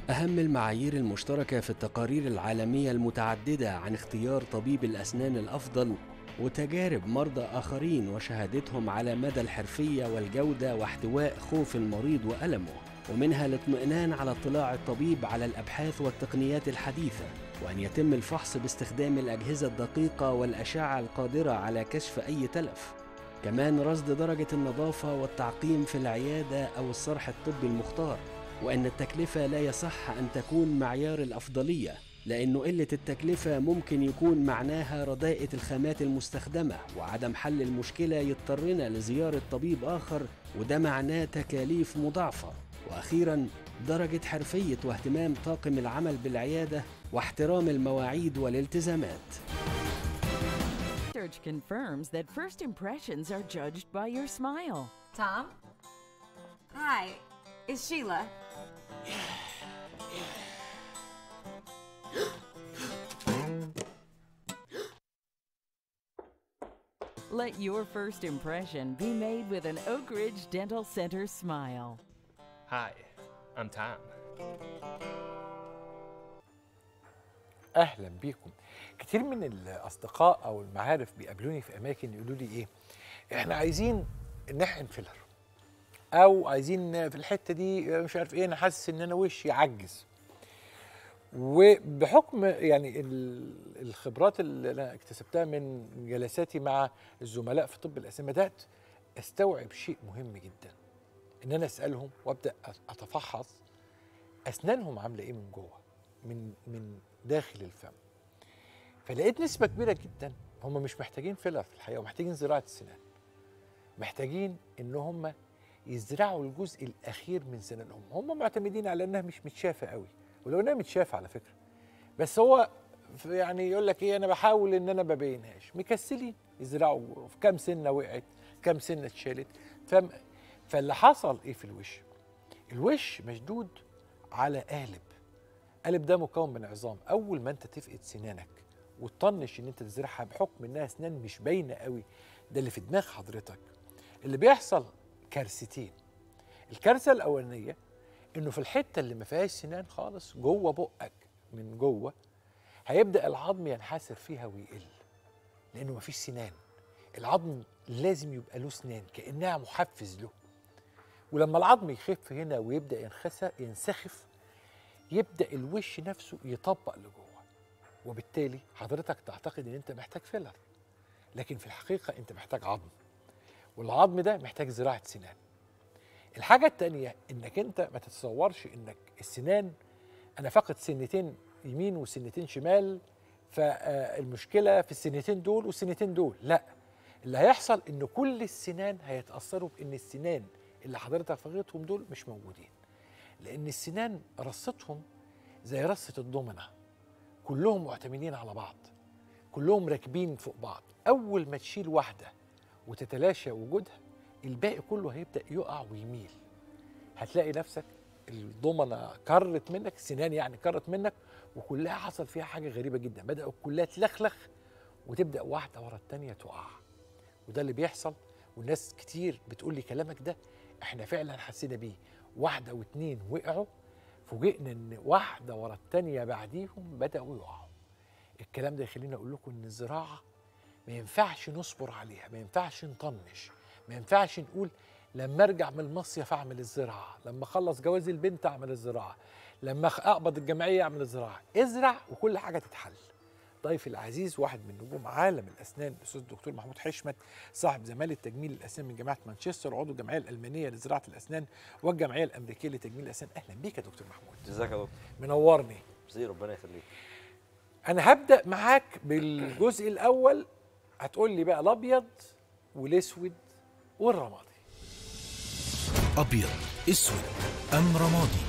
أهم المعايير المشتركة في التقارير العالمية المتعددة عن اختيار طبيب الأسنان الأفضل وتجارب مرضى آخرين وشهادتهم على مدى الحرفية والجودة واحتواء خوف المريض وألمه ومنها الاطمئنان على اطلاع الطبيب على الأبحاث والتقنيات الحديثة وأن يتم الفحص باستخدام الأجهزة الدقيقة والأشعة القادرة على كشف أي تلف كمان رصد درجة النظافة والتعقيم في العيادة أو الصرح الطبي المختار وأن التكلفة لا يصح أن تكون معيار الأفضلية لأنه قلة التكلفة ممكن يكون معناها رداءة الخامات المستخدمة وعدم حل المشكلة يضطرنا لزيارة طبيب آخر وده معناه تكاليف مضاعفة وأخيرا درجة حرفية واهتمام طاقم العمل بالعيادة واحترام المواعيد والالتزامات Research confirms that first impressions are judged by your smile. Tom? Hi, it's Sheila. Let your first impression be made with an Oak Ridge Dental Center smile. Hi, I'm Tom. اهلا بيكم كتير من الاصدقاء او المعارف بيقابلوني في اماكن يقولوا لي ايه احنا عايزين نحقن فيلر او عايزين في الحته دي مش عارف ايه انا حاسس ان انا وشي عجز وبحكم يعني ال- الخبرات اللي انا اكتسبتها من جلساتي مع الزملاء في طب الاسنان بدات استوعب شيء مهم جدا ان انا اسالهم وابدا اتفحص اسنانهم عامله ايه من جوه من من داخل الفم فلقيت نسبه كبيره جدا هم مش محتاجين فيلر في الحقيقه ومحتاجين زراعه سنان محتاجين ان هم يزرعوا الجزء الاخير من سنانهم هم معتمدين على انها مش متشافه قوي ولو انها متشافه على فكره بس هو ف- يعني يقول لك ايه انا بحاول ان انا ما ببينهاش مكسلين يزرعوا في كام سنه وقعت كام سنه اتشالت فم فاللي حصل ايه في الوش الوش مشدود على قالب قالب ده مكون من عظام اول ما انت تفقد سنانك وتطنش ان انت تزرعها بحكم انها اسنان مش باينه قوي ده اللي في دماغ حضرتك اللي بيحصل كارثتين الكارثه الاولانيه انه في الحته اللي ما فيهاش سنان خالص جوه بقك من جوه هيبدا العظم ينحسر فيها ويقل لانه ما فيش سنان العظم لازم يبقى له سنان كانها محفز له ولما العظم يخف هنا ويبدا ينخسر ينسخف يبدا الوش نفسه يطبق لجوه وبالتالي حضرتك تعتقد ان انت محتاج فيلر لكن في الحقيقه انت محتاج عظم والعظم ده محتاج زراعه سنان الحاجه التانية انك انت ما تتصورش انك السنان انا فاقد سنتين يمين وسنتين شمال فالمشكله في السنتين دول والسنتين دول لا اللي هيحصل ان كل السنان هيتاثروا بان السنان اللي حضرتك فقدتهم دول مش موجودين لان السنان رصتهم زي رصه الضمنه كلهم معتمدين على بعض كلهم راكبين فوق بعض اول ما تشيل واحده وتتلاشى وجودها الباقي كله هيبدا يقع ويميل هتلاقي نفسك الضمنه كرت منك السنان يعني كرت منك وكلها حصل فيها حاجه غريبه جدا بداوا كلها تلخلخ وتبدا واحده ورا الثانيه تقع وده اللي بيحصل والناس كتير بتقول لي كلامك ده احنا فعلا حسينا بيه واحده واتنين وقعوا فوجئنا ان واحده ورا الثانيه بعديهم بداوا يقعوا الكلام ده يخليني اقول لكم ان الزراعه ما ينفعش نصبر عليها ما ينفعش نطنش ما ينفعش نقول لما ارجع من المصيف اعمل الزراعه لما اخلص جواز البنت اعمل الزراعه لما أخ- اقبض الجمعيه اعمل الزراعه ازرع وكل حاجه تتحل ضيفي العزيز واحد من نجوم عالم الاسنان الاستاذ الدكتور محمود حشمت صاحب زماله تجميل الاسنان من جامعه مانشستر وعضو الجمعيه الالمانيه لزراعه الاسنان والجمعيه الامريكيه لتجميل الاسنان اهلا بيك يا دكتور محمود ازيك يا دكتور منورني ميرسي ربنا يخليك انا هبدا معاك بالجزء الاول هتقول لي بقى الابيض والاسود والرمادي أبيض أسود أم رمادي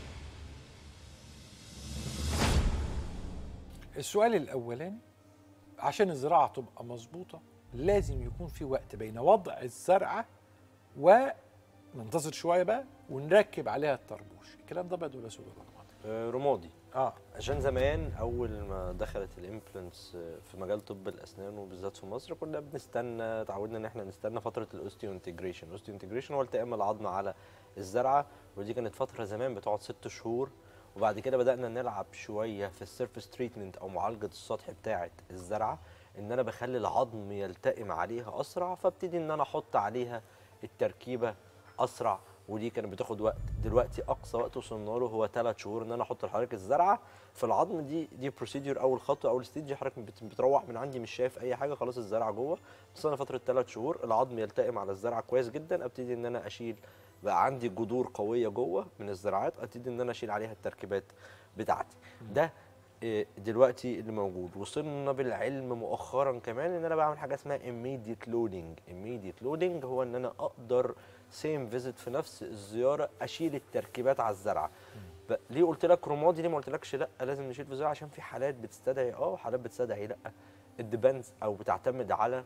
السؤال الاولاني عشان الزراعه تبقى مظبوطه لازم يكون في وقت بين وضع الزرعه وننتظر شويه بقى ونركب عليها الطربوش الكلام ده بقى ولا اسود ولا رمادي آه، رمادي اه عشان زمان اول ما دخلت الامبلانتس في مجال طب الاسنان وبالذات في مصر كنا بنستنى اتعودنا ان احنا نستنى فتره الاوستيو انتجريشن الاوستيو انتجريشن هو التئام العظم على الزرعه ودي كانت فتره زمان بتقعد ست شهور وبعد كده بدانا نلعب شويه في السيرفيس تريتمنت او معالجه السطح بتاعه الزرعه ان انا بخلي العظم يلتئم عليها اسرع فابتدي ان انا احط عليها التركيبه اسرع ودي كانت بتاخد وقت دلوقتي اقصى وقت وصلنا له هو ثلاث شهور ان انا احط لحضرتك الزرعه في العظم دي دي بروسيدور اول خطوه اول ستيج حضرتك بت- بتروح من عندي مش شايف اي حاجه خلاص الزرعه جوه استنى فتره ثلاث شهور العظم يلتئم على الزرعه كويس جدا ابتدي ان انا اشيل بقى عندي جذور قويه جوه من الزراعات ابتدي ان انا اشيل عليها التركيبات بتاعتي ده إيه، دلوقتي اللي موجود وصلنا بالعلم مؤخرا كمان ان انا بعمل حاجه اسمها immediate loading immediate loading هو ان انا اقدر سيم فيزيت في نفس الزياره اشيل التركيبات على الزرعه ب- ليه قلت لك رمادي ليه ما قلتلكش لا لازم نشيل في الزرعه عشان في حالات بتستدعي اه وحالات بتستدعي لا الديبندز او بتعتمد على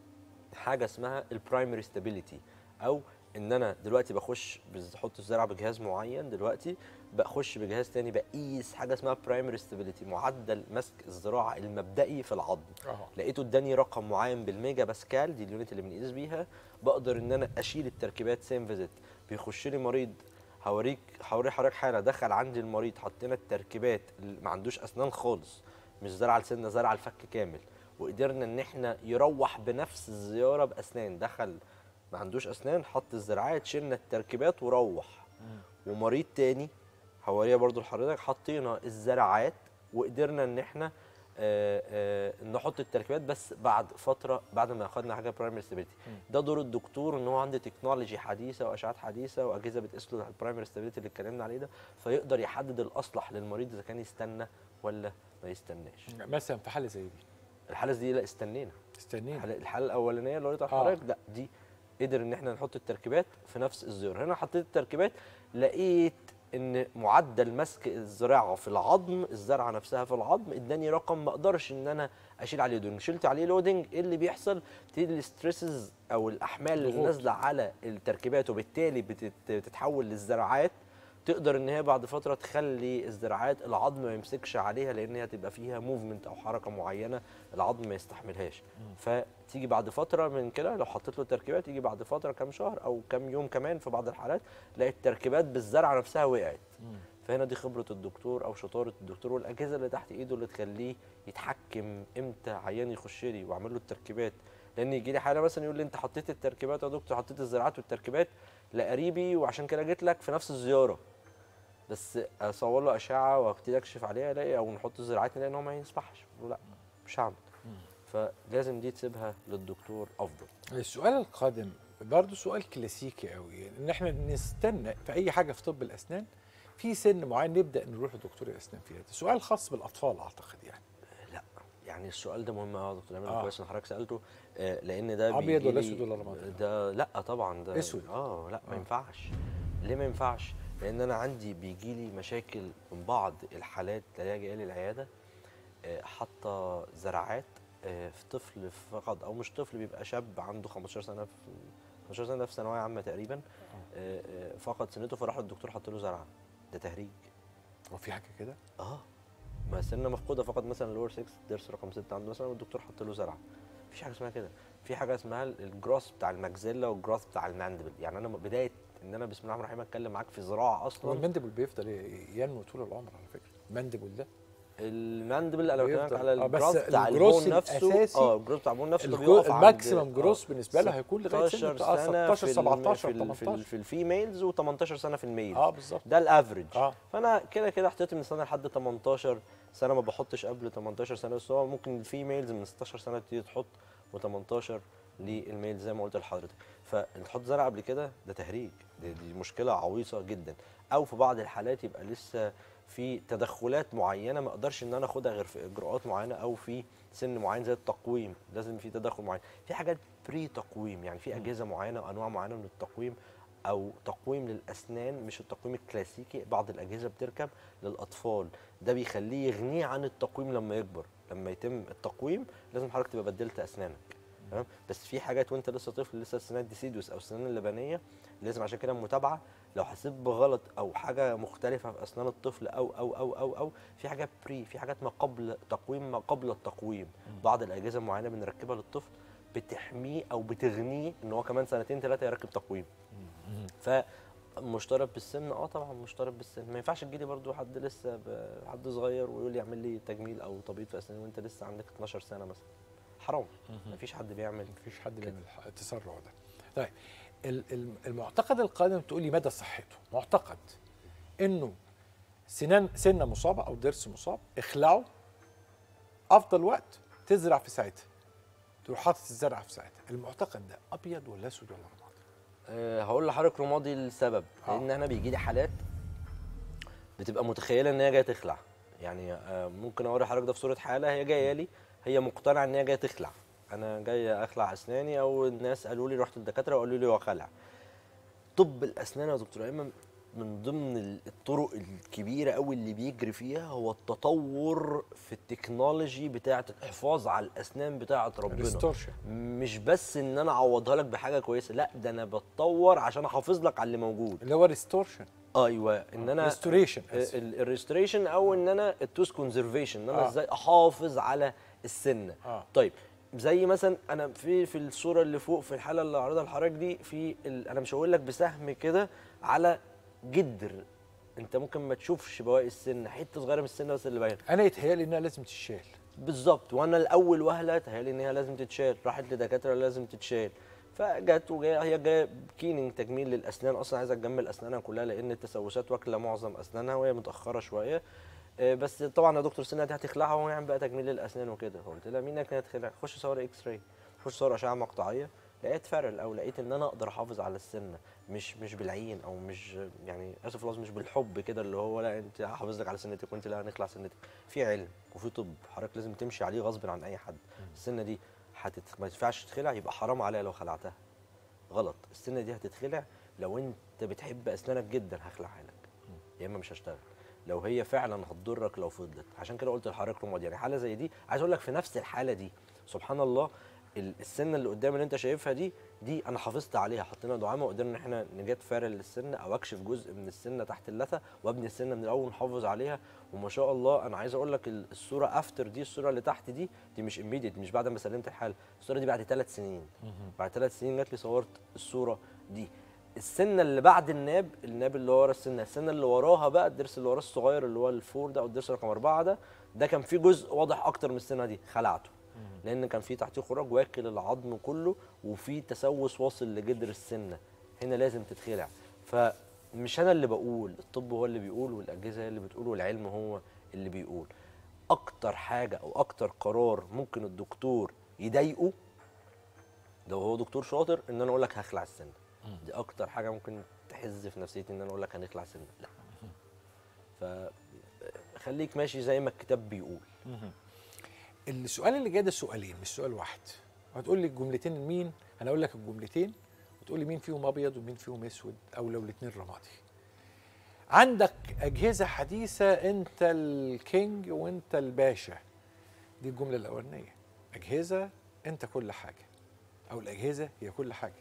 حاجه اسمها البرايمري ستابيليتي او ان انا دلوقتي بخش بحط الزرعه بجهاز معين دلوقتي بخش بجهاز تاني بقيس حاجه اسمها برايمري ستابيليتي معدل مسك الزراعه المبدئي في العظم اه لقيته اداني رقم معين بالميجا باسكال دي اليونت اللي بنقيس بيها بقدر ان انا اشيل التركيبات سيم فيزيت بيخش لي مريض هوريك هوري حضرتك حاله دخل عندي المريض حطينا التركيبات اللي ما عندوش اسنان خالص مش زرع لسنه زرع الفك كامل وقدرنا ان احنا يروح بنفس الزياره باسنان دخل ما عندوش اسنان حط الزراعات شلنا التركيبات وروح ومريض تاني هوريها برضو لحضرتك حطينا الزراعات وقدرنا ان احنا آه، آه، نحط التركيبات بس بعد فتره بعد ما اخدنا حاجه برايمري ستابيليتي ده دور الدكتور ان هو عنده تكنولوجي حديثه واشعات حديثه واجهزه بتقيس له البرايمري ستابيليتي اللي اتكلمنا عليه ده فيقدر يحدد الاصلح للمريض اذا كان يستنى ولا ما يستناش مثلا في حاله زي دي الحاله دي لا استنينا استنينا الحاله الحالة الاولانيه اللي قلت آه. لحضرتك لا دي قدر ان احنا نحط التركيبات في نفس الزر هنا حطيت التركيبات لقيت ان معدل مسك الزراعه في العظم الزرعه نفسها في العظم اداني رقم ما اقدرش ان انا اشيل عليه لودنج شلت عليه لودنج ايه اللي بيحصل بتبتدي الستريسز او الاحمال اللي ضغوط. نازله على التركيبات وبالتالي بتت- بتتحول للزراعات تقدر ان هي بعد فتره تخلي الزراعات العظم ما يمسكش عليها لان هي تبقى فيها موفمنت او حركه معينه العظم ما يستحملهاش فتيجي بعد فتره من كده لو حطيت له تركيبات يجي بعد فتره كام شهر او كام يوم كمان في بعض الحالات تلاقي التركيبات بالزرعه نفسها وقعت فهنا دي خبره الدكتور او شطاره الدكتور والاجهزه اللي تحت ايده اللي تخليه يتحكم امتى عيان يخش لي واعمل له التركيبات لان يجي لي حاله مثلا يقول لي انت حطيت التركيبات يا دكتور حطيت الزراعات والتركيبات لقريبي وعشان كده جيت لك في نفس الزياره بس اصور له اشعه وابتدي اكشف عليها الاقي او نحط الزراعات نلاقي ان هو ما يسمحش أقول له لا مش هعمل فلازم دي تسيبها للدكتور افضل السؤال القادم برضه سؤال كلاسيكي قوي ان احنا نستنى في اي حاجه في طب الاسنان في سن معين نبدا نروح لدكتور الاسنان فيها ده سؤال خاص بالاطفال اعتقد يعني لا يعني السؤال ده مهم قوي يا دكتور آه. امين كويس ان حضرتك سالته آه، لان ده أبيض بيجي ولا لي- أسود ولا رمادي؟ ده لا طبعا ده أسود. اه لا ما آه. ينفعش ليه ما ينفعش لان انا عندي بيجي لي مشاكل من بعض الحالات اللي هي جايه لي العياده آه، حاطه زراعات آه، في طفل فقط او مش طفل بيبقى شاب عنده 15 سنه في 15 سنه في ثانويه عامه تقريبا آه، آه، فقد سنته فراح الدكتور حط له زرعه ده تهريج هو في حاجه كده اه ما سنه مفقوده فقط مثلا اللور 6 ضرس رقم 6 عنده مثلا والدكتور حط له زرعه مفيش حاجه اسمها كده في حاجه اسمها الجروس بتاع الماكسيلا والجروس بتاع الماندبل يعني انا بدايه ان انا بسم الله الرحمن الرحيم اتكلم معاك في زراعه هو اصلا المندبل بيفضل ينمو طول العمر على فكره المندبل ده الماندبل انا بكلمك بيفضل- على آه، بس الجروس بتاع الجروس البون نفسه الأساسي اه الجروس بتاع البون نفسه ده الجو- بيقف عند- الماكسيمم آه، جروس بالنسبه له هيكون لغايه سن 16 بتاع سنه 16 في ال- 17 في ال- في, ال- 18 في الفيميلز و18 سنه في الميلز اه بالظبط ده الافريج اه فانا كده كده حطيت من سنه لحد 18 سنه ما بحطش قبل 18 سنه بس هو ممكن الفيميلز من 16 سنه تبتدي تحط و18 للميل زي ما قلت لحضرتك فتحط زرع قبل كده ده تهريج دي, دي مشكله عويصه جدا او في بعض الحالات يبقى لسه في تدخلات معينه ما اقدرش ان انا اخدها غير في اجراءات معينه او في سن معين زي التقويم لازم في تدخل معين في حاجات بري تقويم يعني في اجهزه معينه وانواع معينه من التقويم او تقويم للاسنان مش التقويم الكلاسيكي بعض الاجهزه بتركب للاطفال ده بيخليه يغنيه عن التقويم لما يكبر لما يتم التقويم لازم حضرتك تبقى بدلت اسنانك تمام بس في حاجات وانت لسه طفل لسه السنان ديسيدوس او السنان اللبنيه لازم عشان كده متابعه لو حسيت بغلط او حاجه مختلفه في اسنان الطفل او او او او او في حاجات بري في حاجات ما قبل تقويم ما قبل التقويم بعض الاجهزه معينه بنركبها للطفل بتحميه او بتغنيه ان هو كمان سنتين ثلاثه يركب تقويم مشترك بالسن اه طبعا مشترك بالسن ما ينفعش تجيلي برضو حد لسه ب- حد صغير ويقول لي اعمل لي تجميل او تبييض في اسناني وانت لسه عندك 12 سنه مثلا حرام مفيش حد بيعمل مفيش حد بيعمل الح- التسرع ده طيب ال- ال- المعتقد القادم تقول لي مدى صحته معتقد انه سنان سنه مصابه او ضرس مصاب اخلعه افضل وقت تزرع في ساعتها تروح حاطط الزرعه في ساعتها المعتقد ده ابيض ولا اسود ولا رمادي أه هقول لحضرتك رمادي السبب آه. لان انا بيجي لي حالات بتبقى متخيله ان هي جايه تخلع يعني آه، ممكن اوري حضرتك ده في صوره حاله هي جايه لي هي مقتنعه ان هي جايه تخلع انا جاي اخلع اسناني او الناس قالوا لي رحت للدكاتره وقالوا لي هو خلع طب الاسنان يا دكتور ايمن من ضمن ال- الطرق الكبيره قوي اللي بيجري فيها هو التطور في التكنولوجي بتاعه الحفاظ على الاسنان بتاعه ربنا ريستورشن مش بس ان انا اعوضها لك بحاجه كويسه لا ده انا بتطور عشان احافظ لك على اللي موجود اللي هو ريستورشن ايوه ان انا ريستوريشن الريستوريشن او ان انا التوس كونزرفيشن ان انا آه. ازاي احافظ على السنه آه. طيب زي مثلا انا في في الصوره اللي فوق في الحاله اللي عرضها لحضرتك دي في ال... انا مش هقول لك بسهم كده على جدر انت ممكن ما تشوفش بواقي السن حته صغيره من السن بس اللي باينه انا يتهيألي انها لازم تشال بالظبط وانا الاول وهله تهيألي ان هي لازم تتشال راحت لدكاتره لازم تتشال فجت وجايه هي جايه كيننج تجميل للاسنان اصلا عايزه تجمل اسنانها كلها لان التسوسات واكله معظم اسنانها وهي متاخره شويه آه، بس طبعا يا دكتور سنة دي هتخلعها ونعمل بقى تجميل للاسنان وكده فقلت لها مين كانت هتخلع خش صور اكس راي خش صور اشعه مقطعيه لقيت فرل او لقيت ان انا اقدر احافظ على السنه مش مش بالعين او مش يعني اسف لفظ مش بالحب كده اللي هو لا انت هحافظ لك على سنتك وانت لا هنخلع سنتك في علم وفي طب حضرتك لازم تمشي عليه غصب عن اي حد السنه دي هتت... ما ينفعش تتخلع يبقى حرام عليا لو خلعتها غلط السنه دي هتتخلع لو انت بتحب اسنانك جدا هخلعها لك يا اما مش هشتغل لو هي فعلا هتضرك لو فضلت عشان كده قلت لحضرتك رماد يعني حاله زي دي عايز اقول لك في نفس الحاله دي سبحان الله ال- السنه اللي قدام اللي انت شايفها دي دي انا حافظت عليها حطينا دعامه وقدرنا ان احنا نجات فارل للسنه او اكشف جزء من السنه تحت اللثه وابني السنه من الاول ونحافظ عليها وما شاء الله انا عايز اقول لك ال- الصوره افتر دي الصوره اللي تحت دي دي مش immediate مش بعد ما سلمت الحاله الصوره دي بعد ثلاث سنين بعد ثلاث سنين جات لي صورت الصوره دي السنه اللي بعد الناب الناب اللي ورا السنه السنه اللي وراها بقى الضرس اللي وراه الصغير اللي هو الفور ده او الضرس رقم اربعه ده ده كان فيه جزء واضح اكتر من السنه دي خلعته لان كان فيه تحتيه خراج واكل العظم كله وفي تسوس واصل لجدر السنه هنا لازم تتخلع فمش انا اللي بقول الطب هو اللي بيقول والاجهزه هي اللي بتقول والعلم هو اللي بيقول اكتر حاجه او اكتر قرار ممكن الدكتور يضايقه لو هو دكتور شاطر ان انا اقول لك هخلع السنه دي اكتر حاجه ممكن تحز في نفسيتي ان انا اقول لك هنخلع سنه لا فخليك ماشي زي ما الكتاب بيقول السؤال اللي جاي ده سؤالين مش سؤال واحد هتقول لي الجملتين مين انا اقول لك الجملتين وتقول لي مين فيهم ابيض ومين فيهم اسود او لو الاثنين رمادي عندك اجهزه حديثه انت الكينج وانت الباشا دي الجمله الاولانيه اجهزه انت كل حاجه او الاجهزه هي كل حاجه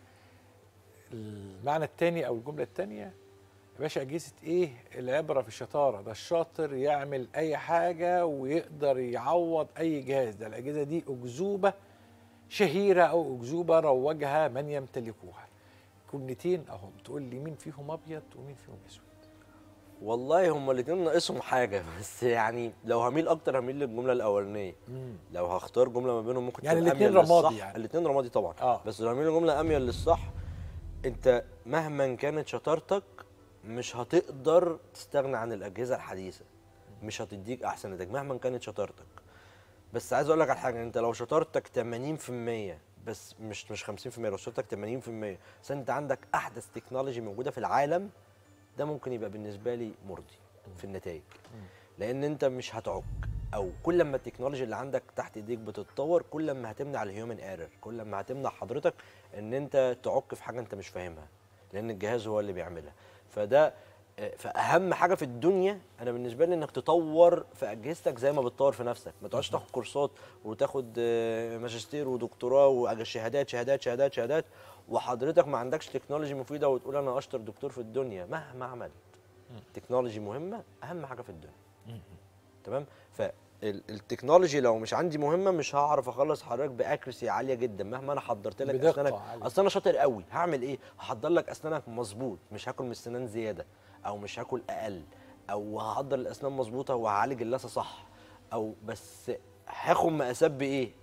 المعنى الثاني او الجمله الثانيه يا باشا اجهزه ايه العبره في الشطاره ده الشاطر يعمل اي حاجه ويقدر يعوض اي جهاز ده الاجهزه دي اكذوبه شهيره او اكذوبه روجها من يمتلكوها جملتين اهم تقول لي مين فيهم ابيض ومين فيهم اسود والله هما الاثنين ناقصهم حاجه بس يعني لو هميل اكتر هميل للجمله الاولانيه لو هختار جمله ما بينهم ممكن يعني تبقى الاتنين أميل رمادي للصح. يعني. الاثنين رمادي طبعا آه. بس لو هميل لجمله اميل للصح انت مهما كانت شطارتك مش هتقدر تستغنى عن الاجهزه الحديثه مش هتديك احسن نتائج مهما كانت شطارتك بس عايز اقول لك على حاجه انت لو شطارتك 80% بس مش مش 50% لو شطارتك 80% بس انت عندك احدث تكنولوجي موجوده في العالم ده ممكن يبقى بالنسبه لي مرضي في النتائج لان انت مش هتعك او كل ما التكنولوجي اللي عندك تحت ايديك بتتطور كل ما هتمنع الهيومن ايرور كل ما هتمنع حضرتك ان انت تعك في حاجه انت مش فاهمها لان الجهاز هو اللي بيعملها فده آه، فاهم حاجه في الدنيا انا بالنسبه لي انك تطور في اجهزتك زي ما بتطور في نفسك ما تقعدش تاخد كورسات وتاخد آه، ماجستير ودكتوراه وشهادات شهادات شهادات شهادات وحضرتك ما عندكش تكنولوجي مفيده وتقول انا اشطر دكتور في الدنيا مهما عملت تكنولوجي مهمه اهم حاجه في الدنيا تمام ال- التكنولوجي لو مش عندي مهمه مش هعرف اخلص حضرتك باكرسي عاليه جدا مهما انا حضرت لك بدقة اسنانك عالية. اصل انا شاطر قوي هعمل ايه هحضر لك اسنانك مظبوط مش هاكل من السنان زياده او مش هاكل اقل او هحضر الاسنان مظبوطه وهعالج اللثه صح او بس هاخد مقاسات بايه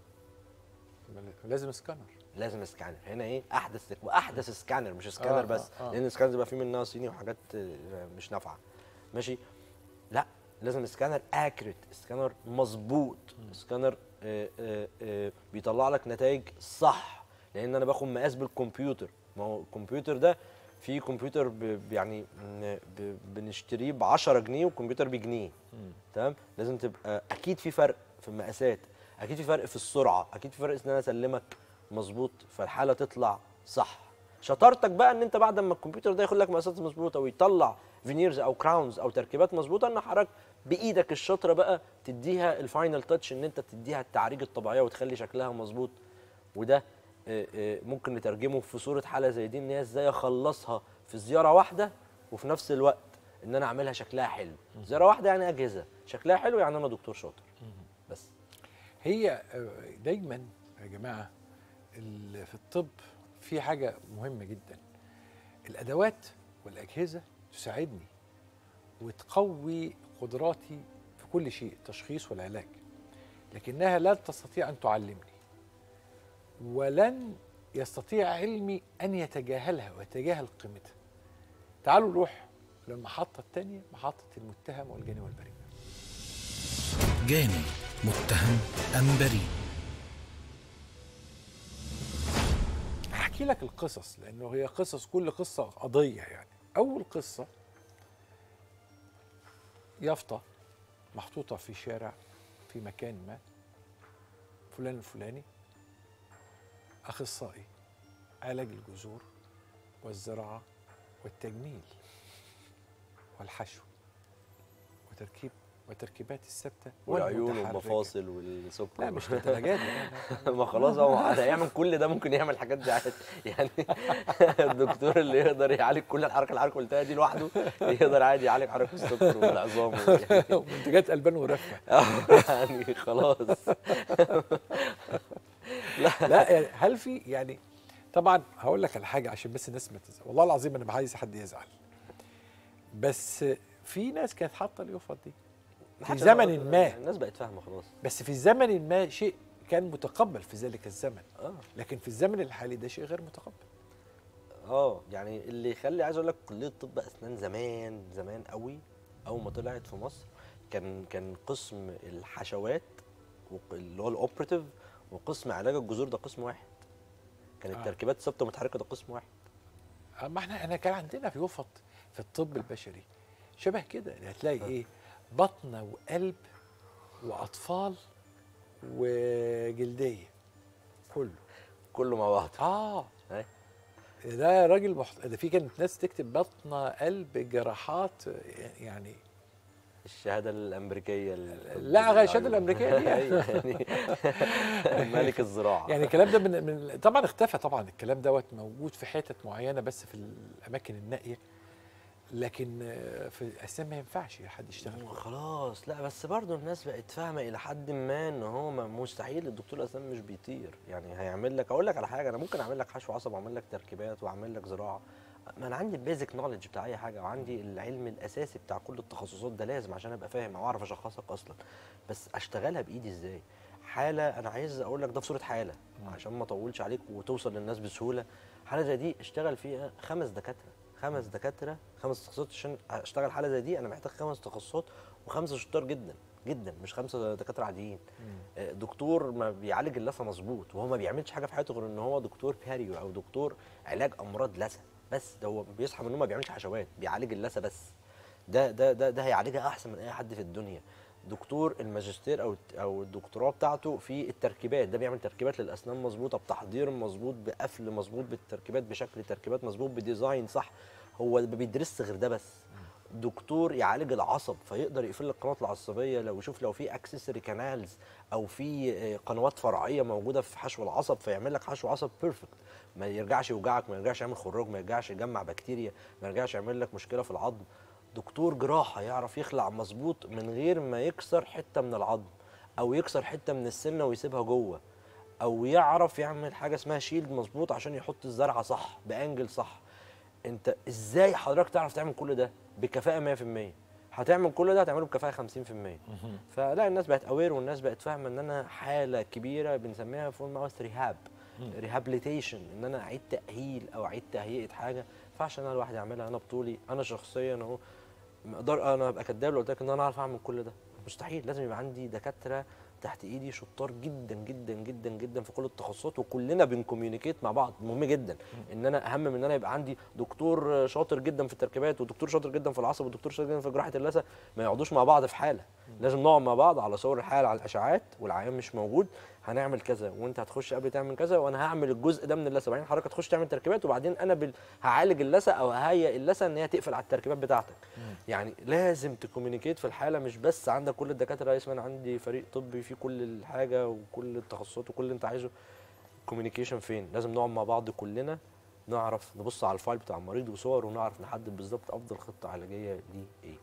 لازم سكانر لازم سكانر هنا ايه احدث تك- واحدث سكانر مش سكانر آه، بس آه، آه. لان السكانر بيبقى فيه منها صيني وحاجات آه، مش نافعه ماشي لا لازم سكانر اكريت سكانر مظبوط سكانر آه، آه، آه، بيطلع لك نتائج صح لان انا باخد مقاس بالكمبيوتر ما هو الكمبيوتر ده في كمبيوتر ب- ب- يعني م- ب- بنشتريه ب 10 جنيه والكمبيوتر بجنيه تمام لازم تبقى اكيد في فرق في المقاسات اكيد في فرق في السرعه اكيد في فرق ان انا اسلمك مظبوط فالحاله تطلع صح شطارتك بقى ان انت بعد ما الكمبيوتر ده ياخد لك مقاسات مظبوطه ويطلع فينيرز او كراونز او تركيبات مظبوطه ان حضرتك بايدك الشاطره بقى تديها الفاينل تاتش ان انت تديها التعريج الطبيعيه وتخلي شكلها مظبوط وده آه، آه، ممكن نترجمه في صوره حاله زي دي ان هي ازاي اخلصها في زياره واحده وفي نفس الوقت ان انا اعملها شكلها حلو زياره واحده يعني اجهزه شكلها حلو يعني انا دكتور شاطر بس هي آه، دايما يا جماعه ال- في الطب في حاجه مهمه جدا الادوات والاجهزه تساعدني وتقوي قدراتي في كل شيء التشخيص والعلاج لكنها لا تستطيع ان تعلمني ولن يستطيع علمي ان يتجاهلها ويتجاهل قيمتها تعالوا نروح للمحطه الثانيه محطه المتهم والجاني والبريء جاني متهم أم بريء هحكي لك القصص لانه هي قصص كل قصه قضيه يعني اول قصه يافطه محطوطه في شارع في مكان ما فلان الفلاني اخصائي علاج الجذور والزراعه والتجميل والحشو وتركيب وتركيبات الثابته والعيون والمتحركة. والمفاصل والسكر لا مش للدرجات دي، لا، لا. ما خلاص هو هيعمل كل ده ممكن يعمل الحاجات دي عادي يعني الدكتور اللي يقدر يعالج كل الحركه اللي حضرتك قلتها دي لوحده يقدر عادي يعالج حركه السكر والعظام يعني, منتجات البان ورفه يعني خلاص لا يعني هل في يعني طبعا هقول لك على حاجه عشان بس الناس ما تزعل والله العظيم انا ما عايز حد يزعل بس في ناس كانت حاطه اليوفط دي في زمن ما الناس بقت فاهمه خلاص بس في زمن ما شيء كان متقبل في ذلك الزمن اه لكن في الزمن الحالي ده شيء غير متقبل اه يعني اللي يخلي عايز اقول لك كليه طب اسنان زمان زمان قوي اول ما طلعت في مصر كان كان قسم الحشوات وق- اللي هو الاوبراتيف وقسم علاج الجذور ده قسم واحد كان آه. التركيبات الثابته ومتحركه ده قسم واحد اما احنا انا كان عندنا في يوفط في الطب البشري شبه كده يعني هتلاقي ايه بطنه وقلب واطفال وجلديه كله كله مع بعض اه أي. ده راجل محت... ده في كانت ناس تكتب بطنه قلب جراحات يعني الشهاده الامريكيه ال- لا غير الشهاده الامريكيه دي أيوة، يعني ملك الزراعه يعني الكلام ده من, من طبعا اختفى طبعا الكلام دوت موجود في حتت معينه بس في الاماكن النائيه لكن آه، في الاسنان ما ينفعش حد يشتغل هو خلاص لا بس برضه الناس بقت فاهمه الى حد ما ان هو م- مستحيل الدكتور الاسنان مش بيطير يعني هيعمل لك اقول لك على حاجه انا ممكن اعمل لك حشو عصب واعمل لك تركيبات واعمل لك زراعه ما انا عندي البيزك نولج بتاع اي حاجه وعندي العلم الاساسي بتاع كل التخصصات ده لازم عشان ابقى فاهم او اعرف اشخصك اصلا بس اشتغلها بايدي ازاي حاله انا عايز اقول لك ده في صوره حاله عشان ما اطولش عليك وتوصل للناس بسهوله حاله زي دي اشتغل فيها خمس دكاتره خمس دكاتره خمس تخصصات عشان اشتغل حاله زي دي انا محتاج خمس تخصصات وخمسه شطار جدا جدا مش خمسه دكاتره عاديين آه، دكتور ما بيعالج اللثه مظبوط وهو ما بيعملش حاجه في حياته غير ان هو دكتور باريو او دكتور علاج امراض لثه بس ده هو بيصحى من النوم ما بيعملش حشوات بيعالج اللثه بس ده ده ده ده هيعالجها احسن من اي حد في الدنيا دكتور الماجستير او او الدكتوراه بتاعته في التركيبات ده بيعمل تركيبات للاسنان مظبوطه بتحضير مظبوط بقفل مظبوط بالتركيبات بشكل تركيبات مظبوط بديزاين صح هو ما بيدرسش غير ده بس دكتور يعالج العصب فيقدر يقفل لك القنوات العصبيه لو يشوف لو في اكسسوري كانالز او في آه، قنوات فرعيه موجوده في حشو العصب فيعمل لك حشو عصب بيرفكت ما يرجعش يوجعك ما يرجعش يعمل خراج ما يرجعش يجمع بكتيريا ما يرجعش يعمل لك مشكله في العظم دكتور جراحه يعرف يخلع مظبوط من غير ما يكسر حته من العظم او يكسر حته من السنه ويسيبها جوه او يعرف يعمل حاجه اسمها شيلد مظبوط عشان يحط الزرعه صح بانجل صح انت ازاي حضرتك تعرف تعمل كل ده بكفاءه 100% هتعمل كل ده هتعمله بكفاءه 50% فلا الناس بقت اوير والناس بقت فاهمه ان انا حاله كبيره بنسميها فول ماوث ريهاب ريهابيليتيشن ان انا اعيد تاهيل او اعيد تهيئه حاجه ما ينفعش انا لوحدي اعملها انا بطولي انا شخصيا اهو مقدر انا ابقى كداب لو قلت لك ان انا اعرف اعمل كل ده مستحيل لازم يبقى عندي دكاتره تحت ايدي شطار جدا جدا جدا جدا في كل التخصصات وكلنا بنكوميونيكيت مع بعض مهم جدا ان انا اهم من ان انا يبقى عندي دكتور شاطر جدا في التركيبات ودكتور شاطر جدا في العصب ودكتور شاطر جدا في جراحه اللثه ما يقعدوش مع بعض في حاله لازم نقعد مع بعض على صور الحاله على الاشعاعات والعيان مش موجود هنعمل كذا وانت هتخش قبل تعمل كذا وانا هعمل الجزء ده من اللثه بعدين حضرتك هتخش تعمل تركيبات وبعدين انا بال... هعالج اللثه او ههيئ اللثه ان هي تقفل على التركيبات بتاعتك يعني لازم تكومينيكيت في الحاله مش بس عندك كل الدكاتره اسمع انا عندي فريق طبي فيه كل الحاجه وكل التخصصات وكل اللي انت عايزه كوميونيكيشن فين لازم نقعد مع بعض كلنا نعرف نبص على الفايل بتاع المريض وصور ونعرف نحدد بالظبط افضل خطه علاجيه ليه ايه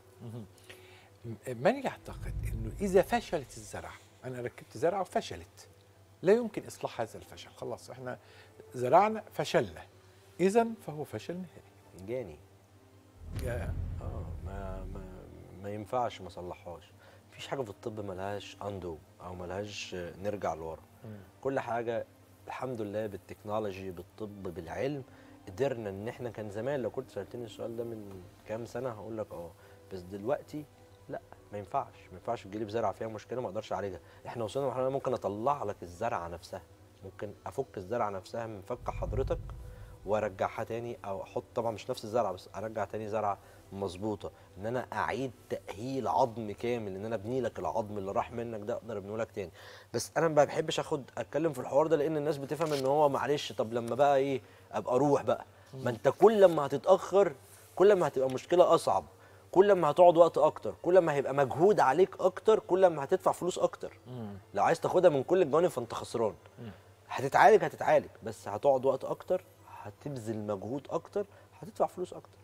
من يعتقد انه اذا فشلت الزرعه انا ركبت زرعه وفشلت لا يمكن اصلاح هذا الفشل خلاص احنا زرعنا فشلنا اذا فهو فشل نهائي جاني يا- اه ما ما ما ينفعش ما صلحهاش مفيش حاجه في الطب ملهاش اندو او ملهاش آه، نرجع لورا كل حاجه الحمد لله بالتكنولوجي بالطب بالعلم قدرنا ان احنا كان زمان لو كنت سالتني السؤال ده من كام سنه هقول لك اه بس دلوقتي لا ما ينفعش ما ينفعش تجيلي بزرعه فيها مشكله ما اقدرش اعالجها احنا وصلنا لمرحله ممكن اطلع لك الزرعه نفسها ممكن افك الزرعه نفسها من فك حضرتك وارجعها تاني او احط طبعا مش نفس الزرعه بس ارجع تاني زرعه مظبوطه ان انا اعيد تاهيل عظم كامل ان انا ابني لك العظم اللي راح منك ده اقدر ابنيه لك تاني بس انا ما بحبش اخد اتكلم في الحوار ده لان الناس بتفهم ان هو معلش طب لما بقى ايه ابقى اروح بقى ما انت كل ما هتتاخر كل ما هتبقى مشكله اصعب كل ما هتقعد وقت اكتر كل ما هيبقى مجهود عليك اكتر كل ما هتدفع فلوس اكتر لو عايز تاخدها من كل الجوانب فانت خسران هتتعالج هتتعالج بس هتقعد وقت اكتر هتبذل مجهود اكتر هتدفع فلوس اكتر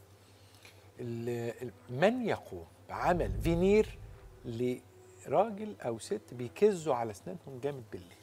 ال- ال- من يقوم بعمل فينير لراجل او ست بيكزوا على اسنانهم جامد بالليل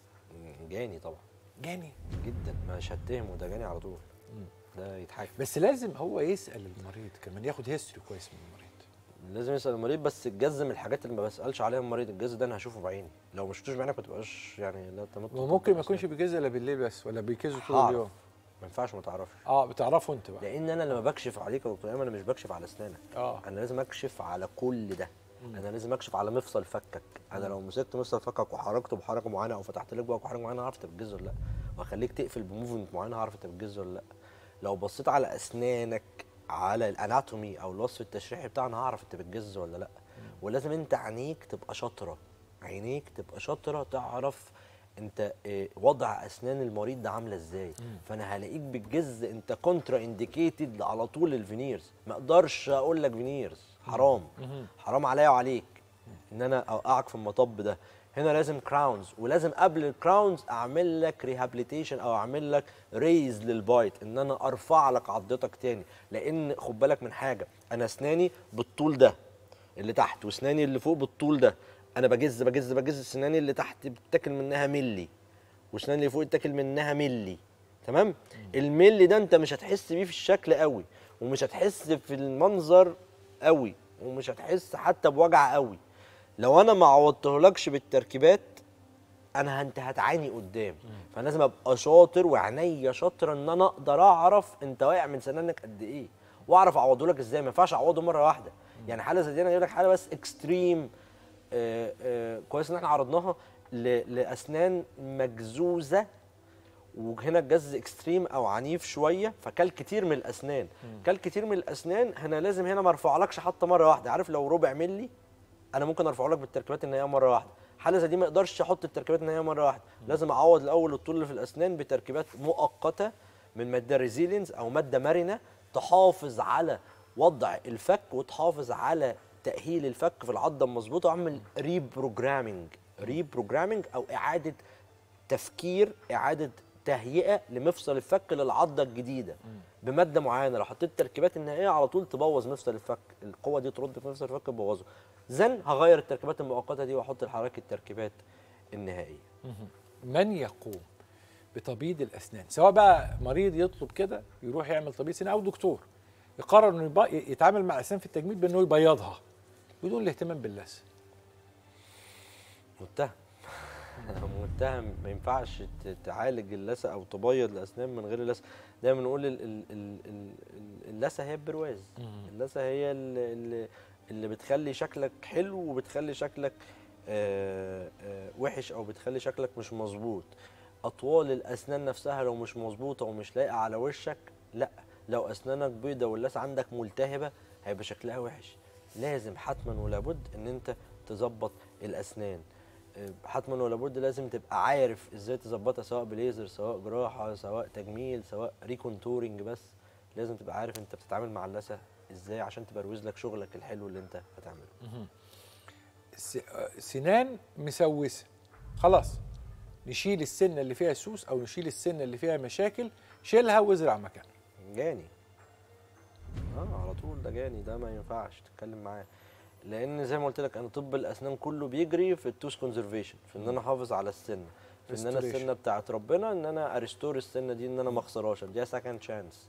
جاني طبعا جاني جدا مش هتهمه ده جاني على طول ده يتحاكم بس لازم هو يسال المريض كمان ياخد هيستوري كويس من المريض لازم يسال المريض بس الجز من الحاجات اللي ما بسالش عليها المريض الجز ده انا هشوفه بعيني لو ما شفتوش بعينك ما تبقاش يعني لا تمت وممكن ما يكونش بيكز الا بالليل بس ولا بيكز طول هعرف. اليوم ما ينفعش ما تعرفش اه بتعرفه انت بقى لان انا لما بكشف عليك يا دكتور ايمن انا مش بكشف على اسنانك اه انا لازم اكشف على كل ده انا لازم اكشف على مفصل فكك انا لو مسكت مفصل فكك وحركته بحركه معينه او فتحت لك بقى بحركه معينه هعرف انت بتجز ولا لا واخليك تقفل بموفمنت معين هعرف انت بتجز ولا لا لو بصيت على اسنانك على الاناتومي او الوصف التشريحي بتاعنا هعرف انت بتجز ولا لا ولازم انت عينيك تبقى شاطره عينيك تبقى شاطره تعرف انت اه، وضع اسنان المريض ده عامله ازاي فانا هلاقيك بتجز انت كونترا انديكيتد على طول الفينيرز ما اقدرش اقول لك فينيرز حرام حرام عليا وعليك ان انا اوقعك في المطب ده هنا لازم كراونز ولازم قبل الكراونز اعمل لك ريهابيليتيشن او اعمل لك ريز للبايت ان انا ارفع لك عضتك تاني لان خد بالك من حاجه انا اسناني بالطول ده اللي تحت واسناني اللي فوق بالطول ده انا بجز بجز بجز اسناني اللي تحت بتاكل منها ملي واسناني اللي فوق تاكل منها ملي تمام الملي ده انت مش هتحس بيه في الشكل قوي ومش هتحس في المنظر قوي ومش هتحس حتى بوجع قوي لو انا ما عوضتهولكش بالتركيبات انا انت هتعاني قدام فانا لازم ابقى شاطر وعينيا شاطره ان انا اقدر اعرف انت واقع من سنانك قد ايه واعرف اعوضه لك ازاي ما ينفعش اعوضه مره واحده يعني حاله زي دي انا جايب لك حاله بس اكستريم آه آه كويس ان احنا عرضناها ل- لاسنان مجزوزه وهنا الجز اكستريم او عنيف شويه فكل كتير من الاسنان كل كتير من الاسنان هنا لازم هنا ما ارفعلكش حتى مره واحده عارف لو ربع ملي انا ممكن ارفعه لك بالتركيبات النهائيه مره واحده حاله زي دي ما اقدرش احط التركيبات النهائيه مره واحده لازم اعوض الاول الطول اللي في الاسنان بتركيبات مؤقته من ماده ريزيلينز او ماده مرنه تحافظ على وضع الفك وتحافظ على تاهيل الفك في العضه المظبوطه واعمل ريبروجرامينج ريبروجرامينج او اعاده تفكير اعاده تهيئه لمفصل الفك للعضه الجديده بماده معينه لو حطيت التركيبات النهائيه على طول تبوظ مفصل الفك القوه دي ترد في مفصل الفك تبوظه زن هغير التركيبات المؤقته دي واحط لحضرتك التركيبات النهائيه من يقوم بتبييض الاسنان سواء بقى مريض يطلب كده يروح يعمل تبييض سنان او دكتور يقرر انه يبا- يتعامل مع الاسنان في التجميل بانه يبيضها بدون الاهتمام باللثه متهم متهم ما ينفعش ت- تعالج اللثه او تبيض الاسنان من غير اللثه دايما نقول ال- ال- ال- ال- ال- اللثه هي البرواز اللثه هي اللي, اللي, اللي بتخلي شكلك حلو وبتخلي شكلك آه، آه، وحش او بتخلي شكلك مش مظبوط اطوال الاسنان نفسها لو مش مظبوطه ومش لايقه على وشك لا لو اسنانك بيضه واللثه عندك ملتهبه هيبقى شكلها وحش لازم حتما ولا بد ان انت تظبط الاسنان آه، حتما ولا بد لازم تبقى عارف ازاي تظبطها سواء بليزر سواء جراحه سواء تجميل سواء ريكونتورنج بس لازم تبقى عارف انت بتتعامل مع اللثه ازاي عشان تبروز لك شغلك الحلو اللي انت هتعمله س- آه، سنان مسوسه خلاص نشيل السنه اللي فيها سوس او نشيل السنه اللي فيها مشاكل شيلها وازرع مكانها جاني اه على طول ده جاني ده ما ينفعش تتكلم معاه لان زي ما قلت لك انا طب الاسنان كله بيجري في التوس كونزرفيشن في ان انا احافظ على السنه في ان انا Restoration. السنه بتاعت ربنا ان انا اريستور السنه دي ان انا ما اخسرهاش دي سكند شانس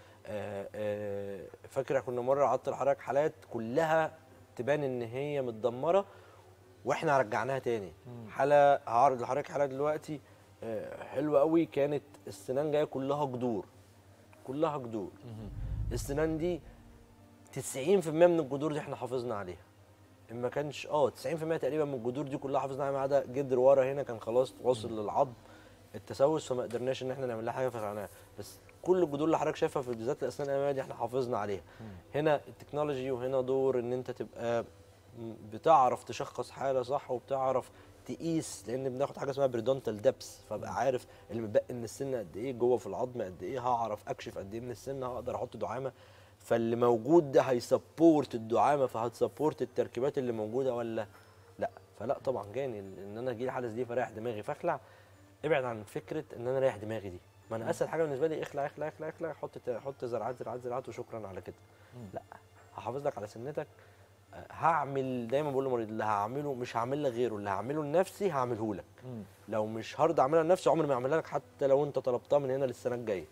فاكر كنا مره عرضت لحضرتك حالات كلها تبان ان هي متدمره واحنا رجعناها تاني حاله هعرض لحضرتك حاله دلوقتي آه، حلوه قوي كانت السنان جايه كلها جذور كلها جذور السنان دي 90% من الجذور دي احنا حافظنا عليها ان ما كانش اه 90% تقريبا من الجذور دي كلها حافظنا عليها ما عدا جدر ورا هنا كان خلاص واصل للعظم التسوس فما قدرناش ان احنا نعمل لها حاجه فعلناها بس كل الجذور اللي حضرتك شايفها في بالذات الاسنان الاماميه دي احنا حافظنا عليها هنا التكنولوجي وهنا دور ان انت تبقى م- بتعرف تشخص حاله صح وبتعرف تقيس لان بناخد حاجه اسمها بريدونتال دبس فابقى عارف اللي متبقي من السن قد ايه جوه في العظم قد ايه هعرف اكشف قد ايه من السن هقدر احط دعامه فاللي موجود ده هيسبورت الدعامه فهتسبورت التركيبات اللي موجوده ولا لا فلا طبعا جاني ان انا اجي لي حاله دي فريح دماغي فاخلع ابعد عن فكره ان انا رايح دماغي دي ما انا اسهل حاجه بالنسبه لي اخلع اخلع اخلع اخلع حط حط زرعات زرعات زرعات وشكرا على كده لا هحافظ لك على سنتك آه، هعمل دايما بقول للمريض اللي هعمله مش هعمل لك غيره اللي هعمله لنفسي هعمله لك لو مش هرضى اعملها لنفسي عمري ما اعملها لك حتى لو انت طلبتها من هنا للسنه الجايه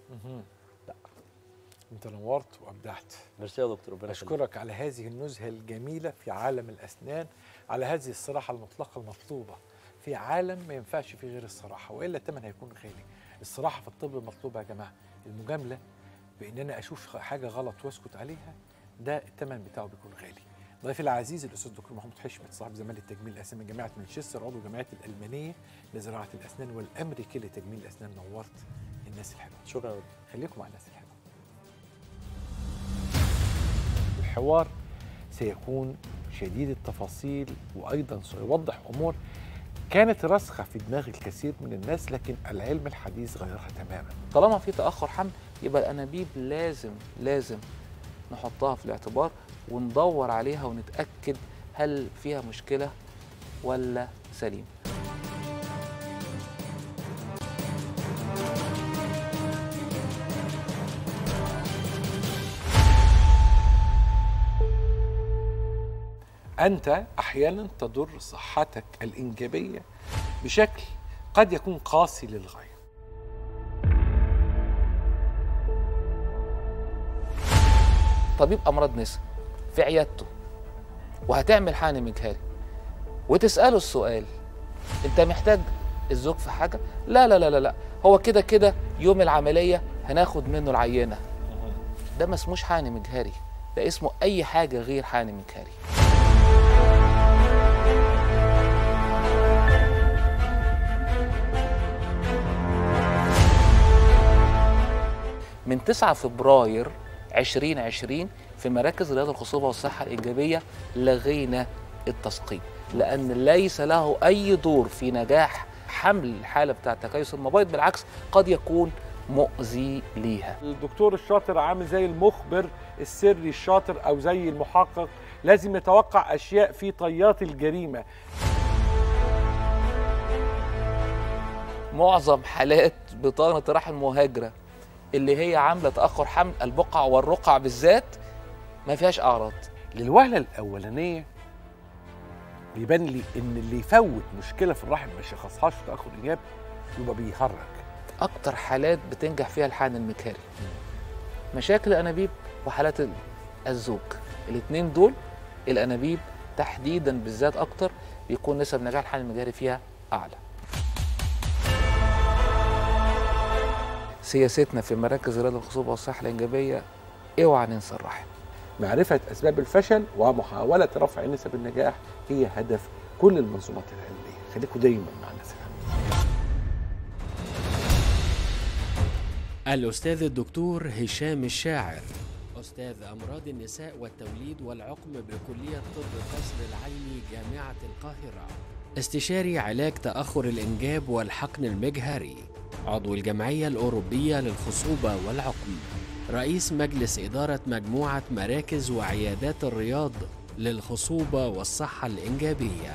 انت نورت وابدعت ميرسي يا دكتور ربنا يخليك. أشكرك على هذه النزهة الجميلة في عالم الأسنان على هذه الصراحة المطلقة المطلوبة في عالم ما ينفعش فيه غير الصراحة وإلا الثمن هيكون غالي الصراحة في الطب مطلوبة يا جماعة المجاملة بإن أنا أشوف حاجة غلط وأسكت عليها ده الثمن بتاعه بيكون غالي ضيفي العزيز الأستاذ دكتور محمود حشمت صاحب زمالة التجميل الأسنان من جامعة مانشستر عضو الجمعية الألمانية لزراعة الأسنان والأمريكي لتجميل الأسنان نورت الناس الحلوة شكرا يا دكتور. خليكم مع الناس الحلوة الحوار سيكون شديد التفاصيل وأيضا سيوضح أمور كانت راسخة في دماغ الكثير من الناس لكن العلم الحديث غيرها تماما طالما في تاخر حمل يبقى الانابيب لازم لازم نحطها في الاعتبار وندور عليها ونتاكد هل فيها مشكله ولا سليم أنت أحيانا تضر صحتك الإنجابية بشكل قد يكون قاسي للغاية طبيب امراض نساء في عيادته وهتعمل حقن مجهري وتساله السؤال انت محتاج الزوج في حاجه لا لا لا لا لا هو كده كده يوم العمليه هناخد منه العينه ده ما اسموش حقن مجهري ده اسمه اي حاجه غير حقن مجهري من 9 فبراير 2020 في مراكز رياض الخصوبة والصحة الإيجابية لغينا التسقيم لأن ليس له أي دور في نجاح حمل الحالة بتاعة تكيس المبيض بالعكس قد يكون مؤذي ليها الدكتور الشاطر عامل زي المخبر السري الشاطر أو زي المحقق لازم يتوقع أشياء في طيات الجريمة معظم حالات بطانه رحم مهاجره اللي هي عامله تاخر حمل البقع والرقع بالذات ما فيهاش اعراض للوهله الاولانيه بيبان لي ان اللي يفوت مشكله في الرحم ما يشخصهاش في تاخر الانجاب يبقى بيهرج اكتر حالات بتنجح فيها الحقن المكاري مشاكل الانابيب وحالات ال- الزوج الاثنين دول الانابيب تحديدا بالذات اكتر بيكون نسب نجاح الحقن المجاري فيها اعلى سياستنا في مراكز رياض الخصوبه والصحه الانجابيه اوعى ننسى الرحم معرفه اسباب الفشل ومحاوله رفع نسب النجاح هي هدف كل المنظومات العلميه خليكم دايما مع الناس العلمية. الأستاذ الدكتور هشام الشاعر أستاذ أمراض النساء والتوليد والعقم بكلية طب قصر العيني جامعة القاهرة استشاري علاج تأخر الإنجاب والحقن المجهري عضو الجمعية الأوروبية للخصوبة والعقم رئيس مجلس إدارة مجموعة مراكز وعيادات الرياض للخصوبة والصحة الإنجابية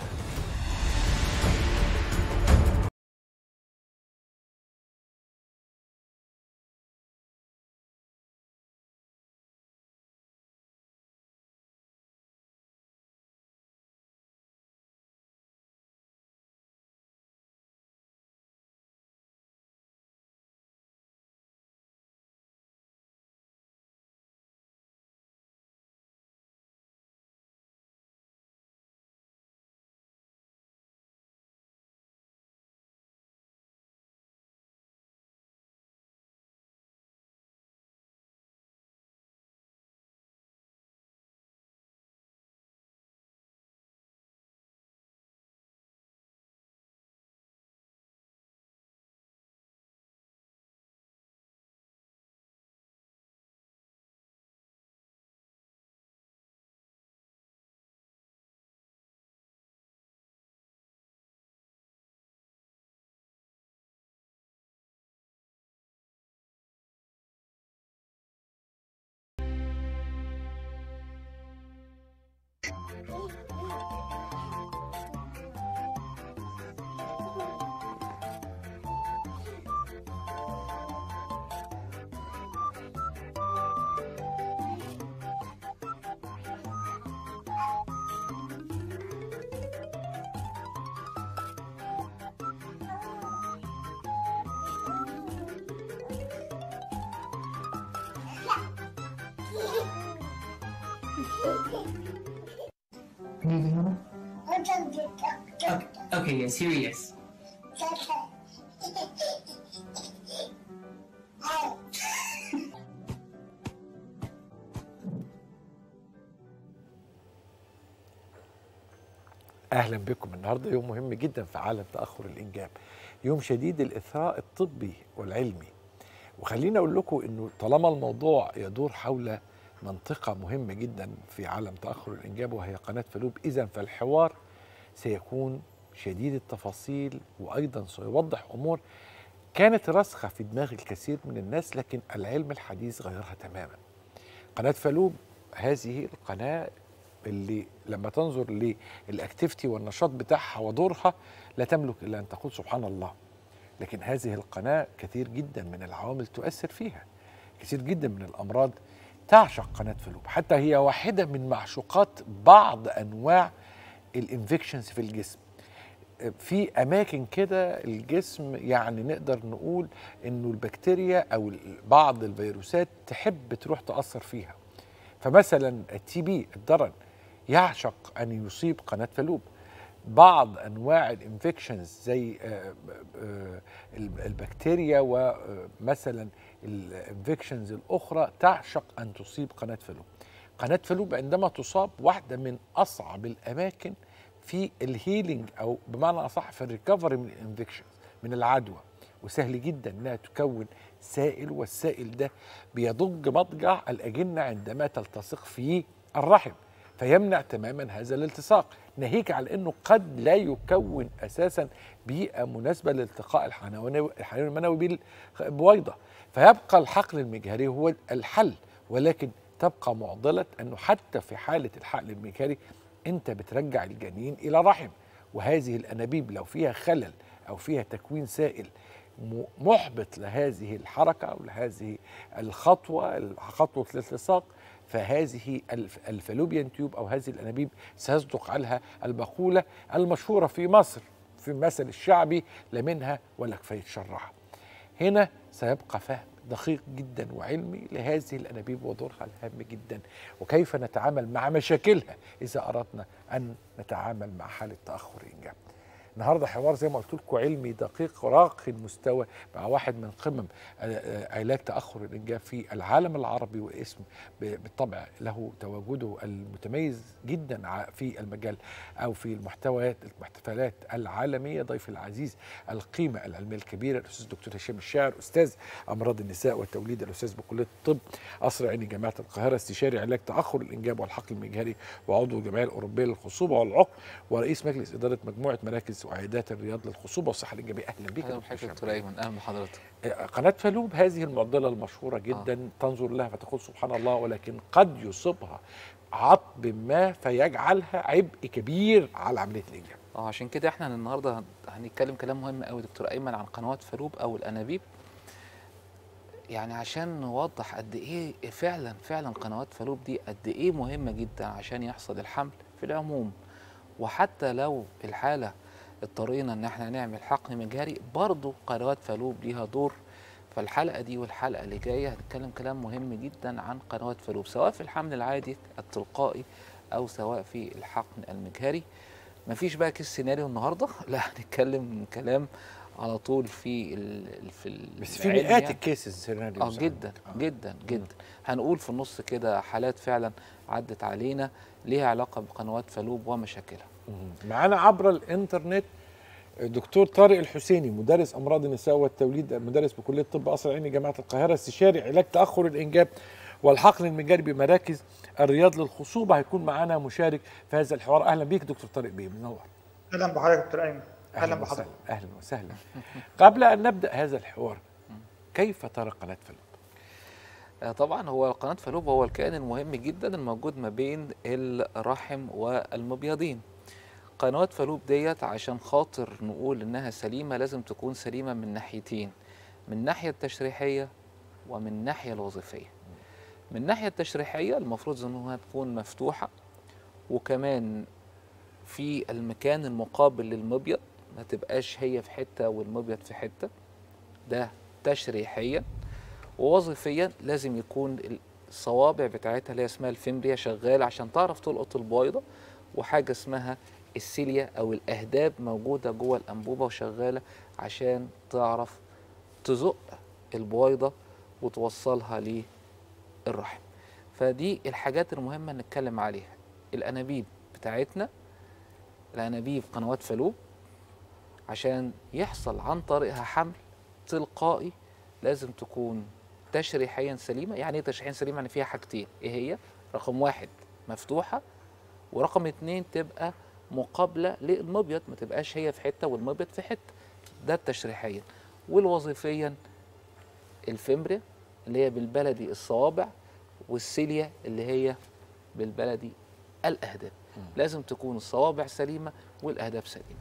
Okay, okay, yes, here he is. اهلا بكم النهارده يوم مهم جدا في عالم تاخر الانجاب يوم شديد الاثراء الطبي والعلمي وخليني اقول لكم انه طالما الموضوع يدور حول منطقه مهمه جدا في عالم تاخر الانجاب وهي قناه فلوب اذا فالحوار سيكون شديد التفاصيل وايضا سيوضح امور كانت راسخه في دماغ الكثير من الناس لكن العلم الحديث غيرها تماما قناه فلوب هذه القناه اللي لما تنظر للاكتيفيتي والنشاط بتاعها ودورها لا تملك الا ان تقول سبحان الله لكن هذه القناه كثير جدا من العوامل تؤثر فيها كثير جدا من الامراض تعشق قناه فلوب حتى هي واحده من معشوقات بعض انواع الانفكشنز في الجسم في اماكن كده الجسم يعني نقدر نقول انه البكتيريا او بعض الفيروسات تحب تروح تاثر فيها فمثلا التي بي الضرن يعشق ان يصيب قناه فلوب بعض انواع الانفكشنز زي آه، آه، البكتيريا ومثلا الانفكشنز الاخرى تعشق ان تصيب قناه فلوب قناه فلوب عندما تصاب واحده من اصعب الاماكن في الهيلينج او بمعنى اصح في الريكفري من الانفكشن من العدوى وسهل جدا انها تكون سائل والسائل ده بيضج مضجع الاجنه عندما تلتصق في الرحم فيمنع تماما هذا الالتصاق ناهيك على انه قد لا يكون اساسا بيئه مناسبه لالتقاء الحيوان الحيوان المنوي بالبويضه فيبقى الحقل المجهري هو الحل ولكن تبقى معضله انه حتى في حاله الحقل المجهري انت بترجع الجنين الى رحم وهذه الانابيب لو فيها خلل او فيها تكوين سائل م- محبط لهذه الحركه او لهذه الخطوه خطوه الالتصاق فهذه الف- الفالوبيان تيوب او هذه الانابيب سيصدق عنها المقوله المشهوره في مصر في المثل الشعبي لا منها ولا كفايه شرها هنا سيبقى فهم دقيق جدا وعلمي لهذه الانابيب ودورها الهام جدا وكيف نتعامل مع مشاكلها اذا اردنا ان نتعامل مع حاله تاخر الانجاب. النهارده حوار زي ما قلت لكم علمي دقيق راقي المستوى مع واحد من قمم آه، آه، علاج تاخر الانجاب في العالم العربي واسم ب- بالطبع له تواجده المتميز جدا ع- في المجال او في المحتويات المحتفلات العالميه ضيف العزيز القيمه العلميه الكبيره الاستاذ الدكتور هشام الشاعر استاذ امراض النساء والتوليد الاستاذ بكليه الطب قصر عيني جامعه القاهره استشاري علاج تاخر الانجاب والحقل المجهري وعضو الجمعيه الاوروبيه للخصوبه والعقم ورئيس مجلس اداره مجموعه مراكز وعيادات الرياض للخصوبه والصحه الانجابيه اهلا بك يا اهلا دكتور بحضرتك هشام. دكتور ايمن اهلا بحضرتك قناة فالوب هذه المعضلة المشهورة جدا آه. تنظر لها فتقول سبحان الله ولكن قد يصيبها عطب ما فيجعلها عبء كبير على عملية الإنجاب اه عشان كده احنا النهارده هن- هنتكلم كلام مهم قوي دكتور ايمن عن قنوات فالوب او الانابيب يعني عشان نوضح قد ايه فعلا فعلا قنوات فالوب دي قد ايه مهمه جدا عشان يحصل الحمل في العموم وحتى لو الحاله اضطرينا ان احنا نعمل حقن مجهري برضه قنوات فالوب ليها دور فالحلقه دي والحلقه اللي جايه هنتكلم كلام مهم جدا عن قنوات فالوب سواء في الحمل العادي التلقائي او سواء في الحقن المجهري مفيش بقى كيس سيناريو النهارده لا هنتكلم كلام على طول في ال في ال- بس في العلم مئات يعني. الكيسز سيناريو اه جدا جدا جدا هنقول في النص كده حالات فعلا عدت علينا ليها علاقه بقنوات فالوب ومشاكلها معانا عبر الانترنت دكتور طارق الحسيني مدرس امراض النساء والتوليد مدرس بكليه طب قصر عيني جامعه القاهره استشاري علاج تاخر الانجاب والحقن المجاري بمراكز الرياض للخصوبه هيكون معانا مشارك في هذا الحوار اهلا بيك دكتور طارق بيه منور اهلا بحضرتك دكتور ايمن اهلا وسهلا بحضرتك اهلا وسهلا قبل ان نبدا هذا الحوار كيف ترى قناه فالوب آه، طبعا هو قناه فالوب هو الكائن المهم جدا الموجود ما بين الرحم والمبيضين قنوات فالوب ديت عشان خاطر نقول انها سليمه لازم تكون سليمه من ناحيتين من الناحيه التشريحيه ومن الناحيه الوظيفيه من الناحيه التشريحيه المفروض انها تكون مفتوحه وكمان في المكان المقابل للمبيض ما تبقاش هي في حته والمبيض في حته ده تشريحيا ووظيفيا لازم يكون الصوابع بتاعتها اللي هي اسمها الفيمبريا شغاله عشان تعرف تلقط البويضه وحاجه اسمها السيليا او الاهداب موجوده جوه الانبوبه وشغاله عشان تعرف تزق البويضه وتوصلها للرحم فدي الحاجات المهمه نتكلم عليها الانابيب بتاعتنا الانابيب قنوات فالوب عشان يحصل عن طريقها حمل تلقائي لازم تكون تشريحيا سليمه يعني ايه تشريحيا سليمه يعني فيها حاجتين ايه هي رقم واحد مفتوحه ورقم اتنين تبقى مقابله للمبيض ما تبقاش هي في حته والمبيض في حته ده التشريحيا والوظيفيا الفمبريا اللي هي بالبلدي الصوابع والسيليا اللي هي بالبلدي الاهداب لازم تكون الصوابع سليمه والاهداب سليمه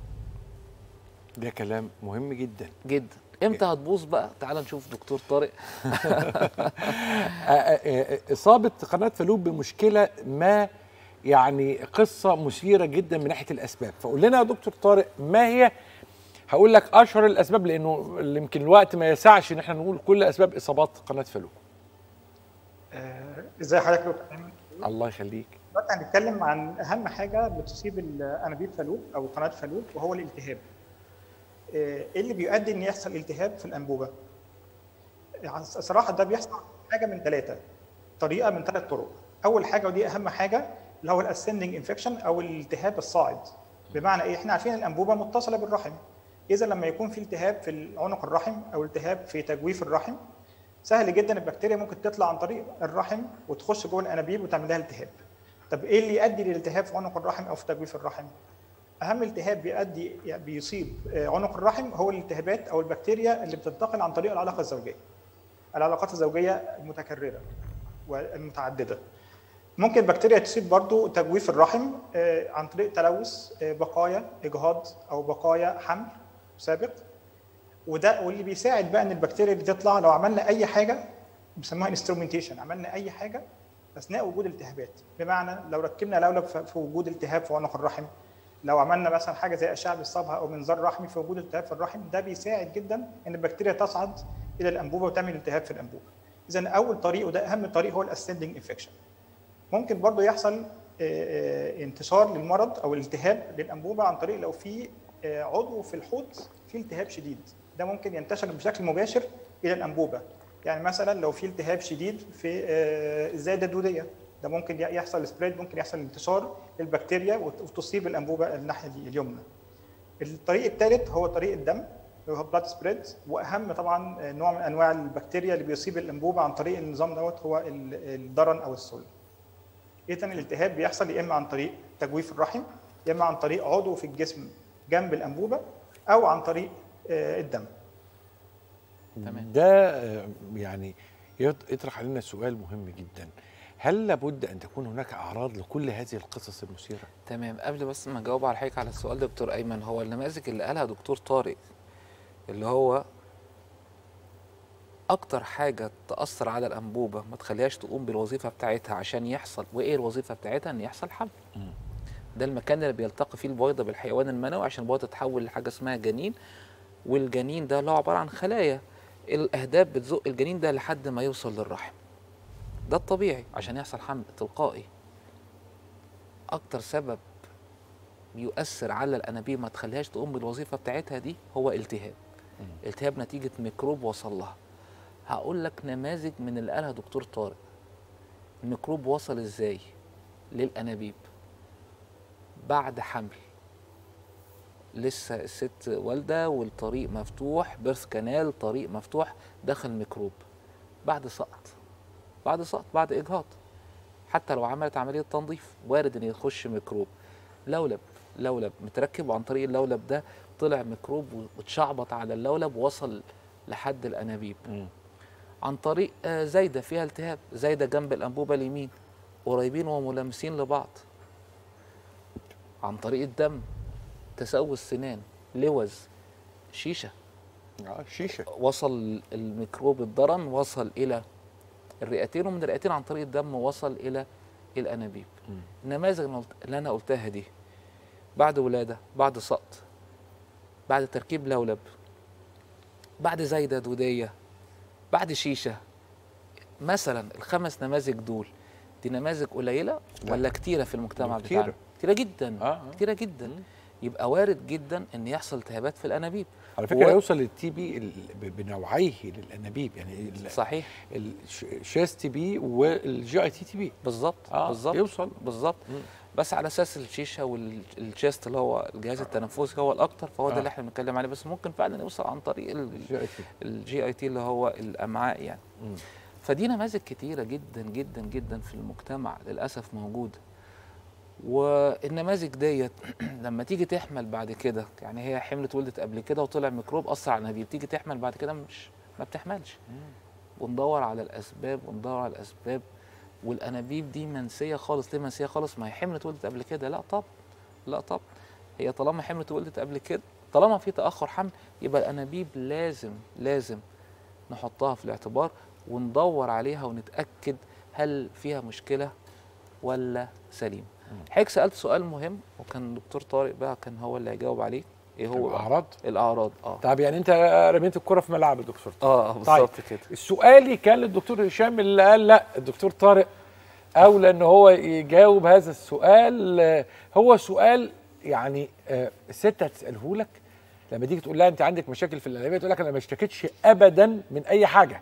ده كلام مهم جدا جدا امتى هتبوظ بقى تعال نشوف دكتور طارق اصابه قناه فالوب بمشكله ما يعني قصه مثيره جدا من ناحيه الاسباب فقول لنا يا دكتور طارق ما هي هقول لك اشهر الاسباب لانه يمكن الوقت ما يسعش ان احنا نقول كل اسباب اصابات قناه فالوب آه، ازاي حضرتك دكتور ايمن الله يخليك دلوقتي هنتكلم عن اهم حاجه بتصيب الانابيب فالوب او قناه فالوب وهو الالتهاب آه، ايه اللي بيؤدي ان يحصل التهاب في الانبوبه يعني صراحه ده بيحصل حاجه من ثلاثه طريقه من ثلاث طرق اول حاجه ودي اهم حاجه اللي هو الاسندنج انفكشن او الالتهاب الصاعد بمعنى ايه احنا عارفين الانبوبه متصله بالرحم اذا لما يكون في التهاب في عنق الرحم او التهاب في تجويف الرحم سهل جدا البكتيريا ممكن تطلع عن طريق الرحم وتخش جوه الانابيب وتعمل لها التهاب طب ايه اللي يؤدي للالتهاب في عنق الرحم او في تجويف الرحم اهم التهاب بيؤدي يعني بيصيب عنق الرحم هو الالتهابات او البكتيريا اللي بتنتقل عن طريق العلاقه الزوجيه العلاقات الزوجيه المتكرره والمتعدده ممكن البكتيريا تصيب برضو تجويف الرحم عن طريق تلوث بقايا اجهاض او بقايا حمل سابق وده واللي بيساعد بقى ان البكتيريا دي تطلع لو عملنا اي حاجه بيسموها انسترومنتيشن عملنا اي حاجه اثناء وجود التهابات بمعنى لو ركبنا لولب في في وجود التهاب في عنق الرحم لو عملنا مثلا حاجه زي اشعه بالصبغه او منظار رحمي في وجود التهاب في الرحم ده بيساعد جدا ان البكتيريا تصعد الى الانبوبه وتعمل التهاب في الانبوبه اذا اول طريق وده اهم طريق هو الاسندنج انفكشن ممكن برضو يحصل آه، آه، انتشار للمرض او الالتهاب للانبوبه عن طريق لو في آه، عضو في الحوض فيه التهاب شديد ده ممكن ينتشر بشكل مباشر الى الانبوبه يعني مثلا لو في التهاب شديد في آه، الزايده الدوديه ده ممكن يحصل سبريد ممكن يحصل انتشار للبكتيريا وت- وتصيب الانبوبه الناحيه دي اليمنى الطريق الثالث هو طريق الدم اللي هو بلاد سبريد واهم طبعا نوع من انواع البكتيريا اللي بيصيب الانبوبه عن طريق النظام دوت هو ال- الضرن او السل اذا الالتهاب بيحصل يا اما عن طريق تجويف الرحم يا اما عن طريق عضو في الجسم جنب الانبوبه او عن طريق آه، الدم تمام. ده آه، يعني يط- يطرح علينا سؤال مهم جدا هل لابد ان تكون هناك اعراض لكل هذه القصص المثيره تمام قبل بس ما اجاوب على حضرتك على السؤال دكتور ايمن هو النماذج اللي قالها دكتور طارق اللي هو اكتر حاجه تاثر على الانبوبه ما تخليهاش تقوم بالوظيفه بتاعتها عشان يحصل وايه الوظيفه بتاعتها ان يحصل حمل ده المكان اللي بيلتقي فيه البويضه بالحيوان المنوي عشان البويضه تتحول لحاجه اسمها جنين والجنين ده له عباره عن خلايا الاهداب بتزق الجنين ده لحد ما يوصل للرحم ده الطبيعي عشان يحصل حمل تلقائي اكتر سبب بيؤثر على الانابيب ما تخليهاش تقوم بالوظيفه بتاعتها دي هو التهاب التهاب نتيجه ميكروب وصل لها هقول لك نماذج من اللي قالها دكتور طارق الميكروب وصل ازاي للانابيب بعد حمل لسه الست والده والطريق مفتوح بيرث كانال طريق مفتوح دخل ميكروب بعد سقط بعد سقط بعد اجهاض حتى لو عملت عمليه تنظيف وارد ان يخش ميكروب لولب لولب متركب وعن طريق اللولب ده طلع ميكروب واتشعبط على اللولب وصل لحد الانابيب عن طريق آه، زايده فيها التهاب زايده جنب الانبوبه اليمين قريبين وملامسين لبعض عن طريق الدم تسوس سنان لوز شيشه اه شيشه وصل الميكروب الضرن وصل الى الرئتين ومن الرئتين عن طريق الدم وصل الى الانابيب النماذج اللي قلت- اللي انا قلتها دي بعد ولاده بعد سقط بعد تركيب لولب بعد زايده دوديه بعد شيشه مثلا الخمس نماذج دول دي نماذج قليله ولا كتيره في المجتمع كتيرة. بتاعنا كتيره جدا آه، آه. كتيره جدا يبقى وارد جدا ان يحصل التهابات في الانابيب على فكره و- يوصل للتي بي ال- ب- بنوعيه للانابيب يعني ال- صحيح الشاس تي بي والجي اي تي تي بي بالظبط آه، بالظبط يوصل. بالظبط بس على اساس الشيشه والشيست اللي هو الجهاز التنفسي هو الاكتر فهو ده آه. اللي احنا بنتكلم عليه بس ممكن فعلا يوصل عن طريق الجي اي تي اللي هو الامعاء يعني مم. فدي نماذج كتيره جدا جدا جدا في المجتمع للاسف موجوده والنماذج ديت لما تيجي تحمل بعد كده يعني هي حملت ولدت قبل كده وطلع ميكروب اثر على الانابيب تيجي تحمل بعد كده مش ما بتحملش وندور على الاسباب وندور على الاسباب والانابيب دي منسيه خالص ليه منسيه خالص ما هي حملت ولدت قبل كده لا طب لا طب هي طالما حملت ولدت قبل كده طالما في تاخر حمل يبقى الانابيب لازم لازم نحطها في الاعتبار وندور عليها ونتاكد هل فيها مشكله ولا سليم حضرتك سالت سؤال مهم وكان دكتور طارق بقى كان هو اللي هيجاوب عليه ايه هو بقى؟ الأعراض؟ الاعراض اه طب يعني انت رميت الكره في ملعب الدكتور طارق اه بالظبط كده السؤالي كان للدكتور هشام اللي قال لا الدكتور طارق اولى ان هو يجاوب هذا السؤال آه، هو سؤال يعني آه، الست هتساله لك لما تيجي تقول لها انت عندك مشاكل في الانابيب تقول لك انا ما اشتكيتش ابدا من اي حاجه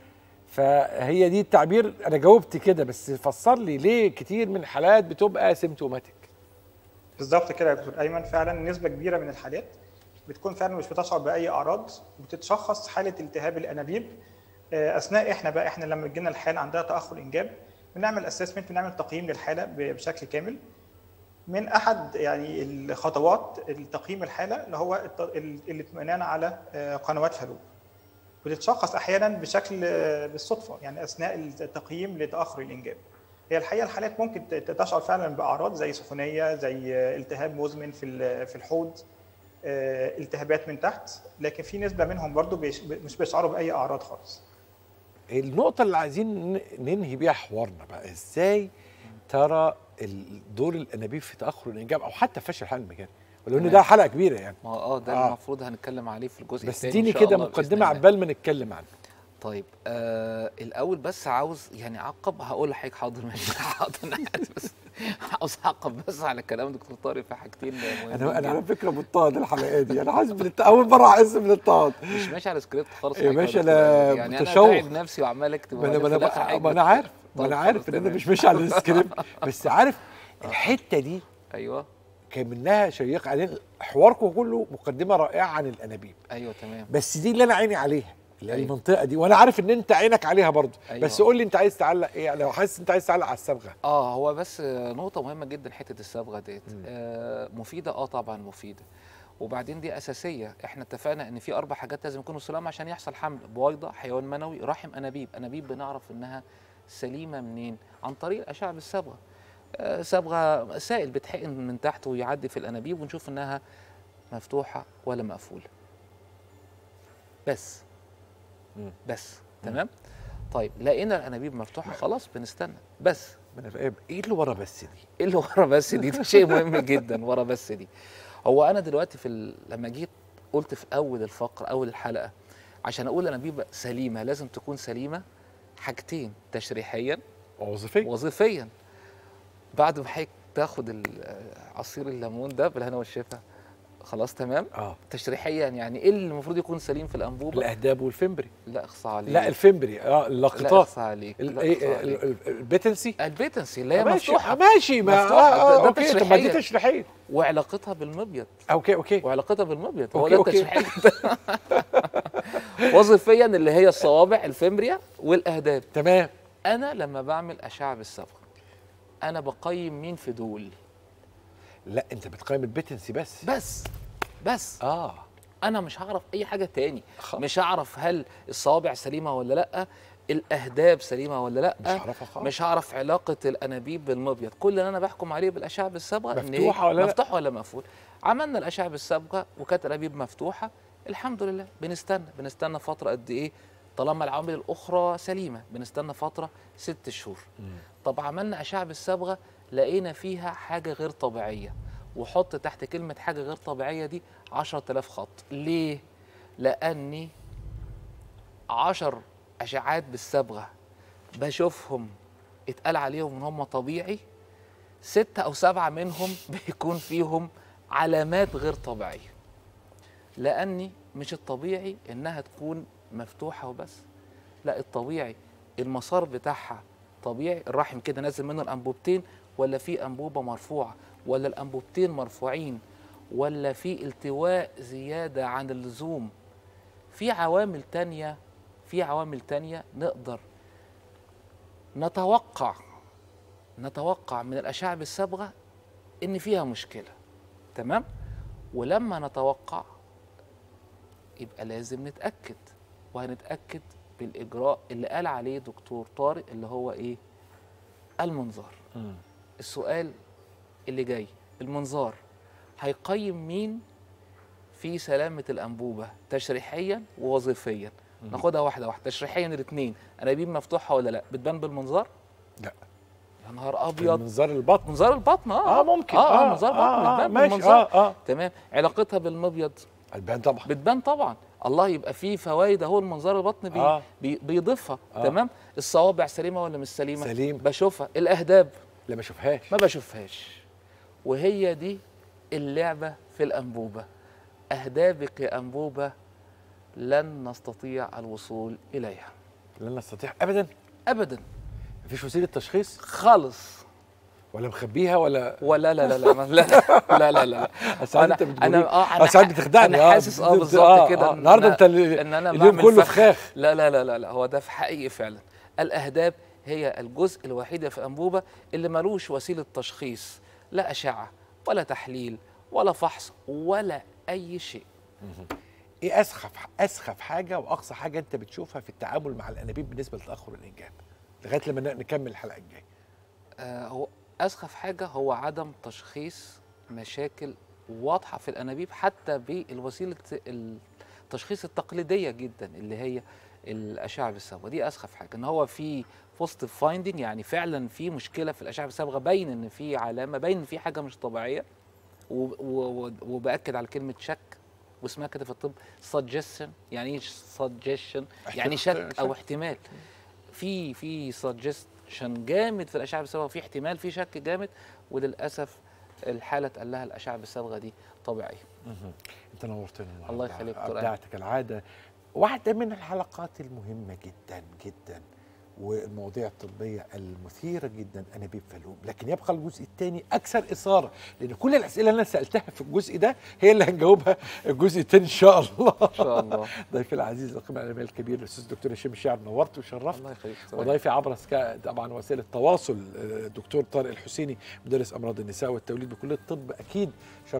فهي دي التعبير انا جاوبت كده بس فسر لي ليه كتير من الحالات بتبقى سيمتوماتيك بالظبط كده يا دكتور ايمن فعلا نسبه كبيره من الحالات بتكون فعلا مش بتشعر باي اعراض وبتتشخص حاله التهاب الانابيب آه، اثناء احنا بقى احنا لما تجينا الحاله عندها تاخر انجاب بنعمل اسسمنت بنعمل تقييم للحاله ب- بشكل كامل من احد يعني الخطوات التقييم الحاله اللي هو الت- ال- الاطمئنان على آه، قنوات فالوب بتتشخص احيانا بشكل آه، بالصدفه يعني اثناء التقييم لتاخر الانجاب هي الحقيقه الحالات ممكن ت- تشعر فعلا باعراض زي سخونيه زي آه، التهاب مزمن في ال- في الحوض آه، التهابات من تحت لكن في نسبه منهم برضو بيش- مش بيشعروا باي اعراض خالص النقطة اللي عايزين ن- ننهي بيها حوارنا بقى ازاي ترى ال- دور الانابيب في تاخر الانجاب او حتى فشل الحمل المجاني ولو ان تمام. ده حلقة كبيرة يعني ما هو اه ده آه. المفروض هنتكلم عليه في الجزء بس الثاني اديني إن شاء كده الله بإذن مقدمة الله. عبال ما نتكلم عنه طيب آه الاول بس عاوز يعني اعقب هقول لحضرتك حاضر ماشي حاضر انا عارف بس عاوز اعقب بس على كلام دكتور طارق في حاجتين مهمين انا انا على جداً. فكرة مضطهد الحلقة دي انا حاسس بالت- اول مرة احس بالاضطهاد مش ماشي على سكريبت خالص يا حضرتك باشا دكتور. أنا يعني متشوق. انا تعب نفسي وعمال اكتب ما انا ما وبعدين انا في الآخر بقى- ما حاجة انا عارف ما طب انا خلاص عارف ان انا تمام. مش ماشي على السكريبت بس عارف الحتة دي ايوه كان منها شيقة علينا حواركم كله مقدمة رائعة عن الانابيب ايوه تمام بس دي اللي انا عيني عليها اللي هي أيوة. المنطقه دي وانا عارف ان انت عينك عليها برضه أيوة. بس قول لي انت عايز تعلق ايه لو حاسس انت عايز تعلق على الصبغه اه هو بس آه، نقطة مهمة جدا حتة الصبغة ديت آه مفيدة اه طبعا مفيدة وبعدين دي أساسية احنا اتفقنا ان في أربع حاجات لازم يكونوا سلام عشان يحصل حمل بويضة حيوان منوي رحم أنابيب أنابيب بنعرف انها سليمة منين عن طريق الأشعة بالصبغة آه صبغة سائل بتحقن من تحت ويعدي في الأنابيب ونشوف انها مفتوحة ولا مقفولة بس مم. بس تمام طيب لقينا الأنابيب مفتوحة خلاص بنستنى بس ما انا فاهم ايه اللي ورا بس دي ايه اللي ورا بس دي ده شيء مهم جدا ورا بس دي هو انا دلوقتي في ال... لما جيت قلت في اول الفقره اول الحلقه عشان اقول انابيب سليمه لازم تكون سليمه حاجتين تشريحيا وظيفيه وظيفيا بعد ما حضرتك تاخد ال- عصير الليمون ده بالهنا والشفا خلاص تمام اه تشريحيا يعني ايه اللي المفروض يكون سليم في الانبوبه الاهداب والفمبري لا اخصى عليك لا الفمبري اه لا اللقطات اخصى عليك ال- لا إيه، اخصى ال- عليك ال- البيتنسي البيتنسي اللي هي ماشي مفتوحه آه، ماشي ما مفتوحة، آه ده- آه ده اوكي طب ما دي تشريحية. تشريحيه وعلاقتها بالمبيض اوكي اوكي وعلاقتها بالمبيض هو أوكي، ده أوكي. التشريحية وظيفيا اللي هي الصوابع الفمريا والاهداب تمام انا لما بعمل اشعه بالصبغه انا بقيم مين في دول لا انت بتقيم البيتنسي بس بس بس اه انا مش هعرف اي حاجه تاني خ- مش هعرف هل الصوابع سليمه ولا لا الاهداب سليمه ولا لا مش هعرفها خالص. مش هعرف علاقه الانابيب بالمبيض كل اللي انا بحكم عليه بالاشعه بالصبغه ان هي مفتوحة ولا لا؟ مفتوحه ولا مقفول عملنا الاشعه بالصبغه وكانت الانابيب مفتوحه الحمد لله بنستنى بنستنى فتره قد ايه طالما العوامل الاخرى سليمه بنستنى فتره ست شهور طب عملنا اشعه بالصبغه لقينا فيها حاجه غير طبيعيه وحط تحت كلمه حاجه غير طبيعيه دي 10000 خط ليه لاني عشر اشعات بالصبغه بشوفهم اتقال عليهم ان هم طبيعي ستة او سبعة منهم بيكون فيهم علامات غير طبيعية لاني مش الطبيعي انها تكون مفتوحة وبس لا الطبيعي المسار بتاعها طبيعي الرحم كده نازل منه الانبوبتين ولا في انبوبة مرفوعة ولا الانبوبتين مرفوعين ولا في التواء زيادة عن اللزوم في عوامل تانية في عوامل تانية نقدر نتوقع نتوقع من الأشعة بالصبغة إن فيها مشكلة تمام ولما نتوقع يبقى لازم نتأكد وهنتأكد بالإجراء اللي قال عليه دكتور طارق اللي هو إيه المنظار السؤال اللي جاي المنظار هيقيم مين في سلامة الأنبوبة تشريحيا ووظيفيا ناخدها واحدة واحدة تشريحيا الاثنين أنابيب مفتوحة ولا لا بتبان بالمنظار لا يا نهار أبيض منظار البطن منظار البطن اه اه ممكن اه, آه آه، منظار آه، البطن آه، بتبان ماشي، بالمنظار آه، آه. تمام علاقتها بالمبيض البان طبعا بتبان طبعا الله يبقى فيه فوائد اهو المنظار البطن بي آه. بي بيضيفها آه. تمام الصوابع سليمه ولا مش سليمه سليم. بشوفها الاهداب لا ما اشوفهاش ما بشوفهاش وهي دي اللعبه في الانبوبه اهدابك يا انبوبه لن نستطيع الوصول اليها لن نستطيع ابدا ابدا مفيش وسيله تشخيص خالص ولا مخبيها ولا ولا لا لا لا لا لا لا لا, لا. أصل انت بتقولي انا اه انا ساعات ح- بتخدعني انا حاسس اه بالظبط كده إن النهارده أنا- انت ال- ان انا اليوم بعمل كله فخ. فخاخ لا لا لا لا لا هو ده في حقيقي فعلا الاهداب هي الجزء الوحيد في الانبوبه اللي ملوش وسيله تشخيص لا اشعه ولا تحليل ولا فحص ولا اي شيء ايه اسخف اسخف حاجه واقصى حاجه انت بتشوفها في التعامل مع الانابيب بالنسبه لتاخر الانجاب لغايه لما ن- نكمل الحلقه الجايه آه هو اسخف حاجه هو عدم تشخيص مشاكل واضحه في الانابيب حتى بالوسيله التشخيص التقليديه جدا اللي هي الاشعه بالصبغه دي اسخف حاجه ان هو في بوزيتيف فايندنج يعني فعلا في مشكله في الاشعه بالصبغه باين ان في علامه باين ان في حاجه مش طبيعيه و- و- و- وباكد على كلمه شك واسمها كده في الطب suggestion يعني ايه suggestion يعني شك او احتمال في في suggestion جامد في الاشعه بالصبغه وفي احتمال في شك جامد وللاسف الحاله اتقال لها الاشعه بالصبغه دي طبيعيه انت نورتنا النهارده الله يخليك دكتور ابدعت كالعاده واحده من الحلقات المهمه جدا جدا والمواضيع الطبيه المثيره جدا انابيب فالوب لكن يبقى الجزء الثاني اكثر اثاره لان كل الاسئله اللي انا سالتها في الجزء ده هي اللي هنجاوبها الجزء الثاني ان شاء الله ان شاء الله ضيفي العزيز القيمه العلميه الكبير الاستاذ دكتور هشام الشاعر نورت وشرفت الله يخليك دكتور وضيفي عبر سكا طبعا وسائل التواصل آه، الدكتور طارق الحسيني مدرس امراض النساء والتوليد بكليه الطب اكيد شرف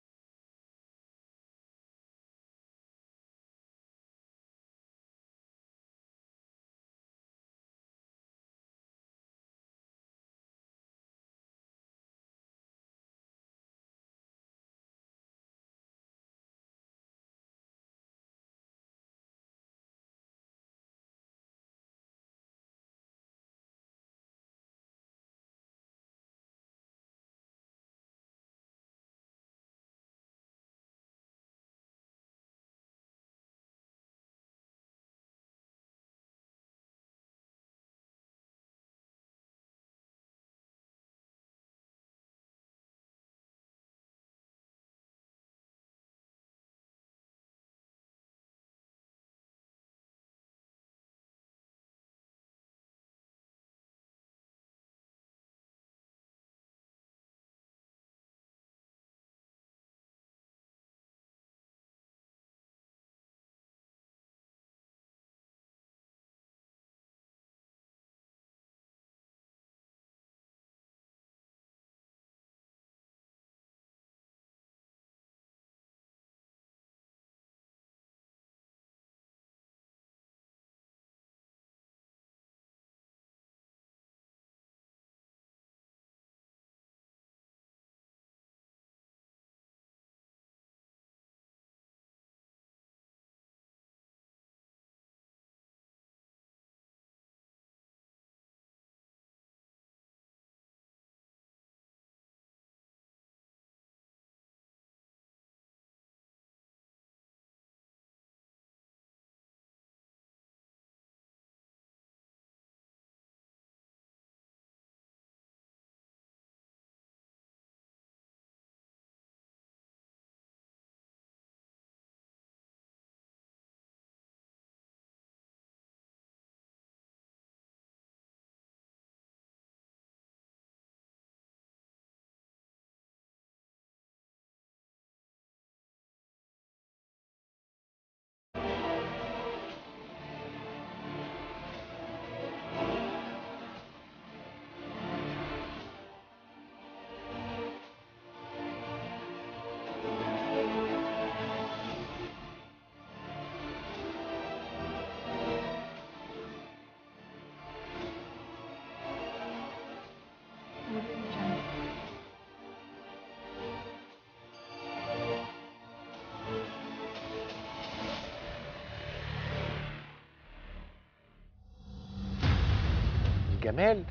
الجمال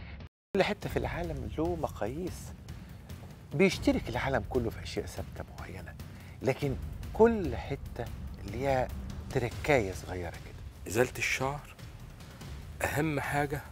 كل حته في العالم له مقاييس بيشترك العالم كله في اشياء ثابته معينه لكن كل حته ليها تركايه صغيره كده ازاله الشعر اهم حاجه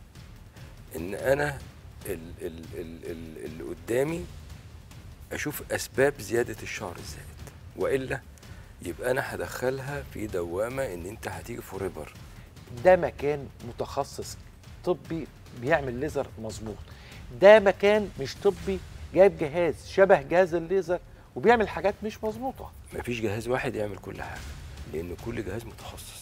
ان انا ال ال ال ال اللي قدامي اشوف اسباب زياده الشعر الزائد والا يبقى انا هدخلها في دوامه ان انت هتيجي فوريفر ده مكان متخصص طبي بيعمل ليزر مظبوط ده مكان مش طبي جايب جهاز شبه جهاز الليزر وبيعمل حاجات مش مظبوطه مفيش جهاز واحد يعمل كل حاجه لان كل جهاز متخصص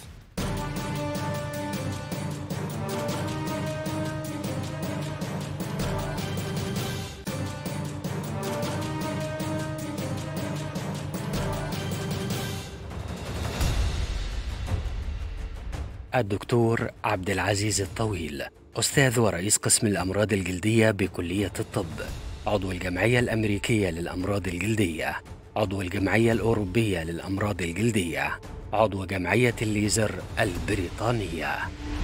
الدكتور عبد العزيز الطويل أستاذ ورئيس قسم الأمراض الجلدية بكلية الطب عضو الجمعية الأمريكية للأمراض الجلدية عضو الجمعية الأوروبية للأمراض الجلدية عضو جمعية الليزر البريطانية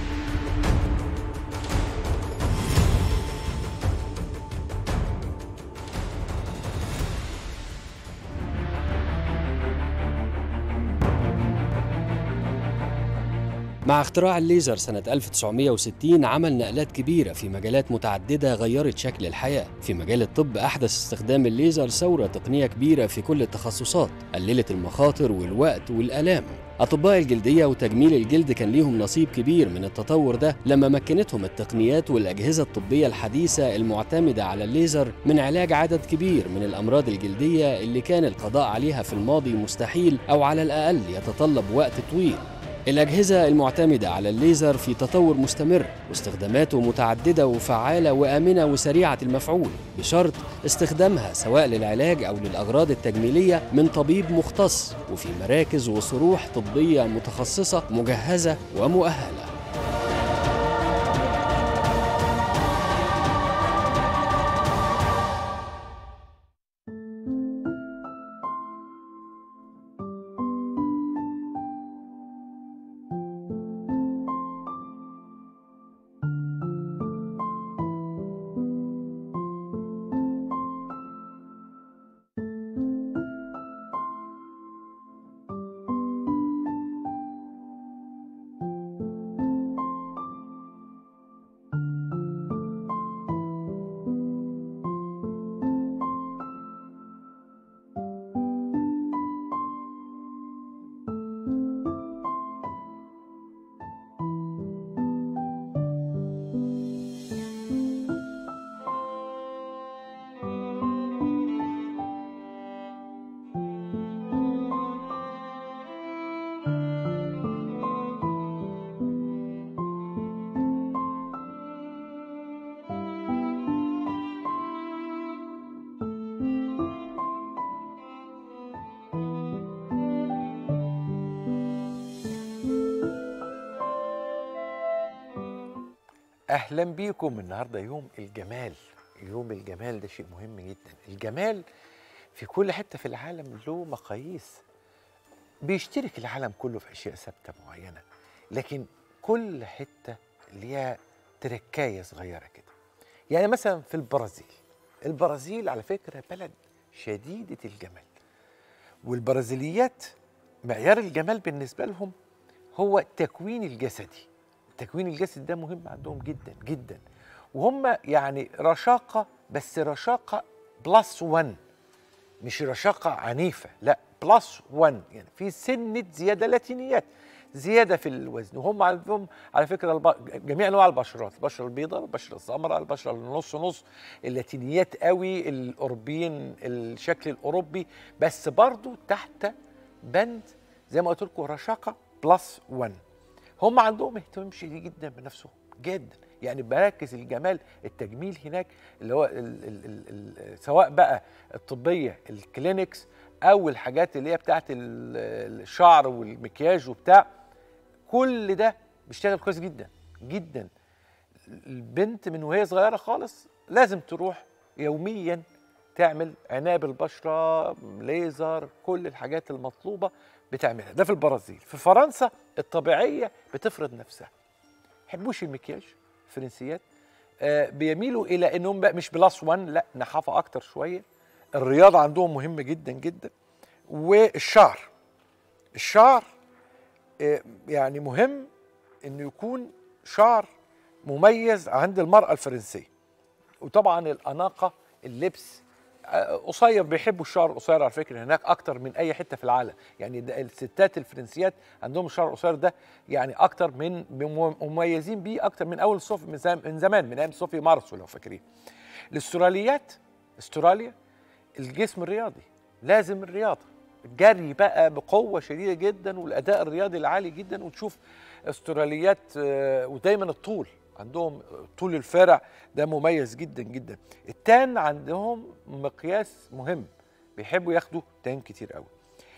مع اختراع الليزر سنة 1960 عمل نقلات كبيرة في مجالات متعددة غيرت شكل الحياة في مجال الطب أحدث استخدام الليزر ثورة تقنية كبيرة في كل التخصصات قللت المخاطر والوقت والآلام أطباء الجلدية وتجميل الجلد كان ليهم نصيب كبير من التطور ده لما مكنتهم التقنيات والأجهزة الطبية الحديثة المعتمدة على الليزر من علاج عدد كبير من الأمراض الجلدية اللي كان القضاء عليها في الماضي مستحيل أو على الأقل يتطلب وقت طويل الأجهزة المعتمدة على الليزر في تطور مستمر واستخداماته متعددة وفعالة وآمنة وسريعة المفعول بشرط استخدامها سواء للعلاج أو للأغراض التجميلية من طبيب مختص وفي مراكز وصروح طبية متخصصة مجهزة ومؤهلة اهلا بيكم النهارده يوم الجمال يوم الجمال ده شيء مهم جدا الجمال في كل حته في العالم له مقاييس بيشترك العالم كله في اشياء ثابته معينه لكن كل حته ليها تركايه صغيره كده يعني مثلا في البرازيل البرازيل على فكره بلد شديده الجمال والبرازيليات معيار الجمال بالنسبه لهم هو التكوين الجسدي التكوين الجسدي ده مهم عندهم جدا جدا وهم يعني رشاقه بس رشاقه بلس 1 مش رشاقه عنيفه لا بلس 1 يعني في سنه زياده لاتينيات زياده في الوزن وهم عندهم على فكره الب... جميع انواع البشرات البشره البيضاء البشره السمراء البشره النص نص اللاتينيات قوي الاوروبيين الشكل الاوروبي بس برضو تحت بند زي ما قلت لكم رشاقه بلس 1 هم عندهم اهتمام شديد جدا بنفسهم جدا يعني مراكز الجمال التجميل هناك اللي هو ال ال ال ال سواء بقى الطبيه الكلينكس او الحاجات اللي هي بتاعت الشعر والمكياج وبتاع كل ده بيشتغل كويس جدا جدا البنت من وهي صغيره خالص لازم تروح يوميا تعمل عناية بالبشرة ليزر كل الحاجات المطلوبة بتعملها ده في البرازيل في فرنسا الطبيعية بتفرض نفسها يحبوش المكياج الفرنسيات آه بيميلوا إلى إنهم بقى مش بلس 1 لا نحافة أكتر شوية الرياضة عندهم مهمة جدا جدا والشعر الشعر آه يعني مهم إنه يكون شعر مميز عند المرأة الفرنسية وطبعا الأناقة اللبس قصير بيحبوا الشعر القصير على فكره هناك اكتر من اي حته في العالم يعني الستات الفرنسيات عندهم الشعر القصير ده يعني اكتر من مميزين بيه اكتر من اول صوفي من زمان من ايام صوفي مارسو لو فاكرين الاستراليات استراليا الجسم الرياضي لازم الرياضه الجري بقى بقوه شديده جدا والاداء الرياضي العالي جدا وتشوف استراليات ودايما الطول عندهم طول الفرع ده مميز جدا جدا التان عندهم مقياس مهم بيحبوا ياخدوا تان كتير قوي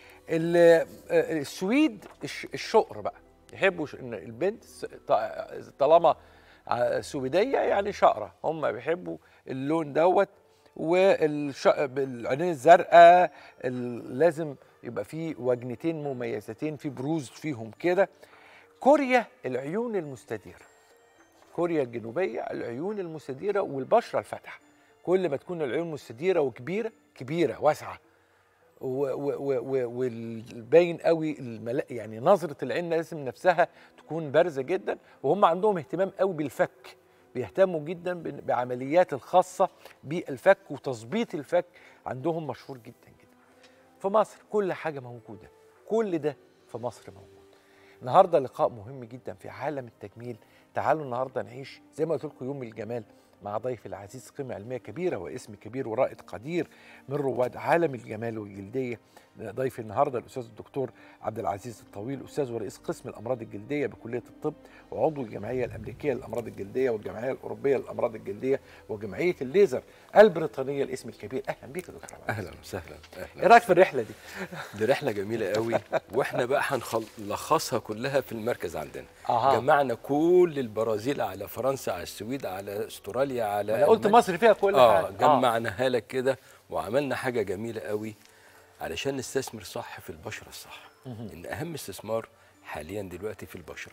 السويد الشقر بقى يحبوا ان البنت طالما سويديه يعني شقره هم بيحبوا اللون دوت والعينين الزرقاء ال- لازم يبقى في وجنتين مميزتين في بروز فيهم كده كوريا العيون المستديره كوريا الجنوبيه العيون المستديره والبشره الفاتحه كل ما تكون العيون مستديره وكبيره كبيره واسعه و- و- و- و- والباين قوي الملا... يعني نظره العين لازم نفسها تكون بارزه جدا وهم عندهم اهتمام قوي بالفك بيهتموا جدا ب- بعمليات الخاصه بالفك وتظبيط الفك عندهم مشهور جدا جدا في مصر كل حاجه موجوده كل ده في مصر موجود النهارده لقاء مهم جدا في عالم التجميل تعالوا النهارده نعيش زي ما قلت لكم يوم الجمال مع ضيفي العزيز قيمة علمية كبيرة واسم كبير ورائد قدير من رواد عالم الجمال والجلدية ضيفي النهارده الأستاذ الدكتور عبد العزيز الطويل أستاذ ورئيس قسم الأمراض الجلدية بكلية الطب وعضو الجمعية الأمريكية للأمراض الجلدية والجمعية الأوروبية للأمراض الجلدية وجمعية الليزر البريطانية الاسم الكبير أهلا بيك يا دكتور عبد العزيز. اهلا وسهلا اهلا إيه رأيك في الرحلة دي؟ دي رحله جميله قوي واحنا بقى هنلخصها كلها في المركز عندنا أها. جمعنا كل البرازيل على فرنسا على السويد على استراليا على أنا قلت ألمانيا. مصر فيها كل اه حاجة. آه. جمعناها لك كده وعملنا حاجه جميله قوي علشان نستثمر صح في البشره الصح مهم. ان اهم استثمار حاليا دلوقتي في البشره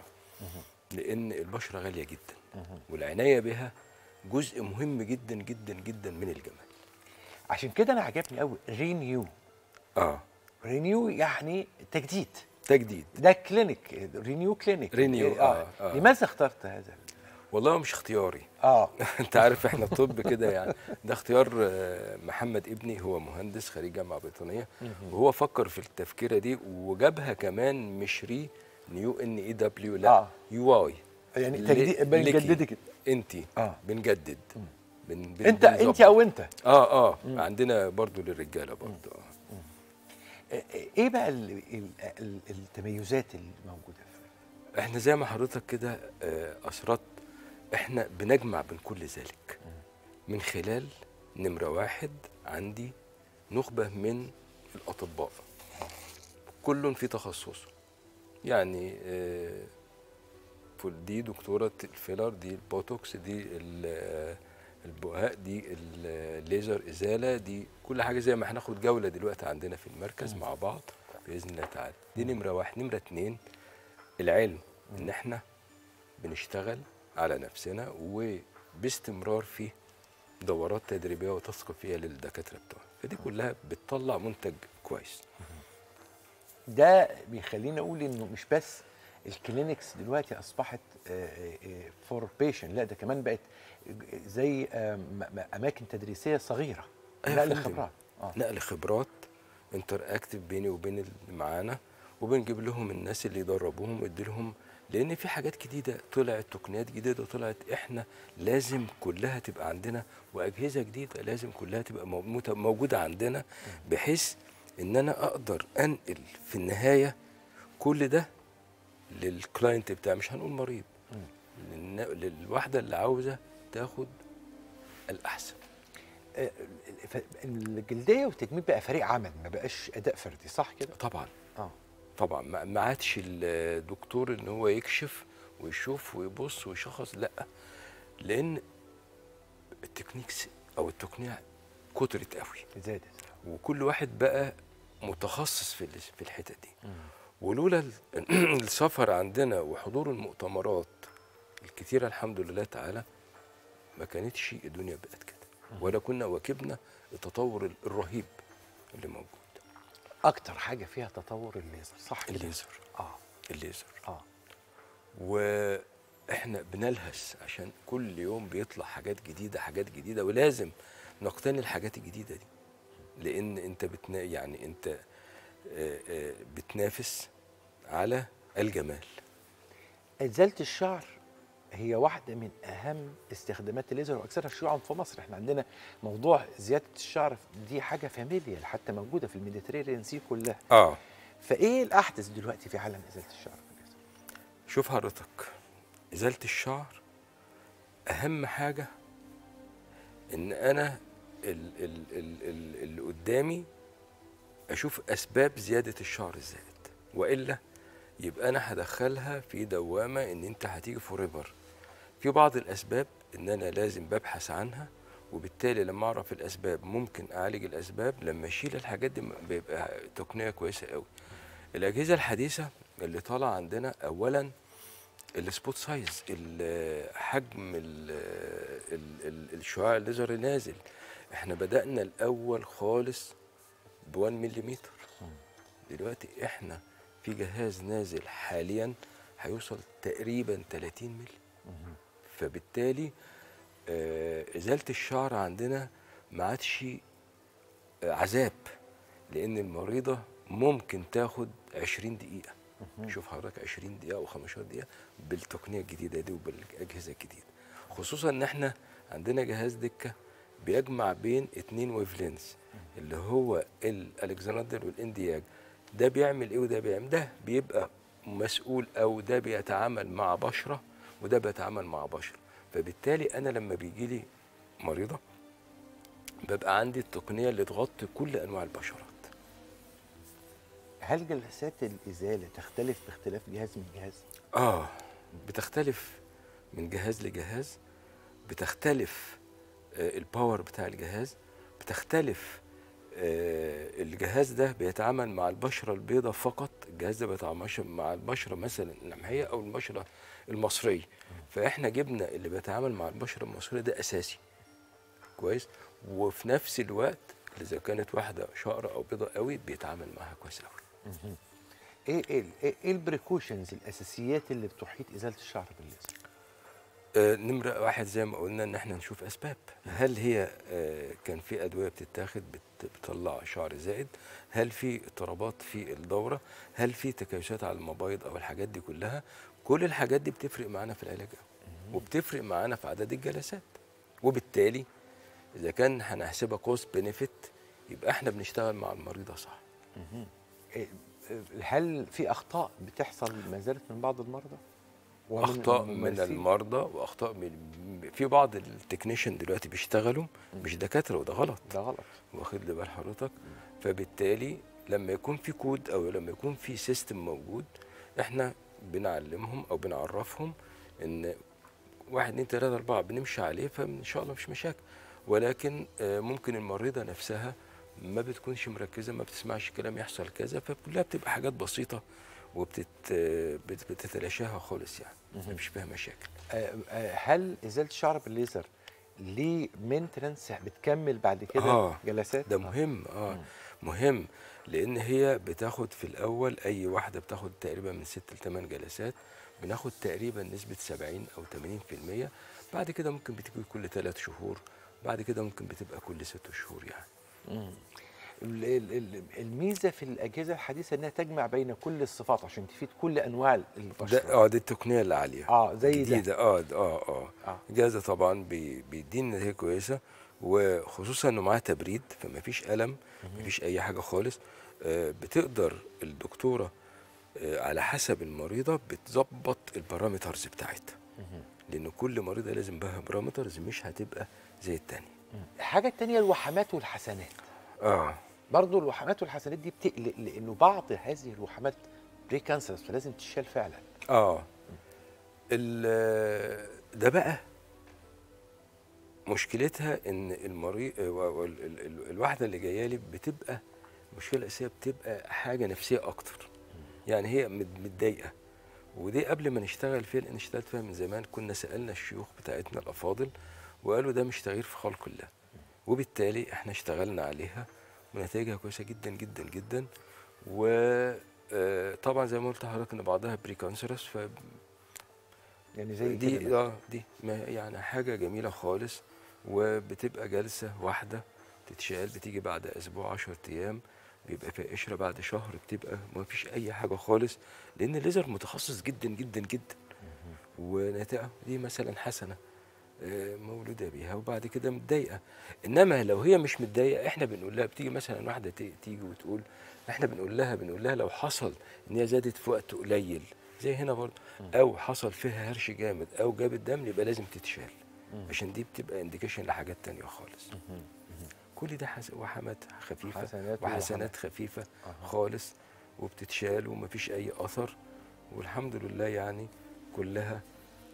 لان البشره غاليه جدا والعنايه بها جزء مهم جدا جدا جدا من الجمال عشان كده أنا عجبني قوي رينيو اه رينيو يعني تجديد تجديد ده كلينيك رينيو كلينيك رينيو، آه، آه. لماذا اخترت هذا والله مش اختياري اه انت عارف احنا الطب كده يعني ده اختيار آه، محمد ابني هو مهندس خريج جامعه بريطانيه مهم. وهو فكر في التفكيره دي وجابها كمان مش ري نيو ان اي دبليو لا آه. يو اي يعني تجديد بنجدد كده انت آه. بنجدد بن بن انت بنظبط. انت او انت اه اه عندنا برضو للرجاله برضو اه ايه بقى ال- ال- ال- التميزات الموجوده في احنا زي ما حضرتك كده آه، اثرت احنا بنجمع بين كل ذلك من خلال نمره واحد عندي نخبه من الاطباء كل في تخصصه يعني آه، فل- دي دكتوره الفيلر دي البوتوكس دي ال- آه، البهاء دي الليزر ازاله دي كل حاجه زي ما هناخد جوله دلوقتي عندنا في المركز مع بعض باذن الله تعالى دي نمره واحد نمره اتنين العلم ان احنا بنشتغل على نفسنا وباستمرار في دورات تدريبيه وتثقيفيه للدكاتره بتوعنا فدي كلها بتطلع منتج كويس ده بيخليني اقول انه مش بس الكلينكس دلوقتي اصبحت فور بيشن لا ده كمان بقت زي آه، م- م- اماكن تدريسيه صغيره أيوة نقل يا فندم. خبرات آه. نقل خبرات انتر اكتف بيني وبين اللي معانا وبنجيب لهم الناس اللي يدربوهم ويدي لهم لان في حاجات جديده طلعت تقنيات جديده طلعت احنا لازم كلها تبقى عندنا واجهزه جديده لازم كلها تبقى مو- مت- موجوده عندنا بحيث ان انا اقدر انقل في النهايه كل ده للكلاينت بتاعي مش هنقول مريض للن- للواحده اللي عاوزه تاخد الاحسن آه، ف- الجلديه والتجميل بقى فريق عمل ما بقاش اداء فردي صح كده طبعا اه طبعا ما ما عادش الدكتور ان هو يكشف ويشوف ويبص ويشخص لا لان التكنيكس او التقنيع كترت قوي زادت وكل واحد بقى متخصص في ال- في الحته دي ولولا ال- السفر عندنا وحضور المؤتمرات الكتيره الحمد لله تعالى ما كانتش الدنيا بقت كده ولا كنا واكبنا التطور الرهيب اللي موجود اكتر حاجه فيها تطور الليزر صح كده الليزر اه الليزر اه واحنا بنلهس عشان كل يوم بيطلع حاجات جديده حاجات جديده ولازم نقتني الحاجات الجديده دي لان انت بتنا يعني انت آه، آه، بتنافس على الجمال ازاله الشعر هي واحده من اهم استخدامات الليزر واكثرها شيوعا في مصر احنا عندنا موضوع زياده الشعر دي حاجه فاميليا حتى موجوده في الميديترينيان سي كلها اه فايه الاحدث دلوقتي في عالم ازاله الشعر شوف حضرتك ازاله الشعر اهم حاجه ان انا ال ال ال ال اللي قدامي اشوف اسباب زياده الشعر الزائد والا يبقى انا هدخلها في دوامه ان انت هتيجي فوريفر في بعض الاسباب ان انا لازم ببحث عنها وبالتالي لما اعرف الاسباب ممكن اعالج الاسباب لما اشيل الحاجات دي بيبقى تقنيه كويسه قوي الاجهزه الحديثه اللي طالعه عندنا اولا السبوت سايز ال- حجم ال- ال- ال- الشعاع الليزر نازل احنا بدانا الاول خالص ب 1 ملم دلوقتي احنا في جهاز نازل حاليا هيوصل تقريبا 30 ملي فبالتالي آه، ازاله الشعر عندنا ما عادش آه، عذاب لان المريضه ممكن تاخد 20 دقيقه شوف حضرتك 20 دقيقه او 15 دقيقه بالتقنيه الجديده دي وبالاجهزه الجديده خصوصا ان احنا عندنا جهاز دكه بيجمع بين اتنين ويف لينز اللي هو الالكسندر والاندياج ده بيعمل ايه وده بيعمل ده بيبقى مسؤول او ده بيتعامل مع بشره وده بيتعامل مع بشره فبالتالي انا لما بيجي لي مريضه ببقى عندي التقنيه اللي تغطي كل انواع البشرات هل جلسات الازاله تختلف باختلاف جهاز من جهاز؟ اه بتختلف من جهاز لجهاز بتختلف آه الباور بتاع الجهاز بتختلف آه الجهاز ده بيتعامل مع البشرة البيضاء فقط الجهاز ده بيتعامل مع البشرة مثلا اللمحية أو البشرة المصرية فإحنا جبنا اللي بيتعامل مع البشرة المصرية ده أساسي كويس وفي نفس الوقت إذا كانت واحدة شقرة أو بيضاء قوي بيتعامل معاها كويس قوي مهم. ايه ايه ايه, إيه البريكوشنز الاساسيات اللي بتحيط ازاله الشعر بالليزر؟ آه، نمرة واحد زي ما قلنا ان احنا نشوف اسباب هل هي آه، كان في ادوية بتتاخد بت- بتطلع شعر زائد هل في اضطرابات في الدورة هل في تكيسات على المبايض او الحاجات دي كلها كل الحاجات دي بتفرق معانا في العلاج أوي. وبتفرق معانا في عدد الجلسات وبالتالي اذا كان هنحسبها كوست بنفيت يبقى احنا بنشتغل مع المريضة صح مهم. إيه، هل في اخطاء بتحصل ما زالت من بعض المرضى؟ ومن اخطاء من الممارسين؟ المرضى واخطاء من في بعض التكنيشن دلوقتي بيشتغلوا مش دكاتره وده غلط ده غلط واخد لي بال حضرتك فبالتالي لما يكون في كود او لما يكون في سيستم موجود احنا بنعلمهم او بنعرفهم ان واحد اتنين تلاته اربعه بنمشي عليه فان شاء الله مش مشاكل ولكن آه، ممكن الممرضه نفسها ما بتكونش مركزه ما بتسمعش كلام يحصل كذا فكلها بتبقى حاجات بسيطه وبتت بت- بتتلاشاها خالص يعني مش فيها مشاكل آه، آه، هل ازاله الشعر بالليزر ليه مينتننس بتكمل بعد كده آه، جلسات؟ ده مهم اه مهم لان هي بتاخد في الاول اي واحده بتاخد تقريبا من 6 ل 8 جلسات بناخد تقريبا نسبه 70 او 80% بعد كده ممكن بتيجي كل 3 شهور بعد كده ممكن بتبقى كل 6 شهور يعني مم. ال- ال- ال- الميزه في الاجهزه الحديثه انها تجمع بين كل الصفات عشان تفيد كل انواع البشره ده اه دي التقنيه اللي عاليه اه زي ده جديده اه ده- اه اه آه. الجهاز ده طبعا بي- بيدينا نتيجه كويسه وخصوصا انه معاه تبريد فما فيش الم ما فيش اي حاجه خالص آه بتقدر الدكتوره آه على حسب المريضه بتظبط البارامترز بتاعتها لان كل مريضه لازم بها بارامترز مش هتبقى زي التانية الحاجه التانية الوحمات والحسنات اه برضو الوحمات والحسنات دي بتقلق لانه بعض هذه الوحمات بري كانسرز فلازم تشال فعلا اه ال- ده بقى مشكلتها ان المريض الواحده اللي جايه لي بتبقى المشكله الاساسيه بتبقى حاجه نفسيه اكتر يعني هي مت- متضايقه ودي قبل ما نشتغل فيها لان اشتغلت فيها من زمان كنا سالنا الشيوخ بتاعتنا الافاضل وقالوا ده مش تغيير في خلق الله وبالتالي احنا اشتغلنا عليها ونتائجها كويسه جدا جدا جدا و آه، طبعا زي ما قلت لحضرتك ان بعضها بري كانسرس ف يعني زي دي كده اه دي ما يعني حاجه جميله خالص وبتبقى جلسه واحده تتشال بتيجي بعد اسبوع 10 ايام بيبقى فيها قشره بعد شهر بتبقى ما فيش اي حاجه خالص لان الليزر متخصص جدا جدا جدا ونتائجه دي مثلا حسنه آه، مولوده بيها وبعد كده متضايقه انما لو هي مش متضايقه احنا بنقول لها بتيجي مثلا واحده ت- تيجي وتقول احنا بنقول لها بنقول لها لو حصل ان هي زادت في وقت قليل زي هنا برضه او حصل فيها هرش جامد او جابت دم يبقى لازم تتشال عشان دي بتبقى انديكيشن لحاجات تانية خالص كل ده حس... وحمات خفيفه حسنات وحسنات خفيفه خالص وبتتشال ومفيش اي اثر والحمد لله يعني كلها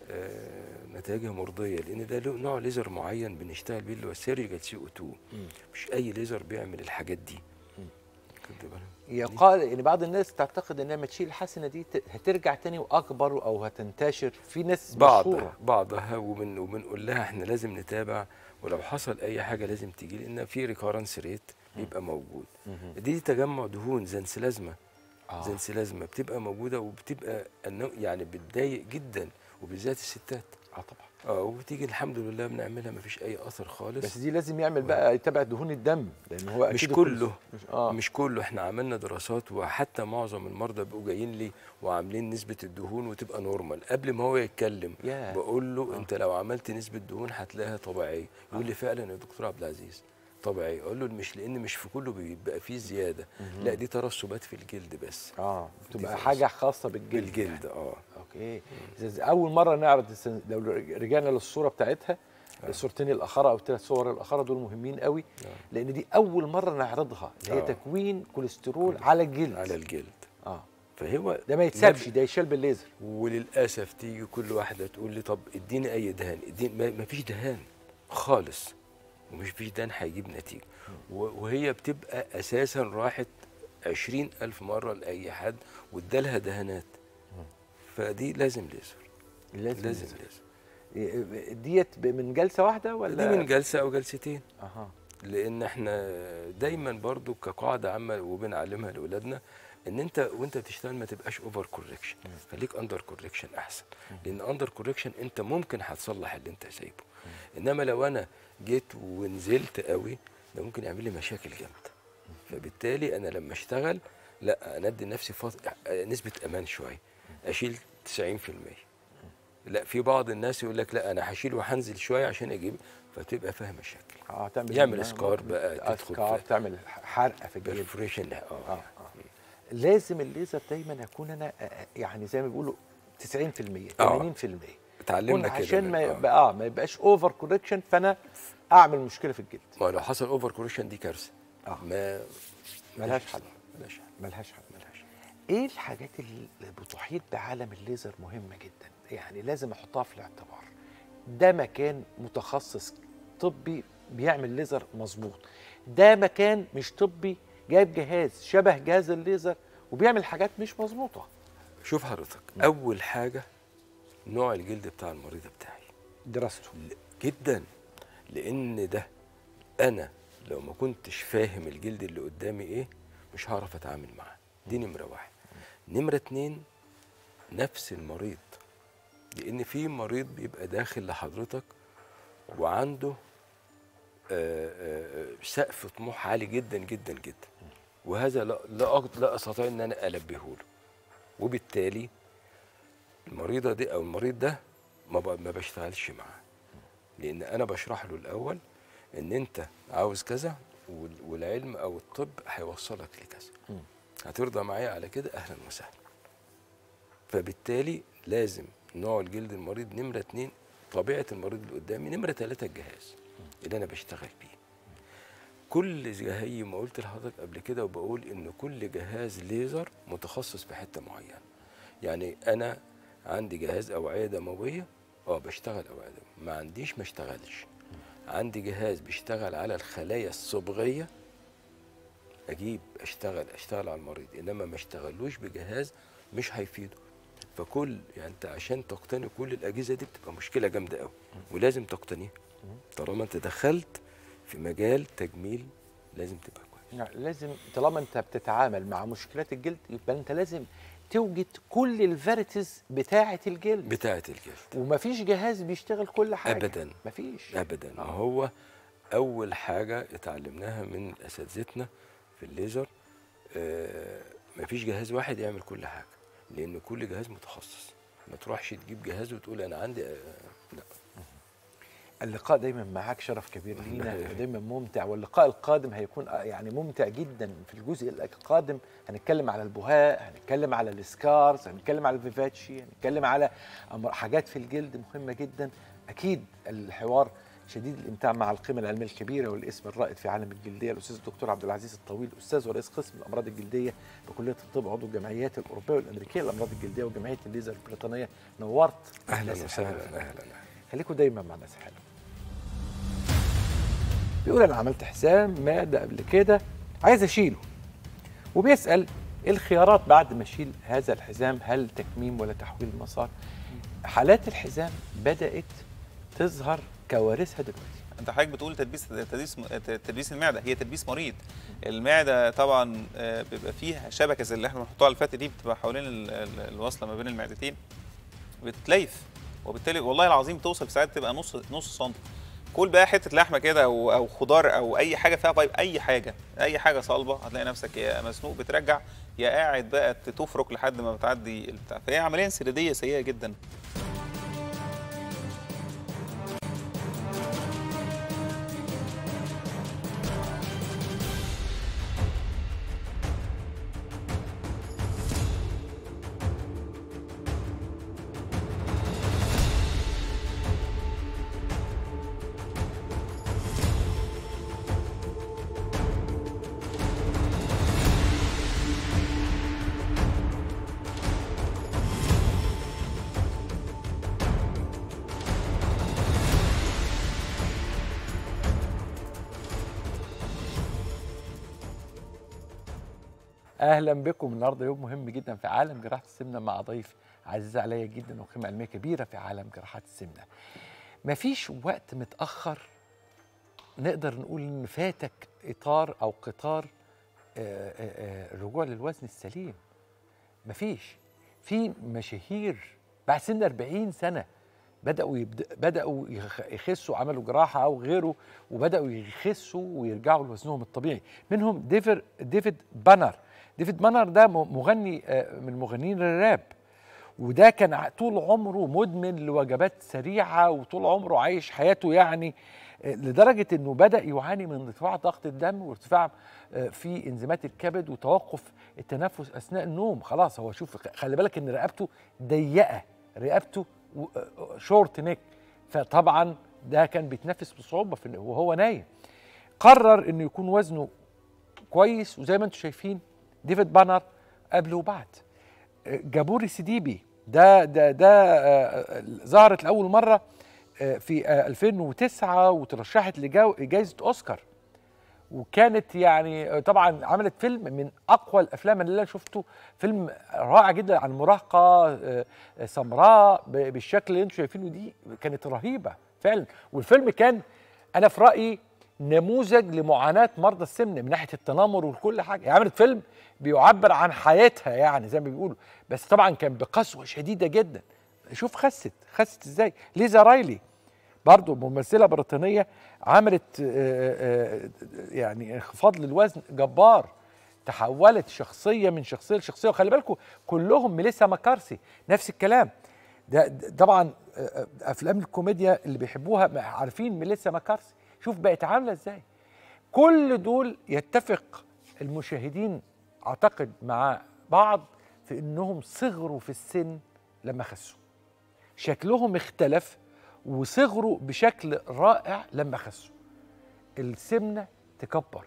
آه، نتائجها مرضيه لان ده له نوع ليزر معين بنشتغل بيه اللي هو السيرجيكال سي او 2 مش اي ليزر بيعمل الحاجات دي خد بالك؟ يقال يعني بعض الناس تعتقد ان لما تشيل الحسنه دي ت- هترجع تاني واكبر او هتنتشر في ناس بعض مشهوره بعضها وبن وبنقول لها احنا لازم نتابع ولو حصل اي حاجه لازم تيجي لان في ريكارنس ريت بيبقى موجود مهم. دي, دي تجمع دهون زنسلازما آه. زنسلازما بتبقى موجوده وبتبقى النوع- يعني بتضايق جدا وبالذات الستات اه طبعا اه وبتيجي الحمد لله بنعملها مفيش اي اثر خالص بس دي لازم يعمل بقى يتابع دهون الدم لان هو مش أكيد كله مش اه مش كله احنا عملنا دراسات وحتى معظم المرضى بيبقوا جايين لي وعاملين نسبه الدهون وتبقى نورمال قبل ما هو يتكلم ياه. بقول له انت لو عملت نسبه دهون هتلاقيها طبيعيه يقول لي فعلا يا دكتور عبد العزيز طبيعي اقول له مش لان مش في كله بيبقى فيه زياده مهم. لا دي ترسبات في الجلد بس اه بتبقى دي حاجه خاصه بالجلد بالجلد اه اوكي زي- زي اول مره نعرض السن... لو رجعنا للصوره بتاعتها الصورتين الاخرى او الثلاث صور الاخرى دول مهمين قوي لان دي اول مره نعرضها اللي هي آه. تكوين كوليسترول على الجلد على الجلد اه فهو ده ما يتسابش ده يشال بالليزر وللاسف تيجي كل واحده تقول لي طب اديني اي دهان اديني ما ما فيش دهان خالص ومش فيش دهان هيجيب نتيجه و- وهي بتبقى اساسا راحت عشرين ألف مرة لأي حد وادالها دهانات فدي لازم ليزر لازم لازم ليزر. ليزر ديت ب- من جلسه واحده ولا دي من جلسة أو جلستين اها لأن احنا دايما برضو كقاعدة عامة وبنعلمها لأولادنا ان انت وانت بتشتغل ما تبقاش اوفر كوركشن خليك اندر كوركشن احسن لان اندر كوركشن انت ممكن هتصلح اللي انت سايبه انما لو انا جيت ونزلت قوي ده ممكن يعمل لي مشاكل جامده فبالتالي انا لما اشتغل لا اندي لنفسي فط... نسبه امان شويه اشيل 90% لا في بعض الناس يقول لك لا انا هشيل وهنزل شويه عشان اجيب فتبقى فيها مشاكل اه تعمل يعمل سكار بقى تدخل سكار في تعمل حرقه في الجلد برفريشن اه, آه. آه. لازم الليزر دايما اكون انا آه، يعني زي ما بيقولوا 90% 80% آه. اتعلمنا كده عشان من- ما آه. يبقى اه ما يبقاش اوفر كوركشن فانا اعمل مشكله في الجلد ما لو حصل اوفر كوركشن دي كارثه آه. ما ملهاش حل ملهاش حل ملهاش حل ملهاش ايه الحاجات اللي بتحيط بعالم الليزر مهمه جدا يعني لازم احطها في الاعتبار ده مكان متخصص طبي بيعمل ليزر مظبوط ده مكان مش طبي جايب جهاز شبه جهاز الليزر وبيعمل حاجات مش مظبوطه شوف حضرتك اول حاجه نوع الجلد بتاع المريضه بتاعي دراسته جدا لان ده انا لو ما كنتش فاهم الجلد اللي قدامي ايه مش هعرف اتعامل معاه دي نمره واحد نمره اتنين نفس المريض لان في مريض بيبقى داخل لحضرتك وعنده آه، آه، سقف طموح عالي جدا جدا جدا وهذا لا لا أقد- لا استطيع ان انا البيه له وبالتالي المريضه دي او المريض ده ما ب- ما بشتغلش معاه لان انا بشرح له الاول ان انت عاوز كذا وال- والعلم او الطب هيوصلك لكذا هترضى معايا على كده اهلا وسهلا فبالتالي لازم نوع الجلد المريض نمره اتنين طبيعه المريض اللي قدامي نمره ثلاثه الجهاز اللي انا بشتغل بيه كل زي ما قلت لحضرتك قبل كده وبقول ان كل جهاز ليزر متخصص في حته معينه يعني انا عندي جهاز اوعيه دمويه اه بشتغل اوعيه دمويه ما عنديش ما اشتغلش عندي جهاز بيشتغل على الخلايا الصبغيه اجيب اشتغل اشتغل على المريض انما ما اشتغلوش بجهاز مش هيفيده فكل يعني انت عشان تقتني كل الاجهزه دي بتبقى مشكله جامده قوي ولازم تقتنيها طالما انت دخلت في مجال تجميل لازم تبقى كويس يعني لازم طالما انت بتتعامل مع مشكلات الجلد يبقى انت لازم توجد كل الفيرتيز بتاعه الجلد بتاعه الجلد ومفيش جهاز بيشتغل كل حاجه ابدا مفيش ابدا ما هو اول حاجه اتعلمناها من اساتذتنا في الليزر آه مفيش جهاز واحد يعمل كل حاجه لان كل جهاز متخصص ما تروحش تجيب جهاز وتقول انا عندي آه لا اللقاء دايما معاك شرف كبير لينا ودايما ممتع واللقاء القادم هيكون يعني ممتع جدا في الجزء القادم هنتكلم على البهاء هنتكلم على السكارز هنتكلم على الفيفاتشي هنتكلم على أمر- حاجات في الجلد مهمة جدا أكيد الحوار شديد الامتاع مع القيمه العلميه الكبيره والاسم الرائد في عالم الجلديه الاستاذ الدكتور عبد العزيز الطويل استاذ ورئيس قسم الامراض الجلديه بكليه الطب عضو الجمعيات الاوروبيه والامريكيه للامراض الجلديه وجمعيه الليزر البريطانيه نورت اهلا ناس وسهلا الحلوة. اهلا خليكم دايما مع ناس حلوه بيقول انا عملت حسام معده قبل كده عايز اشيله وبيسال إيه الخيارات بعد ما اشيل هذا الحزام هل تكميم ولا تحويل مسار حالات الحزام بدات تظهر كوارثها دلوقتي انت حضرتك بتقول تدبيس تدبيس تدبيس المعده هي تدبيس مريض المعده طبعا آه، بيبقى فيها شبكه زي اللي احنا بنحطها على الفتة دي بتبقى حوالين ال- ال- الوصله ما بين المعدتين بتليف وبالتالي والله العظيم توصل في ساعات تبقى نص نص سنتي كل بقى حته لحمه كده او او خضار او اي حاجه فيها فايب اي حاجه اي حاجه صلبه هتلاقي نفسك يا مسنوق بترجع يا قاعد بقى تفرك لحد ما بتعدي البتاع فهي عمليه انسداديه سيئه جدا اهلا بكم النهارده يوم مهم جدا في عالم جراحه السمنه مع ضيف عزيز عليا جدا وقيمه علميه كبيره في عالم جراحات السمنه. مفيش وقت متاخر نقدر نقول ان فاتك اطار او قطار آه، آه، آه، الرجوع للوزن السليم. مفيش في مشاهير بعد سن 40 سنه بداوا يبد... بداوا يخ- يخسوا عملوا جراحه او غيره وبداوا يخسوا ويرجعوا لوزنهم الطبيعي منهم ديفر ديفيد بانر ديفيد بانر ده م- مغني آه، من مغنيين الراب وده كان ع- طول عمره مدمن لوجبات سريعه وطول عمره عايش حياته يعني آه، لدرجه انه بدا يعاني من ارتفاع ضغط الدم وارتفاع آه، في انزيمات الكبد وتوقف التنفس اثناء النوم خلاص هو شوف خلي بالك ان رقبته ضيقه رقبته شورت نيك فطبعا ده كان بيتنفس بصعوبه في وهو نايم قرر انه يكون وزنه كويس وزي ما انتم شايفين ديفيد بانر قبل وبعد جابوري سيديبي ده ده ده آه، ظهرت لاول مره آه، في آه، 2009 وترشحت لجائزه اوسكار وكانت يعني آه، طبعا عملت فيلم من اقوى الافلام اللي انا شفته فيلم رائع جدا عن مراهقه آه، آه، سمراء ب- بالشكل اللي انتم شايفينه دي كانت رهيبه فعلا والفيلم كان انا في رايي نموذج لمعاناه مرضى السمنه من ناحيه التنمر وكل حاجه هي عملت فيلم بيعبر عن حياتها يعني زي ما بيقولوا بس طبعا كان بقسوه شديده جدا شوف خست خست ازاي ليزا رايلي برضو ممثله بريطانيه عملت آه، آه، يعني انخفاض للوزن جبار تحولت شخصيه من شخصيه لشخصيه وخلي بالكم كلهم ميليسا مكارسي نفس الكلام ده ده طبعا آه، آه، افلام الكوميديا اللي بيحبوها عارفين ميليسا مكارسي شوف بقت عامله ازاي كل دول يتفق المشاهدين اعتقد مع بعض في انهم صغروا في السن لما خسوا شكلهم اختلف وصغروا بشكل رائع لما خسوا السمنه تكبر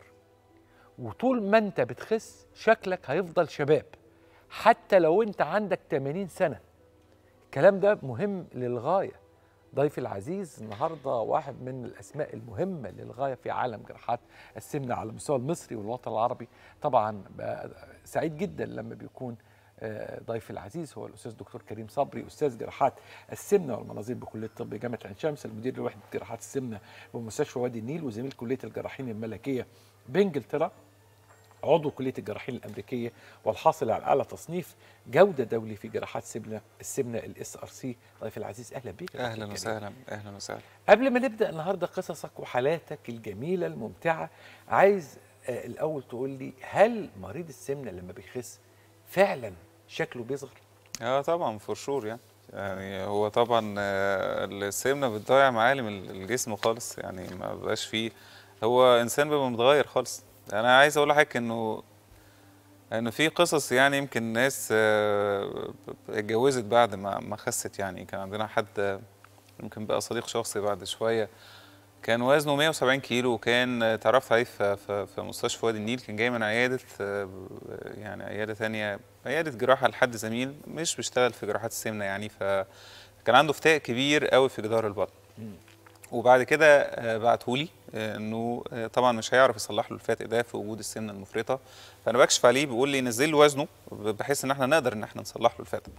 وطول ما انت بتخس شكلك هيفضل شباب حتى لو انت عندك 80 سنه الكلام ده مهم للغايه ضيفي العزيز النهارده واحد من الاسماء المهمه للغايه في عالم جراحات السمنه على المستوى المصري والوطن العربي طبعا بقى سعيد جدا لما بيكون آه، ضيفي العزيز هو الاستاذ دكتور كريم صبري استاذ جراحات السمنه والمناظير بكليه الطب جامعه عين شمس المدير لوحده جراحات السمنه بمستشفى وادي النيل وزميل كليه الجراحين الملكيه بانجلترا عضو كليه الجراحين الامريكيه والحاصل على اعلى تصنيف جوده دولي في جراحات السمنه السمنه الاس ار سي ضيف العزيز اهلا بيك يا دكتور اهلا كريم. وسهلا اهلا وسهلا قبل ما نبدا النهارده قصصك وحالاتك الجميله الممتعه عايز آه، الاول تقول لي هل مريض السمنه لما بيخس فعلا شكله بيصغر اه طبعا فور شور يعني يعني هو طبعا آه، السمنه بتضيع معالم ال- الجسم خالص يعني ما بقاش فيه هو انسان بيبقى متغير خالص انا عايز اقول لحضرتك انه انه في قصص يعني يمكن ناس آه، اتجوزت بعد ما ما خست يعني كان عندنا حد آه، يمكن بقى صديق شخصي بعد شويه كان وزنه 170 كيلو وكان آه، اتعرفت عليه في, في, في مستشفى وادي النيل كان جاي من عياده آه، يعني عياده ثانيه عياده جراحه لحد زميل مش بيشتغل في جراحات السمنه يعني فكان عنده فتاء كبير قوي في جدار البطن وبعد كده آه، بعتهولي آه، انه آه، طبعا مش هيعرف يصلح له الفتق ده في وجود السمنه المفرطه فانا بكشف عليه بيقول لي نزل له وزنه بحيث ان احنا نقدر ان احنا نصلح له الفتق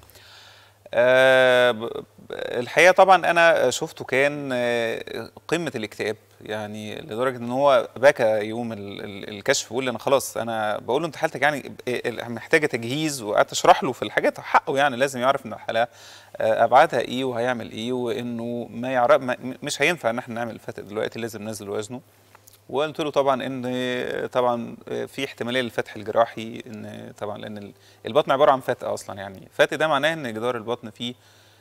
آه، ب- ب- الحقيقه طبعا انا شفته كان آه، قمه الاكتئاب يعني لدرجه ان هو بكى يوم ال- ال- الكشف بيقول لي انا خلاص انا بقول له انت حالتك يعني ب- محتاجه تجهيز وقعدت اشرح له في الحاجات حقه يعني لازم يعرف ان الحاله آه، ابعادها ايه وهيعمل ايه وانه ما يعرف ما مش هينفع ان احنا نعمل الفتق دلوقتي لازم ننزل وزنه وقلت له طبعا ان طبعا في احتماليه للفتح الجراحي ان طبعا لان ال- البطن عباره عن فتق اصلا يعني فتق ده معناه ان جدار البطن فيه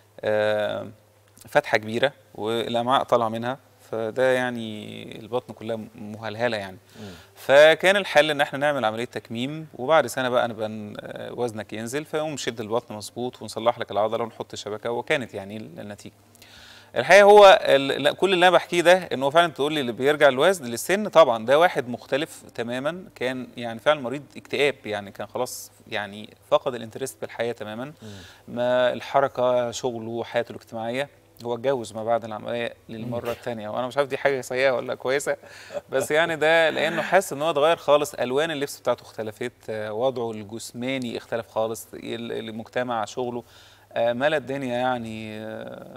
آه، فتحه كبيره والامعاء طالعه منها فده يعني البطن كلها مهلهله يعني فكان الحل ان احنا نعمل عمليه تكميم وبعد سنه بقى نبقى ن- آه، وزنك ينزل فيقوم نشد البطن مظبوط ونصلح لك العضله ونحط شبكه وكانت يعني النتيجه الحقيقه هو ال- لا، كل اللي انا بحكيه ده ان هو فعلا تقول لي اللي بيرجع الوزن للسن طبعا ده واحد مختلف تماما كان يعني فعلا مريض اكتئاب يعني كان خلاص يعني فقد الانترست بالحياه تماما ما الحركه شغله حياته الاجتماعيه هو اتجوز ما بعد العمليه للمره الثانيه وانا مش عارف دي حاجه سيئه ولا كويسه بس يعني ده لانه حاسس ان هو اتغير خالص الوان اللبس بتاعته اختلفت آه، وضعه الجسماني اختلف خالص ال- المجتمع شغله آه، ملا الدنيا يعني آه،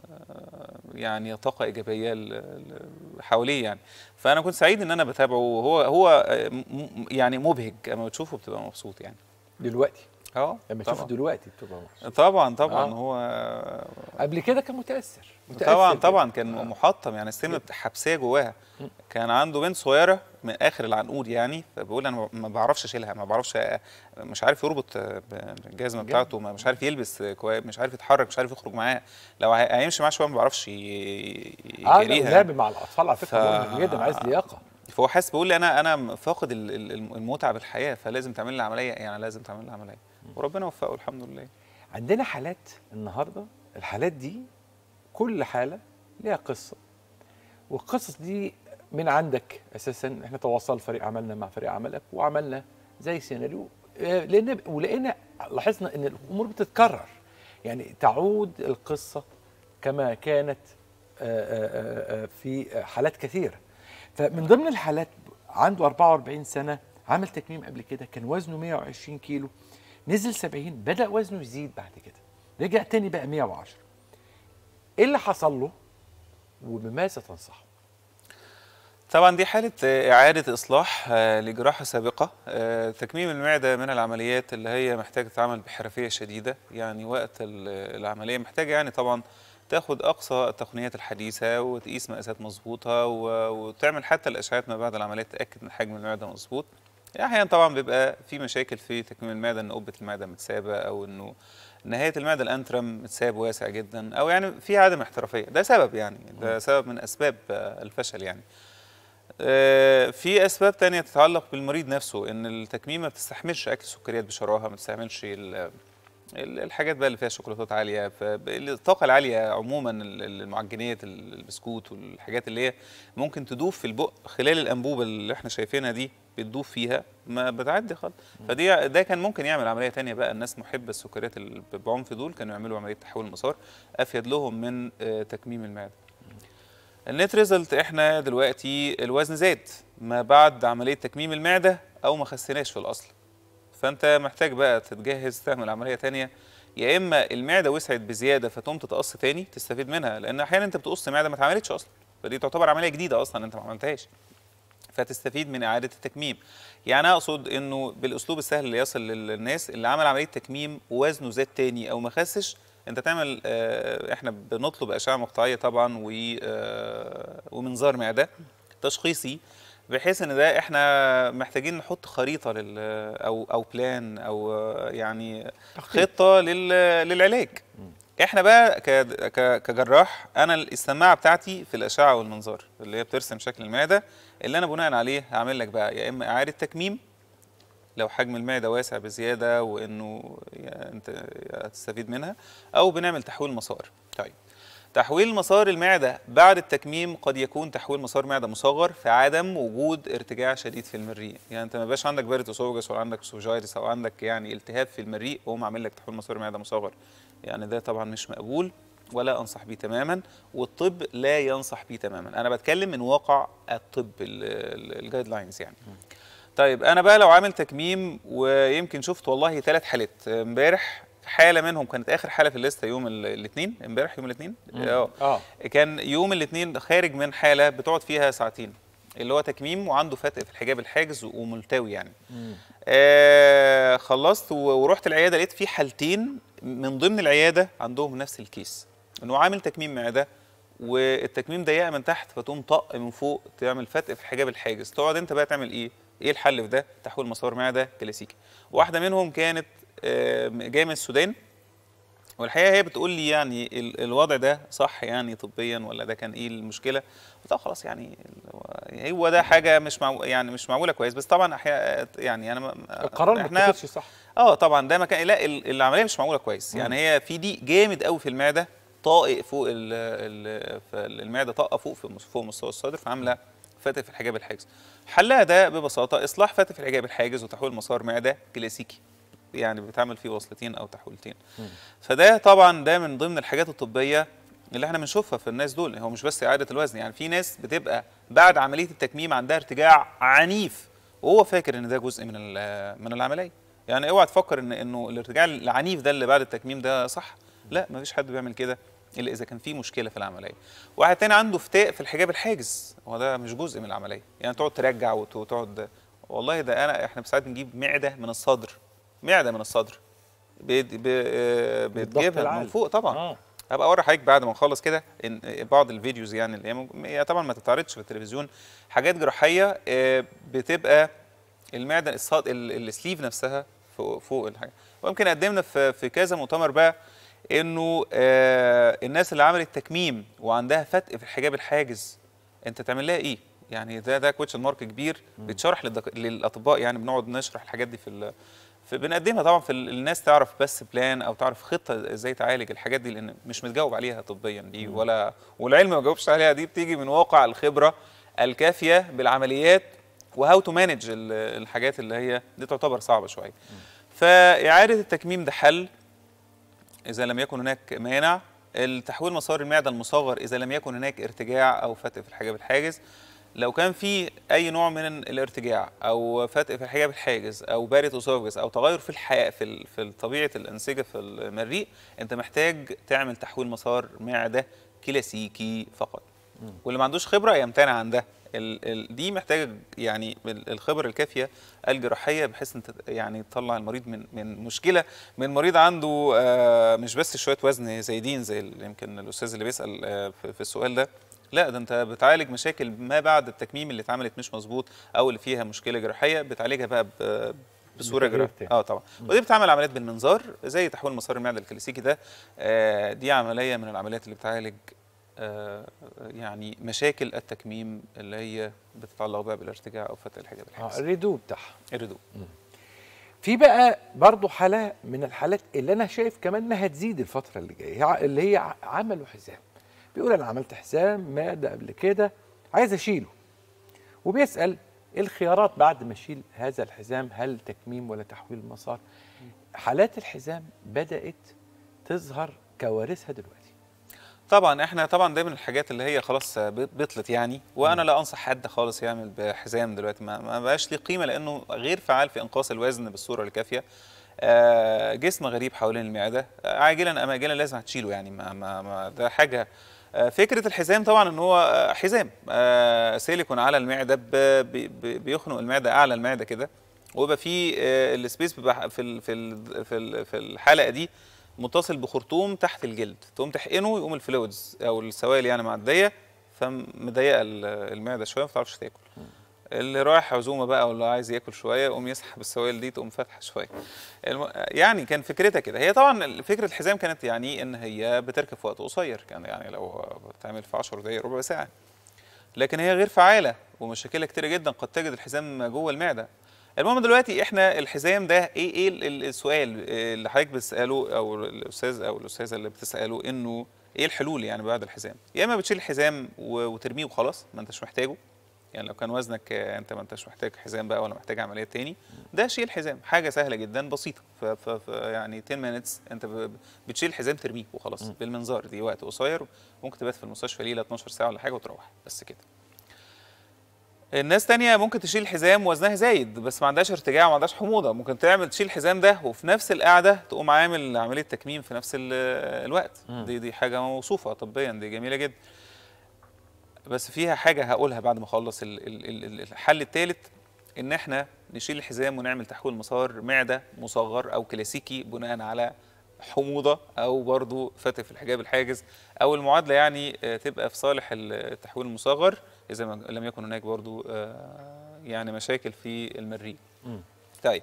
يعني طاقه ايجابيه ل- ل- حواليه يعني فانا كنت سعيد ان انا بتابعه وهو هو آه، م- م- يعني مبهج اما بتشوفه بتبقى مبسوط يعني دلوقتي اه لما تشوفه طبعاً. دلوقتي بتبقى مبسوط. طبعا طبعا آه. هو قبل كده كان متاثر متأثر طبعا جداً. طبعا كان محطم يعني السم حبسيه جواها كان عنده بنت صغيره من اخر العنقود يعني فبيقول انا ما بعرفش اشيلها ما بعرفش أ- مش عارف يربط الجزمه بتاعته ما- مش عارف يلبس كويس مش عارف يتحرك مش عارف يخرج معاها لو هي- هيمشي معاها شويه ما بيعرفش ي- اه لا، يجريها اللعب مع الاطفال على فكره ف- مهم جدا عايز لياقه فهو حاسس بيقول لي انا انا فاقد ال- ال- المتعه بالحياه فلازم تعمل لي عمليه يعني لازم تعمل لي عمليه وربنا وفقه الحمد لله عندنا حالات النهارده الحالات دي كل حاله ليها قصه والقصص دي من عندك اساسا احنا تواصل فريق عملنا مع فريق عملك وعملنا زي سيناريو آه، لان ولقينا لاحظنا ان الامور بتتكرر يعني تعود القصه كما كانت آه، آه، آه، في حالات كثيره فمن ضمن الحالات عنده 44 سنه عمل تكميم قبل كده كان وزنه 120 كيلو نزل 70 بدا وزنه يزيد بعد كده رجع تاني بقى 110 ايه اللي حصل له وبماذا تنصحه طبعا دي حالة آه، إعادة إصلاح آه، لجراحة سابقة آه، تكميم المعدة من العمليات اللي هي محتاجة تتعمل بحرفية شديدة يعني وقت ال- العملية محتاجة يعني طبعا تاخد أقصى التقنيات الحديثة وتقيس مقاسات مظبوطة و- وتعمل حتى الإشعاعات ما بعد العملية تأكد إن حجم المعدة مظبوط أحيانا طبعا بيبقى في مشاكل في تكميم المعدة إن قبة المعدة متسابة أو إنه نهاية المعدة الأنترم متساب واسع جدا أو يعني في عدم احترافية ده سبب يعني ده سبب من أسباب آه، الفشل يعني آه، في اسباب تانية تتعلق بالمريض نفسه ان التكميم ما بتستحملش اكل سكريات بشراهه ما بتستحملش ال- ال- الحاجات بقى اللي فيها شوكولاتات عاليه فالطاقه العاليه عموما ال- ال- المعجنات ال- البسكوت والحاجات اللي هي ممكن تدوب في البق خلال الانبوبه اللي احنا شايفينها دي بتدوب فيها ما بتعدي خالص فدي ده كان ممكن يعمل عمليه تانية بقى الناس محبه السكريات اللي بعنف دول كانوا يعملوا عمليه تحويل المسار افيد لهم من آه، تكميم المعده النت ريزلت احنا دلوقتي الوزن زاد ما بعد عمليه تكميم المعده او ما خسيناش في الاصل فانت محتاج بقى تتجهز تعمل عمليه تانية يا اما المعده وسعت بزياده فتقوم تتقص تاني تستفيد منها لان احيانا انت بتقص معده ما اتعملتش اصلا فدي تعتبر عمليه جديده اصلا انت ما عملتهاش فتستفيد من اعاده التكميم يعني اقصد انه بالاسلوب السهل اللي يصل للناس اللي عمل عمليه تكميم ووزنه زاد تاني او ما خسش انت تعمل آه، احنا بنطلب اشعه مقطعيه طبعا و آه، ومنظار معده تشخيصي بحيث ان ده احنا محتاجين نحط خريطه لل او او بلان او آه، يعني خطه لل للعلاج احنا بقى ك- ك- كجراح انا السماعه بتاعتي في الاشعه والمنظار اللي هي بترسم شكل المعده اللي انا بناء عليه هعمل لك بقى يا اما اعاده تكميم لو حجم المعده واسع بزياده وانه يا انت هتستفيد منها او بنعمل تحويل مسار طيب تحويل مسار المعده بعد التكميم قد يكون تحويل مسار معده مصغر في عدم وجود ارتجاع شديد في المريء يعني انت ما بقاش عندك بارت اسوفجس ولا عندك اسوفجايتس او عندك يعني التهاب في المريء وهم عامل لك تحويل مسار معده مصغر يعني ده طبعا مش مقبول ولا انصح بيه تماما والطب لا ينصح بيه تماما انا بتكلم من واقع الطب الجايد لاينز يعني طيب انا بقى لو عامل تكميم ويمكن شفت والله ثلاث حالات امبارح حاله منهم كانت اخر حاله في الليسته يوم الاثنين امبارح يوم الاثنين مم. اه كان يوم الاثنين خارج من حاله بتقعد فيها ساعتين اللي هو تكميم وعنده فتق في الحجاب الحاجز وملتوي يعني آه خلصت و- ورحت العياده لقيت في حالتين من ضمن العياده عندهم نفس الكيس انه عامل تكميم معده والتكميم ضيقه من تحت فتقوم طق من فوق تعمل فتق في الحجاب الحاجز تقعد انت بقى تعمل ايه ايه الحل في ده تحويل مسار معده كلاسيكي واحده منهم كانت آه، جايه من السودان والحقيقه هي بتقول لي يعني ال- الوضع ده صح يعني طبيا ولا ده كان ايه المشكله قلت لها خلاص يعني هو ده حاجه مش معو يعني مش معموله كويس بس طبعا احيانا يعني انا ما- القرار ما اتخذش صح اه طبعا ده مكان لا ال- العمليه مش معموله كويس يعني هي في ضيق جامد قوي في المعده طائق فوق ال ال ف- المعده طاقه فوق في مس- فوق مستوى الصدر فعامله فاتق في الحجاب الحاجز حلها ده ببساطه اصلاح فاتق في الحجاب الحاجز وتحويل مسار معده كلاسيكي يعني بتعمل فيه وصلتين او تحويلتين فده طبعا ده من ضمن الحاجات الطبيه اللي احنا بنشوفها في الناس دول هو مش بس اعاده الوزن يعني في ناس بتبقى بعد عمليه التكميم عندها ارتجاع عنيف وهو فاكر ان ده جزء من ال- من العمليه يعني اوعى تفكر ان انه الارتجاع العنيف ده اللي بعد التكميم ده صح لا مفيش حد بيعمل كده الا اذا كان في مشكله في العمليه واحد تاني عنده فتاء في الحجاب الحاجز هو ده مش جزء من العمليه يعني تقعد ترجع وت- وتقعد والله ده انا احنا ساعات بنجيب معده من الصدر معده من الصدر بيد- ب- آه، بتجيبها من العالي. فوق طبعا آه. هبقى اوري حضرتك بعد ما نخلص كده إن بعض الفيديوز يعني اللي هي مج- هي طبعا ما تتعرضش في التلفزيون حاجات جراحيه آه، بتبقى المعده الصاد ال- السليف نفسها فوق, فوق الحاجه ويمكن قدمنا في في كذا مؤتمر بقى انه آه، الناس اللي عملت تكميم وعندها فتق في الحجاب الحاجز انت تعمل لها ايه؟ يعني ده ده كويشن مارك كبير بيتشرح للدك... للاطباء يعني بنقعد نشرح الحاجات دي في ال... في بنقدمها طبعا في ال- الناس تعرف بس بلان او تعرف خطه ازاي تعالج الحاجات دي لان مش متجاوب عليها طبيا دي ولا والعلم ما جاوبش عليها دي بتيجي من واقع الخبره الكافيه بالعمليات وهاو تو مانج الحاجات اللي هي دي تعتبر صعبه شويه فاعاده التكميم ده حل اذا لم يكن هناك مانع التحويل مسار المعده المصغر اذا لم يكن هناك ارتجاع او فتق في الحجاب الحاجز لو كان في اي نوع من الارتجاع او فتق في الحجاب الحاجز او بارت اسوفجس او تغير في الحياه في ال- في طبيعه الانسجه في المريء انت محتاج تعمل تحويل مسار معده كلاسيكي فقط واللي ما عندوش خبره يمتنع عن ده ال ال دي محتاجه يعني ال- الخبره الكافيه الجراحيه بحيث انت يعني تطلع المريض من من مشكله من مريض عنده آه مش بس شويه وزن زايدين زي ال- يمكن الاستاذ اللي بيسال آه في, في السؤال ده لا ده انت بتعالج مشاكل ما بعد التكميم اللي اتعملت مش مظبوط او اللي فيها مشكله جراحيه بتعالجها بقى ب- بصوره بتغيير جراحيه تاني. اه طبعا ودي بتعمل عمليات بالمنظار زي تحويل مسار المعده الكلاسيكي ده آه دي عمليه من العمليات اللي بتعالج آه يعني مشاكل التكميم اللي هي بتتعلق بقى بالارتجاع او فتق الحجاب اه الحاجز الريدو بتاعها الردود في بقى برضو حالة من الحالات اللي أنا شايف كمان إنها هتزيد الفترة اللي جاية هي- اللي هي ع- عملوا حزام بيقول أنا عملت حزام معدة قبل كده عايز أشيله وبيسأل إيه الخيارات بعد ما أشيل هذا الحزام هل تكميم ولا تحويل مسار حالات الحزام بدأت تظهر كوارثها دلوقتي طبعا احنا طبعا ده من الحاجات اللي هي خلاص بط- بطلت يعني وانا لا انصح حد خالص يعمل بحزام دلوقتي ما, ما بقاش ليه قيمه لانه غير فعال في انقاص الوزن بالصوره الكافيه آه جسم غريب حوالين المعده آه عاجلا ام اجلا لازم هتشيله يعني ما, ما, ما ده حاجه آه فكره الحزام طبعا ان هو آه، حزام آه سيليكون على المعده ب- ب- ب- بيخنق المعده اعلى المعده كده ويبقى في آه، السبيس بيبقى في ال- في ال- في ال- في الحلقه دي متصل بخرطوم تحت الجلد تقوم تحقنه يقوم الفلويدز او السوائل يعني معديه فمضيقه ال- المعده شويه ما بتعرفش تاكل اللي رايح عزومه بقى ولا عايز ياكل شويه يقوم يسحب السوائل دي تقوم فاتحه شويه الم... يعني كان فكرتها كده هي طبعا فكره الحزام كانت يعني ان هي بتركب في وقت قصير كان يعني لو بتعمل في 10 دقائق ربع ساعه لكن هي غير فعاله ومشاكلها كتيره جدا قد تجد الحزام جوه المعده المهم دلوقتي احنا الحزام ده ايه ايه ال- ال- السؤال اللي حضرتك بتساله او الاستاذ او الاستاذه اللي بتساله انه ايه الحلول يعني بعد الحزام يا اما بتشيل الحزام و- وترميه وخلاص ما انتش محتاجه يعني لو كان وزنك آه، انت ما انتش محتاج حزام بقى ولا محتاج عمليه تاني ده شيل حزام حاجه سهله جدا بسيطه ف ف ف يعني 10 minutes انت ب- بتشيل الحزام ترميه وخلاص بالمنظار دي وقت قصير ممكن تبات في المستشفى ليله 12 ساعه ولا حاجه وتروح بس كده الناس تانية ممكن تشيل الحزام وزنها زايد بس ما عندهاش ارتجاع وما عندهاش حموضه ممكن تعمل تشيل الحزام ده وفي نفس القعده تقوم عامل عمليه تكميم في نفس ال- الوقت مم. دي دي حاجه موصوفه طبيا دي جميله جدا بس فيها حاجه هقولها بعد ما اخلص ال- ال- ال- الحل الثالث ان احنا نشيل الحزام ونعمل تحويل مسار معده مصغر او كلاسيكي بناء على حموضه او برضو فتح في الحجاب الحاجز او المعادله يعني آه، تبقى في صالح التحويل المصغر اذا ما لم يكن هناك برضو آه، يعني مشاكل في المريء طيب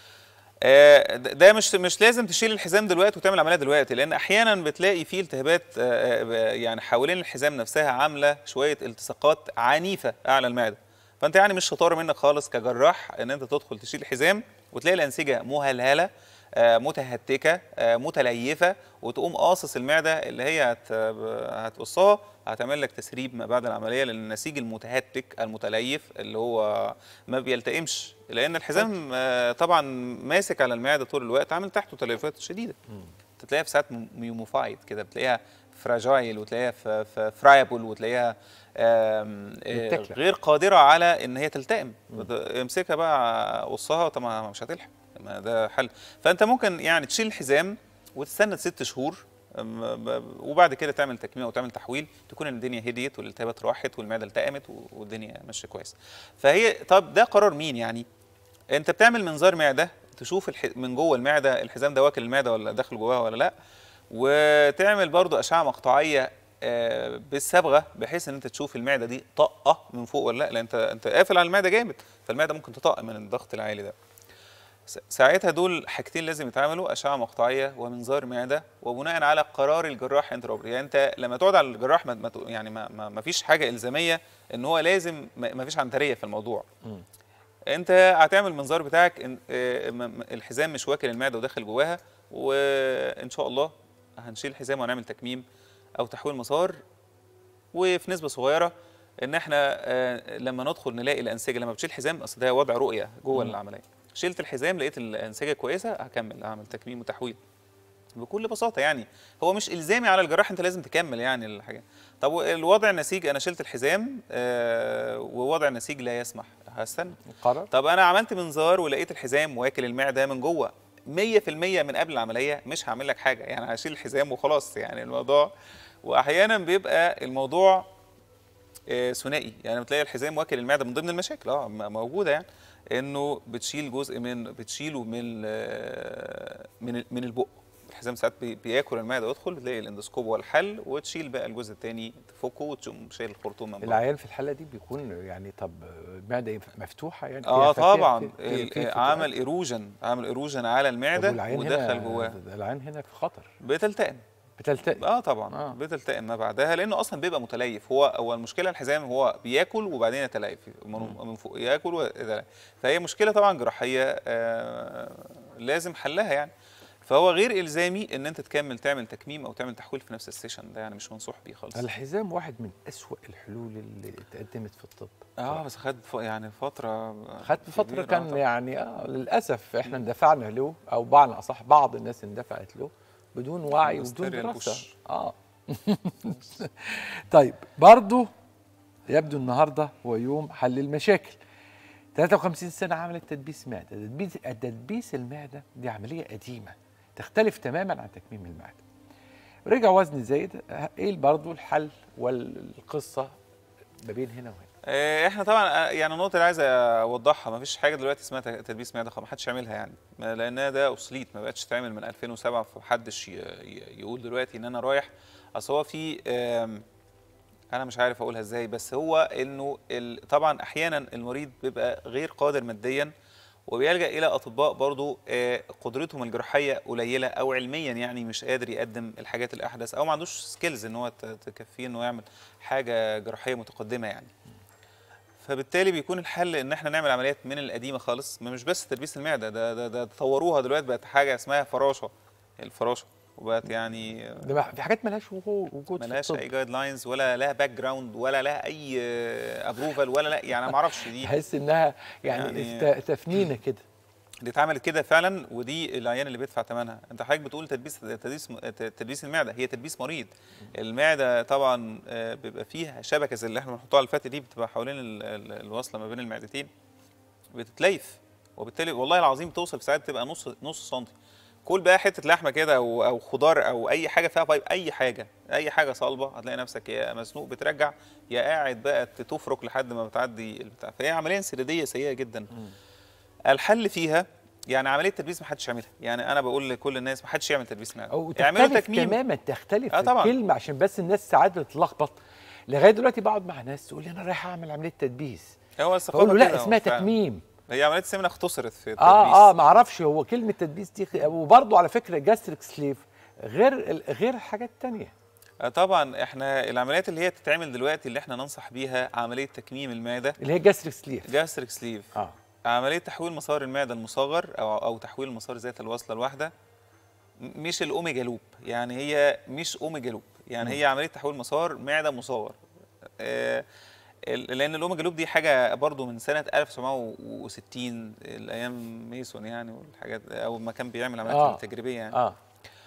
آه، ده ده مش مش لازم تشيل الحزام دلوقتي وتعمل عمليه دلوقتي لان احيانا بتلاقي فيه التهابات آه، آه، يعني حوالين الحزام نفسها عامله شويه التصاقات عنيفه اعلى المعده فانت يعني مش شطاره منك خالص كجراح ان انت تدخل تشيل الحزام وتلاقي الانسجه مهلهله آه، متهتكه آه، متليفه وتقوم قاصص المعده اللي هي هت- هتقصها هتعمل لك تسريب ما بعد العمليه لان النسيج المتهتك المتليف اللي هو ما بيلتئمش لان الحزام آه، طبعا ماسك على المعده طول الوقت عامل تحته تليفات شديده تلاقيها في ساعات ميوموفايد كده بتلاقيها فراجايل وتلاقيها فرايبل وتلاقيها آم، آه، متاكلة. غير قادره على ان هي تلتئم بت- امسكها بقى قصها طبعا مش هتلحق ما ده حل فانت ممكن يعني تشيل الحزام وتستنى ست شهور أم، ب- وبعد كده تعمل تكميم وتعمل تحويل تكون الدنيا هديت والالتهابات راحت والمعده التئمت و- والدنيا ماشيه كويس فهي طب ده قرار مين يعني انت بتعمل منظار معده تشوف الح... من جوه المعده الحزام ده واكل المعده ولا داخل جواها ولا لا وتعمل برضو اشعه مقطعيه آه، بالصبغه بحيث ان انت تشوف المعده دي طاقه من فوق ولا لا لان انت انت قافل على المعده جامد فالمعده ممكن تطق من الضغط العالي ده س- ساعتها دول حاجتين لازم يتعملوا اشعه مقطعيه ومنظار معده وبناء على قرار الجراح انت يعني انت لما تقعد على الجراح ما ما ت- يعني ما, ما, ما فيش حاجه الزاميه ان هو لازم ما ما فيش عنتريه في الموضوع انت هتعمل المنظار بتاعك إن- آه، م- م- الحزام مش واكل المعده وداخل جواها وان شاء الله هنشيل الحزام وهنعمل تكميم او تحويل مسار وفي نسبه صغيره ان احنا آه، لما ندخل نلاقي الانسجه لما بتشيل حزام اصل ده وضع رؤيه جوه مم. العمليه شلت الحزام لقيت الانسجه كويسه هكمل اعمل تكميم وتحويل بكل بساطه يعني هو مش الزامي على الجراح انت لازم تكمل يعني الحاجه طب الوضع النسيج انا شلت الحزام آه ووضع النسيج لا يسمح هستنى قرار طب انا عملت منظار ولقيت الحزام واكل المعده من جوه 100% من قبل العمليه مش هعمل لك حاجه يعني هشيل الحزام وخلاص يعني الموضوع واحيانا بيبقى الموضوع آه، ثنائي يعني بتلاقي الحزام واكل المعده من ضمن المشاكل اه م- موجوده يعني انه بتشيل جزء من بتشيله من ال- من ال- من البق الحزام ساعات بي- بياكل المعده ويدخل بتلاقي الاندوسكوب هو الحل وتشيل بقى الجزء الثاني تفكه وتقوم شايل الخرطوم من بره العيان في الحاله دي بيكون يعني طب المعده إيه، مفتوحه يعني اه فيها- فيها- طبعا في- في- ال- في فتحات؟ عمل ايروجن عمل ايروجن على طب المعده والعيان ودخل هنا جواها العيان هنا في خطر بتلتئم بتلتئم اه طبعا آه. بتلتئم ما بعدها لانه اصلا بيبقى متليف هو هو المشكله الحزام هو بياكل وبعدين يتليف من من فوق ياكل ويتليف فهي مشكله طبعا جراحيه آه لازم حلها يعني فهو غير الزامي ان انت تكمل تعمل تكميم او تعمل تحويل في نفس السيشن ده يعني مش منصوح بيه خالص الحزام واحد من أسوأ الحلول اللي اتقدمت في الطب اه بس خد ف- يعني فتره خدت فتره كبيرة، آه كان طبعاً. يعني اه للاسف احنا اندفعنا له او بمعنى اصح بعض الناس اندفعت له بدون وعي وبدون مستريال دراسه بوش. اه طيب برضو يبدو النهارده هو يوم حل المشاكل 53 سنه عملت تدبيس معده تدبيس تدبيس المعده دي عمليه قديمه تختلف تماما عن تكميم المعده رجع وزن زايد ايه برضو الحل والقصه ما بين هنا وهنا آه، احنا طبعا آه، يعني النقطه اللي عايز اوضحها ما فيش حاجه دلوقتي اسمها ت- تدبيس معده خالص ما حدش يعملها يعني ما- لانها ده اوسليت ما بقتش تعمل من 2007 فمحدش ي- ي- يقول دلوقتي ان انا رايح اصل هو في آم، انا مش عارف اقولها ازاي بس هو انه ال- طبعا احيانا المريض بيبقى غير قادر ماديا وبيلجا الى اطباء برضو آه، قدرتهم الجراحيه قليله او علميا يعني مش قادر يقدم الحاجات الاحدث او ما عندوش سكيلز ان هو ت- تكفيه انه يعمل حاجه جراحيه متقدمه يعني فبالتالي بيكون الحل ان احنا نعمل عمليات من القديمه خالص ما مش بس تلبيس المعده ده ده ده طوروها دلوقتي بقت حاجه اسمها فراشه الفراشه وبقت يعني ده ما- في حاجات ملهاش وجود وجود في ملهاش الطب. اي جايد لاينز ولا لها باك جراوند ولا لها اي ابروفال ولا لا يعني انا ما اعرفش دي تحس انها يعني, يعني- يعني تفنينه كده دي اتعملت كده فعلا ودي العيان اللي بيدفع ثمنها انت حضرتك بتقول تدبيس تدبيس تدبيس المعده هي تدبيس مريض المعده طبعا آه، بيبقى فيها شبكه زي اللي احنا بنحطها على الفتة دي بتبقى حوالين ال- ال- الوصله ما بين المعدتين بتتليف وبالتالي والله العظيم توصل في ساعات تبقى نص نص سنتي كل بقى حته لحمه كده او او خضار او اي حاجه فيها فايب اي حاجه اي حاجه صلبه هتلاقي نفسك يا مزنوق بترجع يا قاعد بقى تفرك لحد ما بتعدي البتاع فهي عمليه انسداديه سيئه جدا الحل فيها يعني عمليه تدبيس ما حدش يعملها يعني انا بقول لكل الناس ما حدش يعمل تدبيس معده او اعملوا تختلف تكميم تماما تختلف آه في طبعاً. الكلمه عشان بس الناس ساعات بتتلخبط لغايه دلوقتي بقعد مع ناس تقول لي انا رايح اعمل عمليه تدبيس هو الثقافه بقول له لا كده اسمها فعلاً. تكميم هي عمليه السمنه اختصرت في التدبيس اه اه ما اعرفش هو كلمه تدبيس دي وبرضه على فكره جاستريك سليف غير ال- غير حاجات تانية آه طبعا احنا العمليات اللي هي بتتعمل دلوقتي اللي احنا ننصح بيها عمليه تكميم المعده اللي هي جاستريك سليف جاستريك سليف اه عمليه تحويل مسار المعده المصغر او او تحويل مسار ذات الوصله الواحده م- مش الاوميجا لوب يعني هي مش اوميجا لوب يعني هي عمليه تحويل مسار معده مصغر آه ال- لان الاوميجا لوب دي حاجه برضو من سنه 1960 الايام ميسون يعني والحاجات او ما كان بيعمل عمليات آه. تجريبيه يعني اه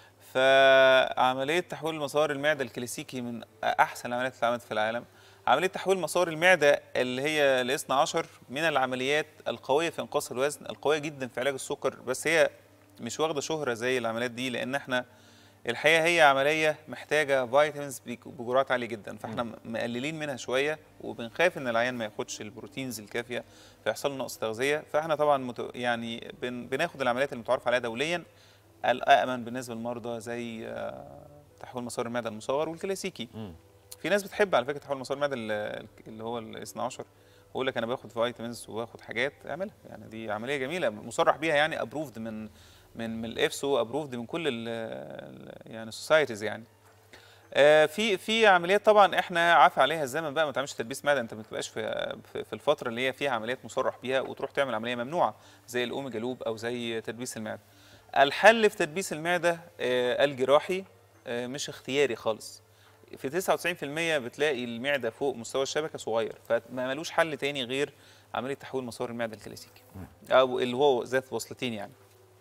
فعمليه تحويل مسار المعده الكلاسيكي من احسن العمليات اللي اتعملت في العالم عمليه تحويل مسار المعده اللي هي الاثنى عشر من العمليات القويه في انقاص الوزن القويه جدا في علاج السكر بس هي مش واخده شهره زي العمليات دي لان احنا الحقيقه هي عمليه محتاجه فيتامينز بيك- بجرعات عاليه جدا فاحنا م- مقللين منها شويه وبنخاف ان العيان ما ياخدش البروتينز الكافيه فيحصل له نقص تغذيه فاحنا طبعا مت... يعني بن... بناخد العمليات المتعارف عليها دوليا الامن بالنسبه للمرضى زي آه، تحويل مسار المعده المصغر والكلاسيكي في ناس بتحب على فكره تحويل مسار المعده ال- اللي هو ال 12 ويقول لك انا باخد فيتامينز وباخد حاجات اعملها يعني دي عمليه جميله مصرح بيها يعني ابروفد من من من الافسو ابروفد من كل ال ال يعني السوسايتيز يعني آه، في في عمليات طبعا احنا عافى عليها الزمن بقى ما تعملش تلبيس معده انت ما تبقاش في في في الفتره اللي هي فيها عمليات مصرح بيها وتروح تعمل عمليه ممنوعه زي الاوميجا لوب او زي تدبيس المعده الحل في تدبيس المعده آه، الجراحي آه، مش اختياري خالص في 99% بتلاقي المعده فوق مستوى الشبكه صغير فما ملوش حل تاني غير عمليه تحويل مسار المعده الكلاسيكي او اللي هو ذات وصلتين يعني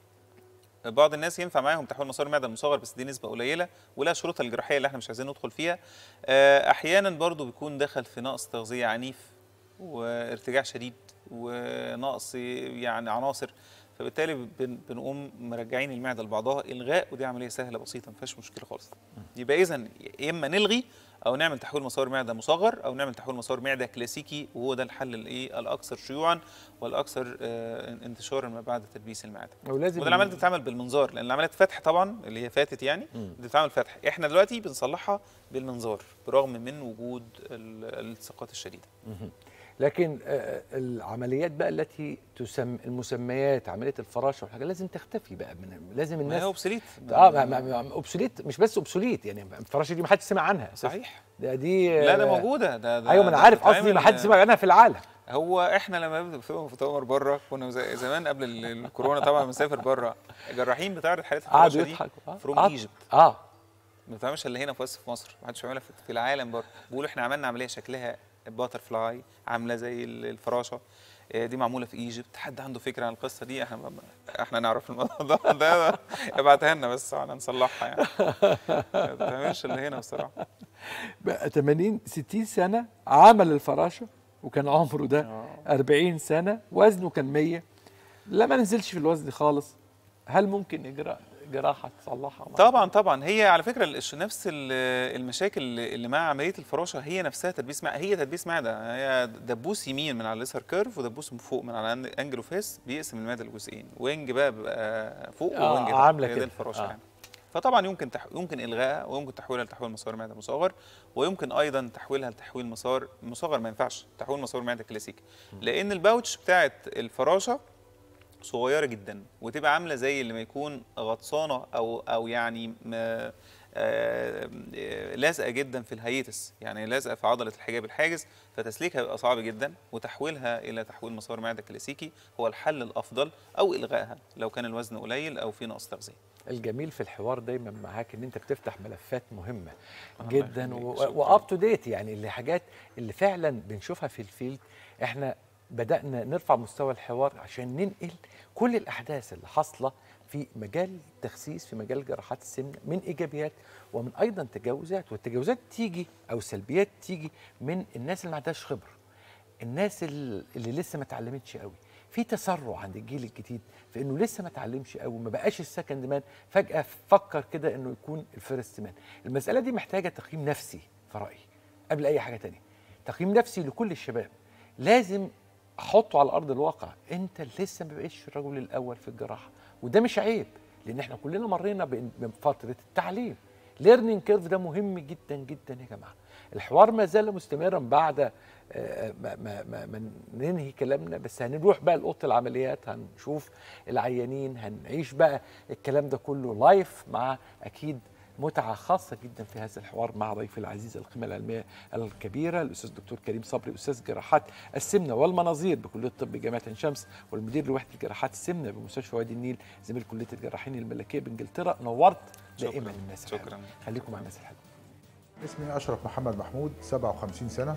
بعض الناس ينفع معاهم تحويل مسار المعده المصغر بس دي نسبه قليله ولها شروطها الجراحيه اللي احنا مش عايزين ندخل فيها آه، احيانا برضو بيكون دخل في نقص تغذيه عنيف وارتجاع شديد ونقص يعني عناصر فبالتالي بن- بنقوم مرجعين المعده لبعضها الغاء ودي عمليه سهله بسيطه ما فيهاش مشكله خالص يبقى اذا يا اما نلغي او نعمل تحويل مسار معده مصغر او نعمل تحويل مسار معده كلاسيكي وهو ده الحل الايه الاكثر شيوعا والاكثر آه، انتشارا ما بعد تدبيس المعده ولازم وده العمليات بتتعمل بالمنظار لان العمليات فتح طبعا اللي هي فاتت يعني بتتعمل فتح احنا دلوقتي بنصلحها بالمنظار برغم من وجود ال- الالتصاقات الشديده مهم. لكن آه، العمليات بقى التي تسم المسميات عمليه الفراشه والحاجات لازم تختفي بقى من لازم ما الناس هي اوبسوليت اه ما- ما- ما- اوبسوليت مش بس اوبسوليت يعني الفراشه دي ما حدش سمع عنها أساساً. صحيح ده دي لا ده آه، موجوده ده, ده ايوه ما انا ده عارف قصدي بتتعمل- ما حدش سمع عنها في العالم هو احنا لما بنبدا في مؤتمر بره كنا زي- زمان قبل ال- الكورونا طبعا بنسافر بره الجراحين بتعرض حالات قعدوا الفراشه دي يضحكوا فروم آه. ايجيبت اه ما بتعملش الا هنا في بس في مصر ما حدش بيعملها في- في العالم بره بيقولوا احنا عملنا عمليه شكلها باتر فلاي عامله زي ال- الفراشه آه، دي معموله في ايجيبت حد عنده فكره عن القصه دي احنا ما- احنا نعرف الموضوع ده, ده ابعتها لنا بس احنا نصلحها يعني ما بتعملش الا هنا بصراحه بقى 80 60 سنه عمل الفراشه وكان عمره ده 40 سنه وزنه كان 100 لا ما نزلش في الوزن خالص هل ممكن اجراء جراحه تصلحها طبعا طبعا هي على فكره الش- نفس ال- المشاكل اللي مع عمليه الفراشه هي نفسها تدبيس معده هي تدبيس معده هي دبوس يمين من على الليسر كيرف ودبوس من فوق من على أن- انجل فيس بيقسم المعده لجزئين وينج بقى بيبقى فوق آه، ووينج تحت. عاملة هي كده. دي الفراشه آه. يعني فطبعا يمكن تح... يمكن الغائها ويمكن تحويلها لتحويل مسار معده مصغر ويمكن ايضا تحويلها لتحويل مسار مصغر ما ينفعش تحويل مسار معده كلاسيكي لان الباوتش بتاعت الفراشه صغيره جدا وتبقى عامله زي اللي ما يكون غطسانه او او يعني م- آه، آه، لازقه جدا في الهيتس يعني لازقه في عضله الحجاب الحاجز فتسليكها بيبقى صعب جدا وتحويلها الى تحويل مسار معده كلاسيكي هو الحل الافضل او الغائها لو كان الوزن قليل او في نقص تغذيه الجميل في الحوار دايما معاك ان انت بتفتح ملفات مهمه الله جدا يخليك، شكراً. واب تو ديت يعني اللي حاجات اللي فعلا بنشوفها في الفيلد احنا بدانا نرفع مستوى الحوار عشان ننقل كل الاحداث اللي حاصله في مجال التخسيس في مجال جراحات السمنه من ايجابيات ومن ايضا تجاوزات والتجاوزات تيجي او السلبيات تيجي من الناس اللي ما عندهاش خبره الناس ال- اللي لسه ما اتعلمتش قوي في تسرع عند الجيل الجديد في انه لسه ما اتعلمش قوي ما بقاش السكند مان فجاه فكر كده انه يكون الفيرست مان المساله دي محتاجه تقييم نفسي في رايي قبل اي حاجه تانية تقييم نفسي لكل الشباب لازم احطه على ارض الواقع انت لسه ما بقيتش الرجل الاول في الجراحه وده مش عيب لان احنا كلنا مرينا بإن- بفتره التعليم ليرنينج كيرف ده مهم جدا جدا يا جماعه الحوار ما زال مستمرا بعد آه، ما, ما, ما, ما ننهي كلامنا بس هنروح بقى لاوضه العمليات هنشوف العيانين هنعيش بقى الكلام ده كله لايف مع اكيد متعة خاصة جدا في هذا الحوار مع ضيفي العزيز القيمة العلمية الكبيرة الأستاذ الدكتور كريم صبري أستاذ جراحات السمنة والمناظير بكلية الطب جامعة عين شمس والمدير لوحدة جراحات السمنة بمستشفى وادي النيل زميل كلية الجراحين الملكية بإنجلترا نورت دائما الناس الحلوة. شكرا خليكم مع الناس الحلوة اسمي اشرف محمد محمود 57 سنه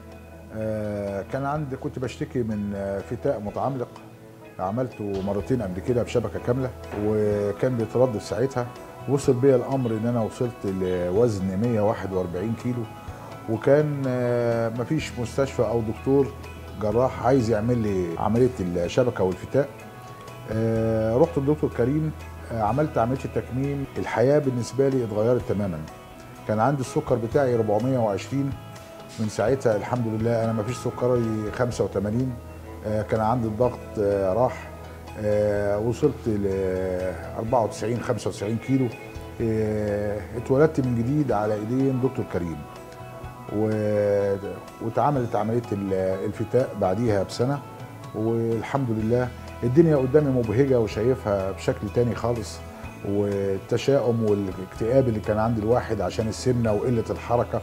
آه، كان عندي كنت بشتكي من آه، فتاء متعملق عملته مرتين قبل كده بشبكه كامله وكان بيتردد ساعتها وصل بيا الامر ان انا وصلت لوزن 141 كيلو وكان آه، مفيش مستشفى او دكتور جراح عايز يعمل لي عمليه الشبكه والفتاء آه، رحت للدكتور كريم آه، عملت عمليه التكميم الحياه بالنسبه لي اتغيرت تماما كان عندي السكر بتاعي 420 من ساعتها الحمد لله انا ما فيش سكري 85 آه، كان عندي الضغط آه، راح آه، وصلت ل 94 95 كيلو آه، اتولدت من جديد على ايدين دكتور كريم و- واتعملت عمليه ال- الفتاء بعديها بسنه والحمد لله الدنيا قدامي مبهجه وشايفها بشكل تاني خالص والتشاؤم والاكتئاب اللي كان عند الواحد عشان السمنه وقله الحركه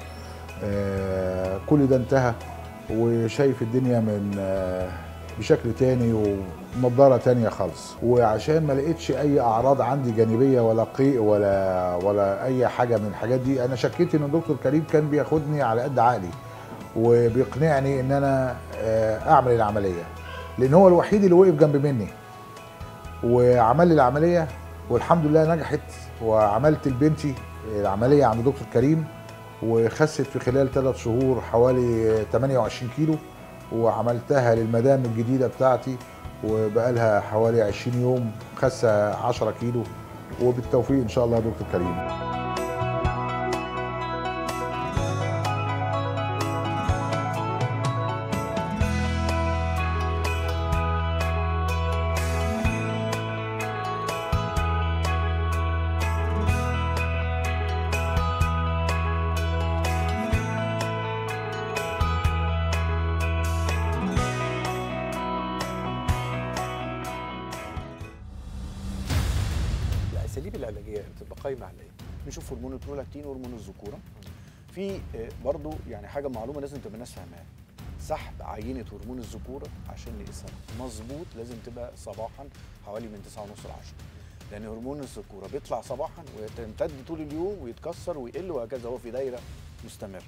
آه، كل ده انتهى وشايف الدنيا من آه، بشكل تاني ونضاره تانية خالص وعشان ما لقيتش اي اعراض عندي جانبيه ولا قيء ولا ولا اي حاجه من الحاجات دي انا شكيت ان الدكتور كريم كان بياخدني على قد عقلي وبيقنعني ان انا آه، اعمل العمليه لان هو الوحيد اللي وقف جنب مني وعمل لي العمليه والحمد لله نجحت وعملت لبنتي العمليه عند دكتور كريم وخست في خلال ثلاث شهور حوالي 28 كيلو وعملتها للمدام الجديده بتاعتي وبقالها حوالي 20 يوم خاسه 10 كيلو وبالتوفيق ان شاء الله يا دكتور كريم الاساليب العلاجيه بتبقى قايمه على ايه؟ نشوف هرمون البرولاكتين وهرمون الذكوره في آه، برضو يعني حاجه معلومه لازم تبقى الناس فاهماها سحب عينه هرمون الذكوره عشان نقيسها مظبوط لازم تبقى صباحا حوالي من 9 ونص ل 10 لان هرمون الذكوره بيطلع صباحا ويمتد طول اليوم ويتكسر ويقل وهكذا هو في دايره مستمره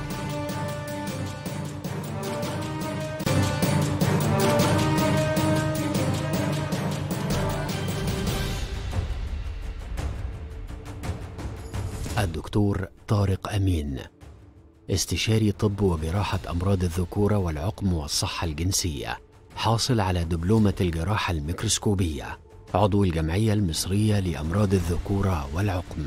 الدكتور طارق أمين استشاري طب وجراحة أمراض الذكورة والعقم والصحة الجنسية حاصل على دبلومة الجراحة الميكروسكوبية عضو الجمعية المصرية لأمراض الذكورة والعقم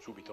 Subito.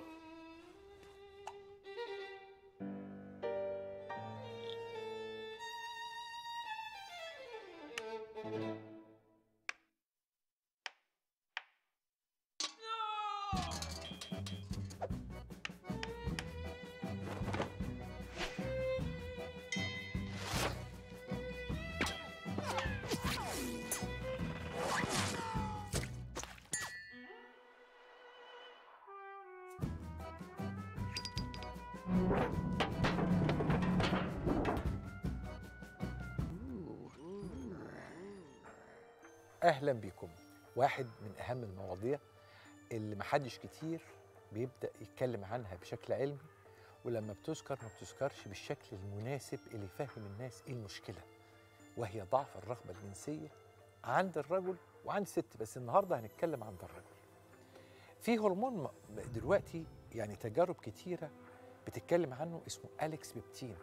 اهلا بكم واحد من اهم المواضيع اللي محدش كتير بيبدا يتكلم عنها بشكل علمي ولما بتذكر ما بتذكرش بالشكل المناسب اللي يفهم الناس ايه المشكله وهي ضعف الرغبه الجنسيه عند الرجل وعند الست بس النهارده هنتكلم عند الرجل في هرمون م- دلوقتي يعني تجارب كتيره بتتكلم عنه اسمه اليكس بيبتين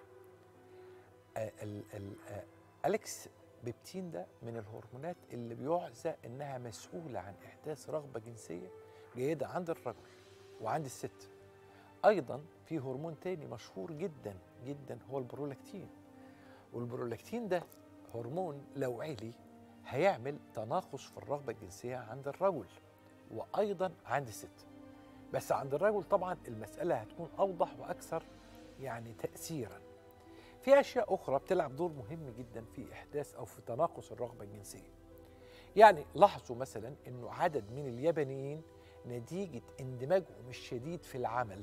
آه، ال- ال- آه، اليكس بيبتين ده من الهرمونات اللي بيعزى انها مسؤوله عن احداث رغبه جنسيه جيده عند الرجل وعند الست ايضا في هرمون تاني مشهور جدا جدا هو البرولاكتين والبرولاكتين ده هرمون لو عالي هيعمل تناقص في الرغبه الجنسيه عند الرجل وايضا عند الست بس عند الرجل طبعا المساله هتكون اوضح واكثر يعني تاثيرا في اشياء اخرى بتلعب دور مهم جدا في احداث او في تناقص الرغبه الجنسيه يعني لاحظوا مثلا انه عدد من اليابانيين نتيجه اندماجهم الشديد في العمل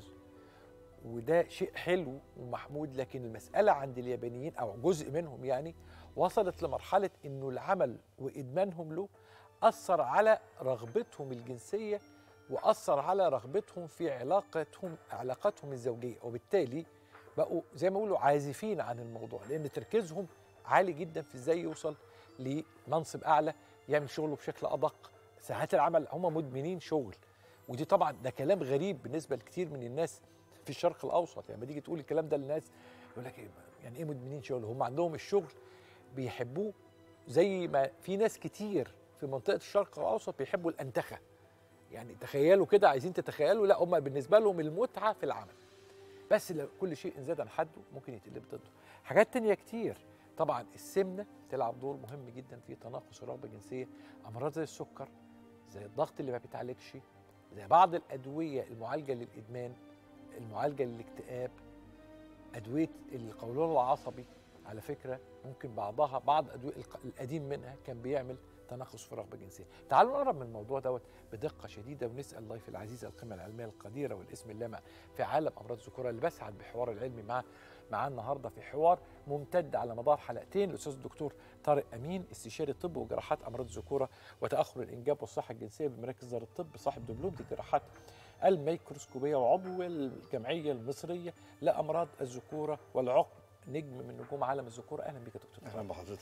وده شيء حلو ومحمود لكن المساله عند اليابانيين او جزء منهم يعني وصلت لمرحله انه العمل وادمانهم له اثر على رغبتهم الجنسيه واثر على رغبتهم في علاقتهم علاقاتهم الزوجيه وبالتالي بقوا زي ما بيقولوا عازفين عن الموضوع لان تركيزهم عالي جدا في ازاي يوصل لمنصب اعلى يعمل شغله بشكل ادق ساعات العمل هم مدمنين شغل ودي طبعا ده كلام غريب بالنسبه لكثير من الناس في الشرق الاوسط يعني لما تيجي تقول الكلام ده للناس يقول لك إيه يعني ايه مدمنين شغل هم عندهم الشغل بيحبوه زي ما في ناس كتير في منطقه الشرق الاوسط بيحبوا الانتخه يعني تخيلوا كده عايزين تتخيلوا لا هم بالنسبه لهم المتعه في العمل بس لو كل شيء زاد عن حده ممكن يتقلب ضده حاجات تانية كتير طبعا السمنه تلعب دور مهم جدا في تناقص الرغبه الجنسيه امراض زي السكر زي الضغط اللي ما بيتعالجش زي بعض الادويه المعالجه للادمان المعالجه للاكتئاب ادويه القولون العصبي على فكره ممكن بعضها بعض ادويه الق- القديم منها كان بيعمل تناقص في الرغبه الجنسيه. تعالوا نقرب من الموضوع دوت بدقه شديده ونسال ضيف العزيز القيمه العلميه القديره والاسم اللامع في عالم امراض الذكوره اللي بسعد بحوار العلمي مع معاه النهارده في حوار ممتد على مدار حلقتين الاستاذ الدكتور طارق امين استشاري طب وجراحات امراض الذكوره وتاخر الانجاب والصحه الجنسيه بمراكز دار الطب صاحب دبلوم الجراحات الميكروسكوبيه وعضو الجمعيه المصريه لامراض الذكوره والعقم نجم من نجوم عالم الذكوره اهلا بك يا دكتور اهلا بحضرتك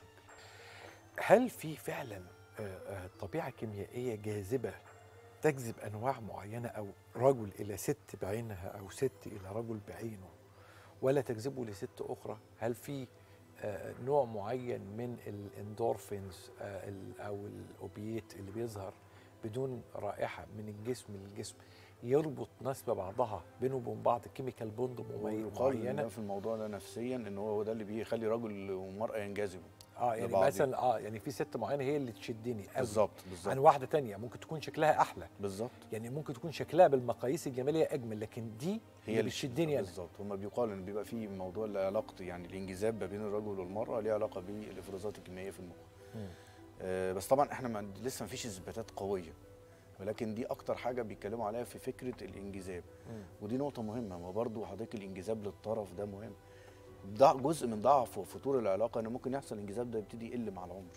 هل في فعلا آه، آه، طبيعه كيميائيه جاذبه تجذب انواع معينه او رجل الى ست بعينها او ست الى رجل بعينه ولا تجذبه لست اخرى هل في آه، نوع معين من الاندورفينز آه، ال- او الاوبيات اللي بيظهر بدون رائحه من الجسم للجسم يربط ناس ببعضها بينه وبين بعض كيميكال بوند ويقال إن معينه ده في الموضوع ده نفسيا ان هو هو ده اللي بيخلي رجل ومراه ينجذبوا اه يعني لبعض. مثلا اه يعني في ست معينه هي اللي تشدني قوي بالظبط بالظبط عن واحده تانية ممكن تكون شكلها احلى بالظبط يعني ممكن تكون شكلها بالمقاييس الجماليه اجمل لكن دي هي اللي بتشدني انا بالظبط هما بيقال ان بيبقى في موضوع علاقه يعني الانجذاب ما بين الرجل والمراه ليه علاقه بالافرازات الكيميائيه في المخ مم. آه بس طبعا احنا ما لسه ما فيش اثباتات قويه ولكن دي اكتر حاجه بيتكلموا عليها في فكره الانجذاب مم. ودي نقطه مهمه ما برضو حضرتك الانجذاب للطرف ده مهم ده جزء من ضعف وفتور العلاقه ان ممكن يحصل الانجذاب ده يبتدي يقل مع العمر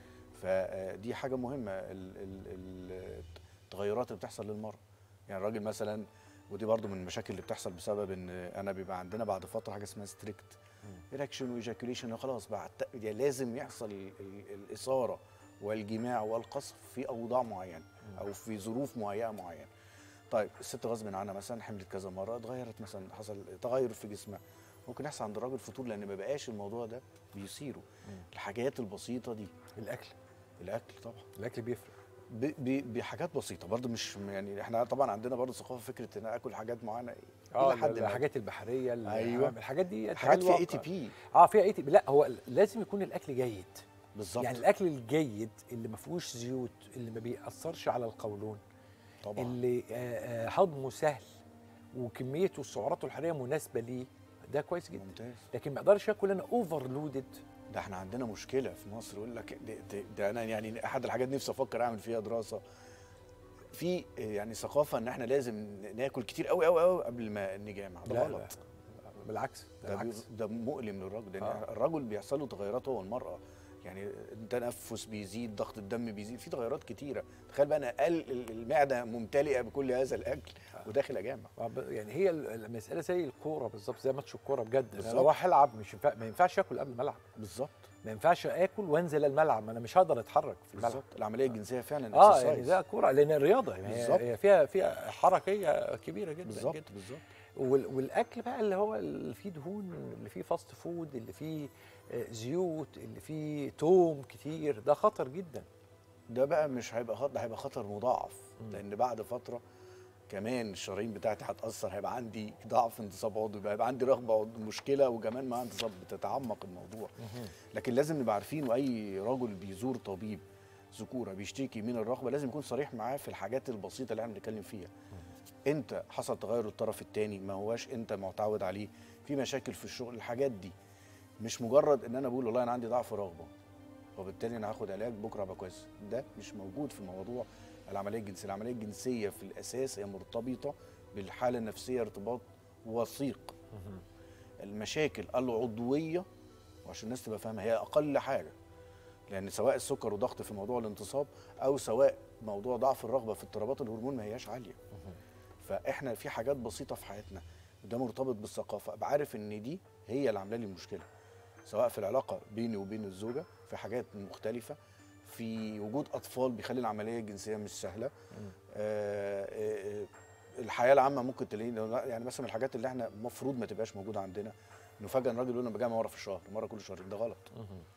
فدي حاجه مهمه ال- ال- ال- التغيرات اللي بتحصل للمراه يعني الراجل مثلا ودي برضو من المشاكل اللي بتحصل بسبب ان انا بيبقى عندنا بعد فتره حاجه اسمها ستريكت ايركشن وايجاكيوليشن خلاص بعد يعني لازم يحصل ال- ال- الاثاره والجماع والقصف في اوضاع معينه او في ظروف مهيئه معينه طيب الست غصب عنها مثلا حملت كذا مره اتغيرت مثلا حصل تغير في جسمها ممكن يحصل عند الراجل فتور لان ما بقاش الموضوع ده بيثيره الحاجات البسيطه دي الاكل الاكل طبعا الاكل بيفرق ب- ب- بحاجات بسيطه برضو مش يعني احنا طبعا عندنا برضو ثقافه فكره ان أنا اكل حاجات معينه اه الى حد ما الحاجات البحريه اللي- ايوه الحاجات دي حاجات فيها حلوة. اي تي بي اه فيها اي تي بي لا هو لازم يكون الاكل جيد بالظبط يعني الاكل الجيد اللي ما فيهوش زيوت اللي ما بيأثرش على القولون طبعا اللي آه، آه، هضمه سهل وكميته السعراته الحراريه مناسبه ليه ده كويس جدا ممتاز لكن ما اقدرش اكل انا اوفرلودد ده احنا عندنا مشكله في مصر يقول لك ده, ده, ده انا يعني احد الحاجات نفسي افكر اعمل فيها دراسه في يعني ثقافه ان احنا لازم ناكل كتير قوي قوي قوي قبل ما نجامع ده لا، غلط بالعكس ده ده, بي- بالعكس ده مؤلم للراجل لان آه. الرجل بيحصل له تغيرات هو والمراه يعني التنفس بيزيد ضغط الدم بيزيد في تغيرات كتيره تخيل بقى انا اقل المعده ممتلئه بكل هذا الاكل وداخل اجامع آه، ب- يعني هي ال- المساله زي الكوره بالظبط زي ماتش الكوره بجد انا بالظبط. لو رايح العب مش ينفع ما ينفعش اكل قبل ما العب بالظبط ما ينفعش اكل وانزل الملعب ما انا مش هقدر اتحرك في الملعب بالظبط العمليه الجنسيه فعلا اه exercise. يعني ده كوره لان الرياضه يعني هي- بالظبط. هي فيها فيها حركيه كبيره جدا بالظبط جدا بالظبط وال- والاكل بقى اللي هو اللي فيه دهون اللي فيه فاست فود اللي فيه آه، زيوت اللي فيه توم كتير ده خطر جدا ده بقى مش هيبقى خطر ده هيبقى خطر مضاعف لان بعد فتره كمان الشرايين بتاعتي هتاثر هيبقى عندي ضعف انتصاب عضوي بقى هيبقى عندي رغبه عضو مشكله وكمان مع انتصاب بتتعمق الموضوع لكن لازم نبقى عارفين واي رجل بيزور طبيب ذكوره بيشتكي من الرغبه لازم يكون صريح معاه في الحاجات البسيطه اللي احنا بنتكلم فيها انت حصل تغير الطرف الثاني ما هواش انت معتود عليه في مشاكل في الشغل الحاجات دي مش مجرد ان انا بقول والله انا عندي ضعف رغبه وبالتالي انا هاخد علاج بكره ابقى كويس ده مش موجود في موضوع العمليه الجنسيه العمليه الجنسيه في الاساس هي مرتبطه بالحاله النفسيه ارتباط وثيق المشاكل العضويه وعشان الناس تبقى فاهمه هي اقل حاجه لان سواء السكر وضغط في موضوع الانتصاب او سواء موضوع ضعف الرغبه في اضطرابات الهرمون ما هياش عاليه فاحنا في حاجات بسيطه في حياتنا وده مرتبط بالثقافه ابقى عارف ان دي هي اللي عامله لي المشكله سواء في العلاقه بيني وبين الزوجه في حاجات مختلفه في وجود اطفال بيخلي العمليه الجنسيه مش سهله آه آه آه، الحياه العامه ممكن تلاقينا يعني مثلا من الحاجات اللي احنا المفروض ما تبقاش موجوده عندنا انه فجاه الراجل يقول انا بجامع مره في الشهر مره كل شهرين ده غلط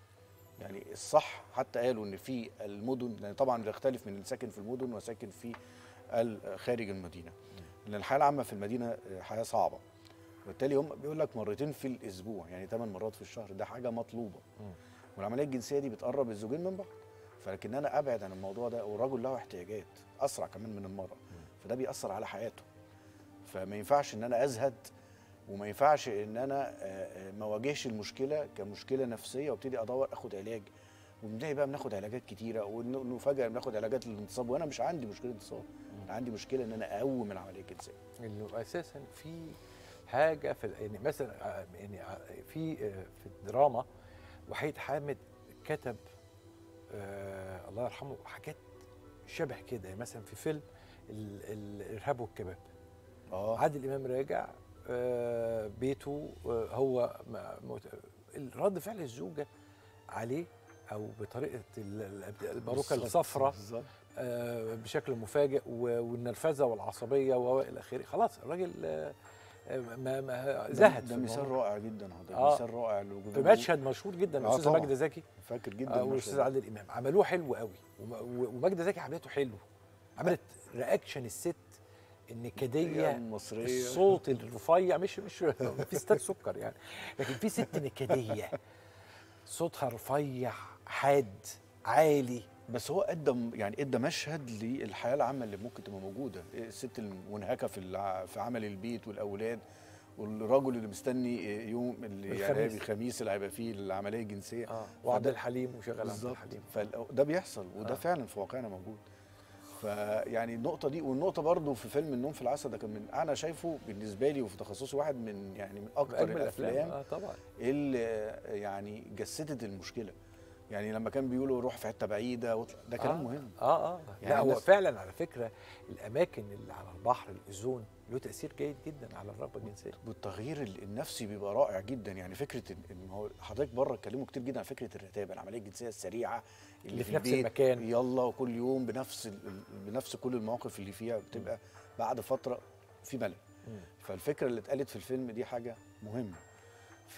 يعني الصح حتى قالوا ان في المدن لان طبعا بيختلف من الساكن في المدن وساكن في ال- خارج المدينه لان الحياه العامه في المدينه حياه صعبه وبالتالي هم بيقول لك مرتين في الاسبوع يعني ثمان مرات في الشهر ده حاجه مطلوبه والعمليه الجنسيه دي بتقرب الزوجين من بعض فلكن انا ابعد عن الموضوع ده والرجل له احتياجات اسرع كمان من المراه فده بيأثر على حياته فما ينفعش ان انا ازهد وما ينفعش ان انا آه، آه، ما واجهش المشكله كمشكله نفسيه وابتدي ادور اخد علاج وبنلاقي بقى بناخد علاجات كتيره وانه فجاه بناخد علاجات للانتصاب وانا مش عندي مشكله انتصاب انا عندي مشكله ان انا اقوم العمليه الجنسيه انه اساسا في حاجه في يعني مثلا آه، يعني آه، في آه، في الدراما وحيد حامد كتب آه الله يرحمه حاجات شبه كده يعني مثلا في فيلم ال- ال- الارهاب والكباب اه عادل امام راجع آه بيته آه هو م- موت- رد فعل الزوجه عليه او بطريقه ال- ال- الباروكه بالظبط، الصفراء بالظبط. آه بشكل مفاجئ و- والنرفزه والعصبيه والى اخره خلاص الراجل آه آه، ما ما ده- زهد ده في مثال الموضوع. رائع جدا هو ده آه. مثال رائع لوجود في مشهد مشهور جدا آه الاستاذه طبعاً. ماجده زكي فاكر جدا آه المشهد والاستاذ ده. عادل امام عملوه حلو قوي وم- و- وماجده زكي عملته حلو عملت رياكشن الست النكديه المصرية. الصوت الرفيع مش مش في ستات سكر يعني لكن في ست نكديه صوتها رفيع حاد عالي بس هو ادى يعني ادى مشهد للحياه العامه اللي ممكن تبقى موجوده الست المنهكه في الع- في عمل البيت والاولاد والرجل اللي مستني يوم اللي يعني الخميس. الخميس اللي هيبقى فيه العمليه الجنسيه اه وعبد فده- الحليم وشغال عبد بالظبط الحليم فده بيحصل وده آه. فعلا في واقعنا موجود فيعني النقطه دي والنقطه برضو في فيلم النوم في العسل ده كان من انا شايفه بالنسبه لي وفي تخصصي واحد من يعني من اكتر اجمل الافلام الافلام اه طبعا اللي يعني جسدت المشكله يعني لما كان بيقولوا روح في حته بعيده واطلع ده كلام آه. مهم اه اه يعني لا هو الناس- فعلا على فكره الاماكن اللي على البحر الاوزون له تاثير جيد جدا على الرغبه الجنسيه والتغيير ال- النفسي بيبقى رائع جدا يعني فكره إن- ان هو حضرتك بره اتكلموا كتير جدا عن فكره الرتابه العمليه الجنسيه السريعه اللي في نفس البيت، المكان. يلا وكل يوم بنفس ال- ال- بنفس كل المواقف اللي فيها بتبقى بعد فتره في ملل فالفكره اللي اتقالت في الفيلم دي حاجه مهمه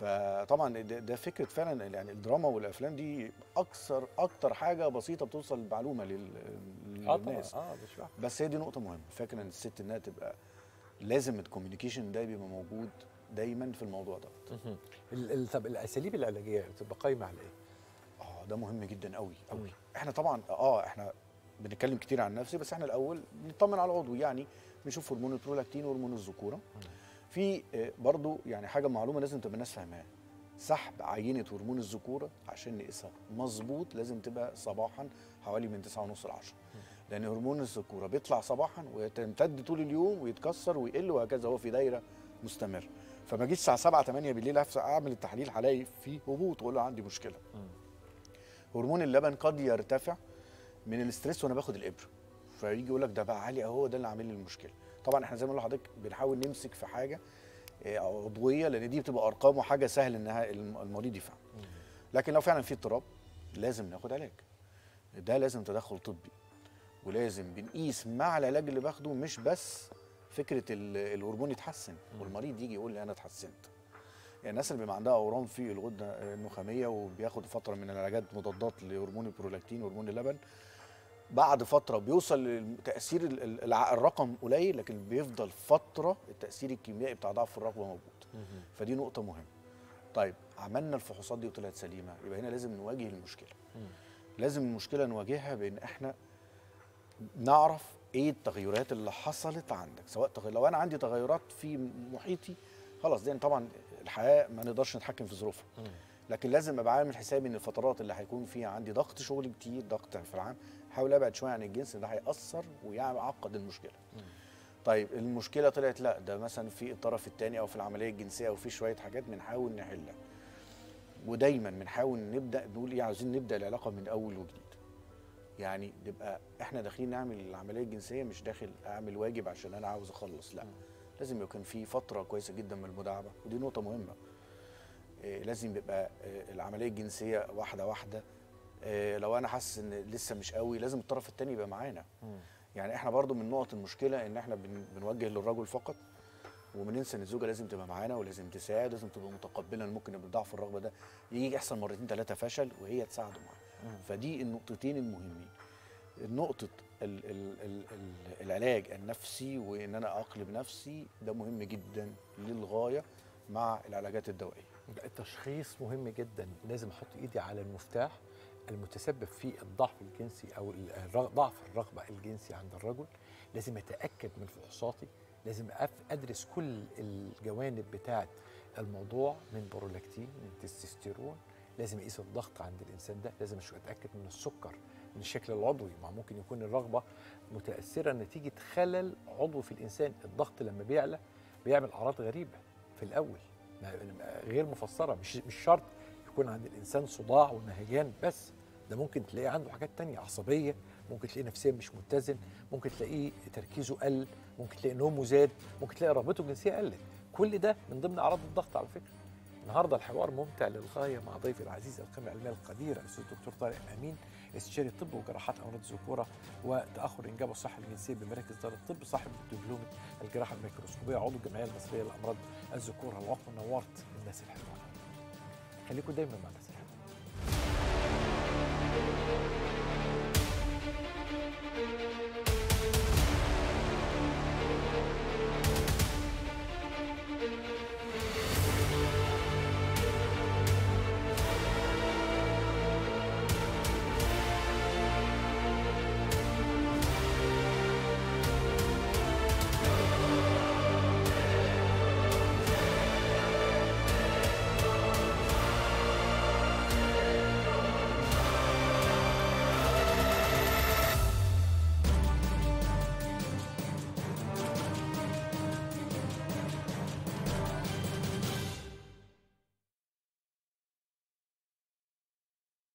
فطبعا ده, ده فكره فعلا يعني الدراما والافلام دي اكثر اكتر حاجه بسيطه بتوصل المعلومه لل اه طبعا للناس اه ده شرح بس هي دي نقطه مهمه فكره ان الست انها تبقى لازم الكوميونيكيشن ده بيبقى موجود دايما في الموضوع ده ال- ال- طب الاساليب العلاجيه بتبقى قايمه على ايه؟ اه ده مهم جدا قوي قوي احنا طبعا اه احنا بنتكلم كتير عن نفسي بس احنا الاول بنطمن على العضو يعني بنشوف هرمون البرولاكتين وهرمون الذكوره في آه، برضو يعني حاجه معلومه لازم تبقى الناس فاهماها سحب عينه هرمون الذكوره عشان نقيسها مظبوط لازم تبقى صباحا حوالي من 9 ونص ل 10 لان هرمون الذكوره بيطلع صباحا ويمتد طول اليوم ويتكسر ويقل وهكذا هو في دايره مستمره فما اجيش الساعه 7 8 بالليل أفس- اعمل التحليل هلاقي فيه هبوط واقول له عندي مشكله هرمون اللبن قد يرتفع من الاستريس وانا باخد الابره فيجي يقول لك ده بقى عالي اهو ده اللي عامل لي المشكله طبعا احنا زي ما بقول لحضرتك بنحاول نمسك في حاجه آه، عضويه لان دي بتبقى ارقام وحاجه سهل انها الم- المريض يفهم لكن لو فعلا في اضطراب لازم ناخد علاج ده لازم تدخل طبي ولازم بنقيس مع العلاج اللي باخده مش بس فكره ال- الهرمون يتحسن والمريض يجي يقول لي انا اتحسنت يعني الناس اللي بيبقى عندها اورام في الغده النخاميه وبياخد فتره من العلاجات مضادات لهرمون البرولاكتين وهرمون اللبن بعد فتره بيوصل لتاثير ال- ال- الع- الرقم قليل لكن بيفضل فتره التاثير الكيميائي بتاع ضعف الرغبه موجود فدي نقطه مهمه طيب عملنا الفحوصات دي وطلعت سليمه يبقى هنا لازم نواجه المشكله لازم المشكله نواجهها بان احنا نعرف ايه التغيرات اللي حصلت عندك سواء تغير لو انا عندي تغيرات في محيطي خلاص دي طبعا الحياه ما نقدرش نتحكم في ظروفها لكن لازم ابقى عامل حسابي ان الفترات اللي هيكون فيها عندي ضغط شغل كتير ضغط في العام احاول ابعد شويه عن الجنس ده هياثر ويعقد المشكله طيب المشكله طلعت لا ده مثلا في الطرف الثاني او في العمليه الجنسيه او في شويه حاجات بنحاول نحلها ودايما بنحاول نبدا نقول ايه عاوزين نبدا العلاقه من اول وجديد يعني نبقى احنا داخلين نعمل العمليه الجنسيه مش داخل اعمل واجب عشان انا عاوز اخلص لا لازم يكون في فتره كويسه جدا من المداعبه ودي نقطه مهمه إيه لازم يبقى إيه العمليه الجنسيه واحده واحده إيه لو انا حاسس ان لسه مش قوي لازم الطرف الثاني يبقى معانا يعني احنا برضو من نقط المشكله ان احنا بن بنوجه للرجل فقط وبننسى ان الزوجه لازم تبقى معانا ولازم تساعد لازم تبقى متقبله ان ممكن يبقى ضعف الرغبه ده يجي يحصل مرتين ثلاثه فشل وهي تساعده معاه فدي النقطتين المهمين نقطة ال ال ال ال العلاج النفسي وإن أنا أقلب نفسي ده مهم جدا للغاية مع العلاجات الدوائية التشخيص مهم جدا لازم احط ايدي على المفتاح المتسبب في الضعف الجنسي او الر- ضعف الرغبه الجنسي عند الرجل لازم اتاكد من فحوصاتي لازم أف- ادرس كل الجوانب بتاعه الموضوع من برولاكتين من تستوستيرون لازم اقيس الضغط عند الانسان ده لازم أشوف اتاكد من السكر من الشكل العضوي ما ممكن يكون الرغبه متاثره نتيجه خلل عضوي في الانسان الضغط لما بيعلى بيعمل اعراض غريبه في الاول ما- ما- غير مفسره مش مش شرط يكون عند الانسان صداع ونهجان بس ده ممكن تلاقيه عنده حاجات تانية عصبيه ممكن تلاقيه نفسيا مش متزن ممكن تلاقيه تركيزه قل ممكن تلاقي نومه زاد ممكن تلاقي رغبته الجنسيه قلت كل ده من ضمن اعراض الضغط على فكره النهارده الحوار ممتع للغايه مع ضيفي العزيز القيمه العلميه القديره الاستاذ الدكتور طارق امين استشاري طب وجراحات امراض الذكوره وتاخر الانجاب والصحه الجنسيه بمراكز دار الطب صاحب دبلومه الجراحه الميكروسكوبيه عضو الجمعيه المصريه لامراض الذكوره العقم نورت الناس الحلوه خليكم دايما مع الناس الحلوه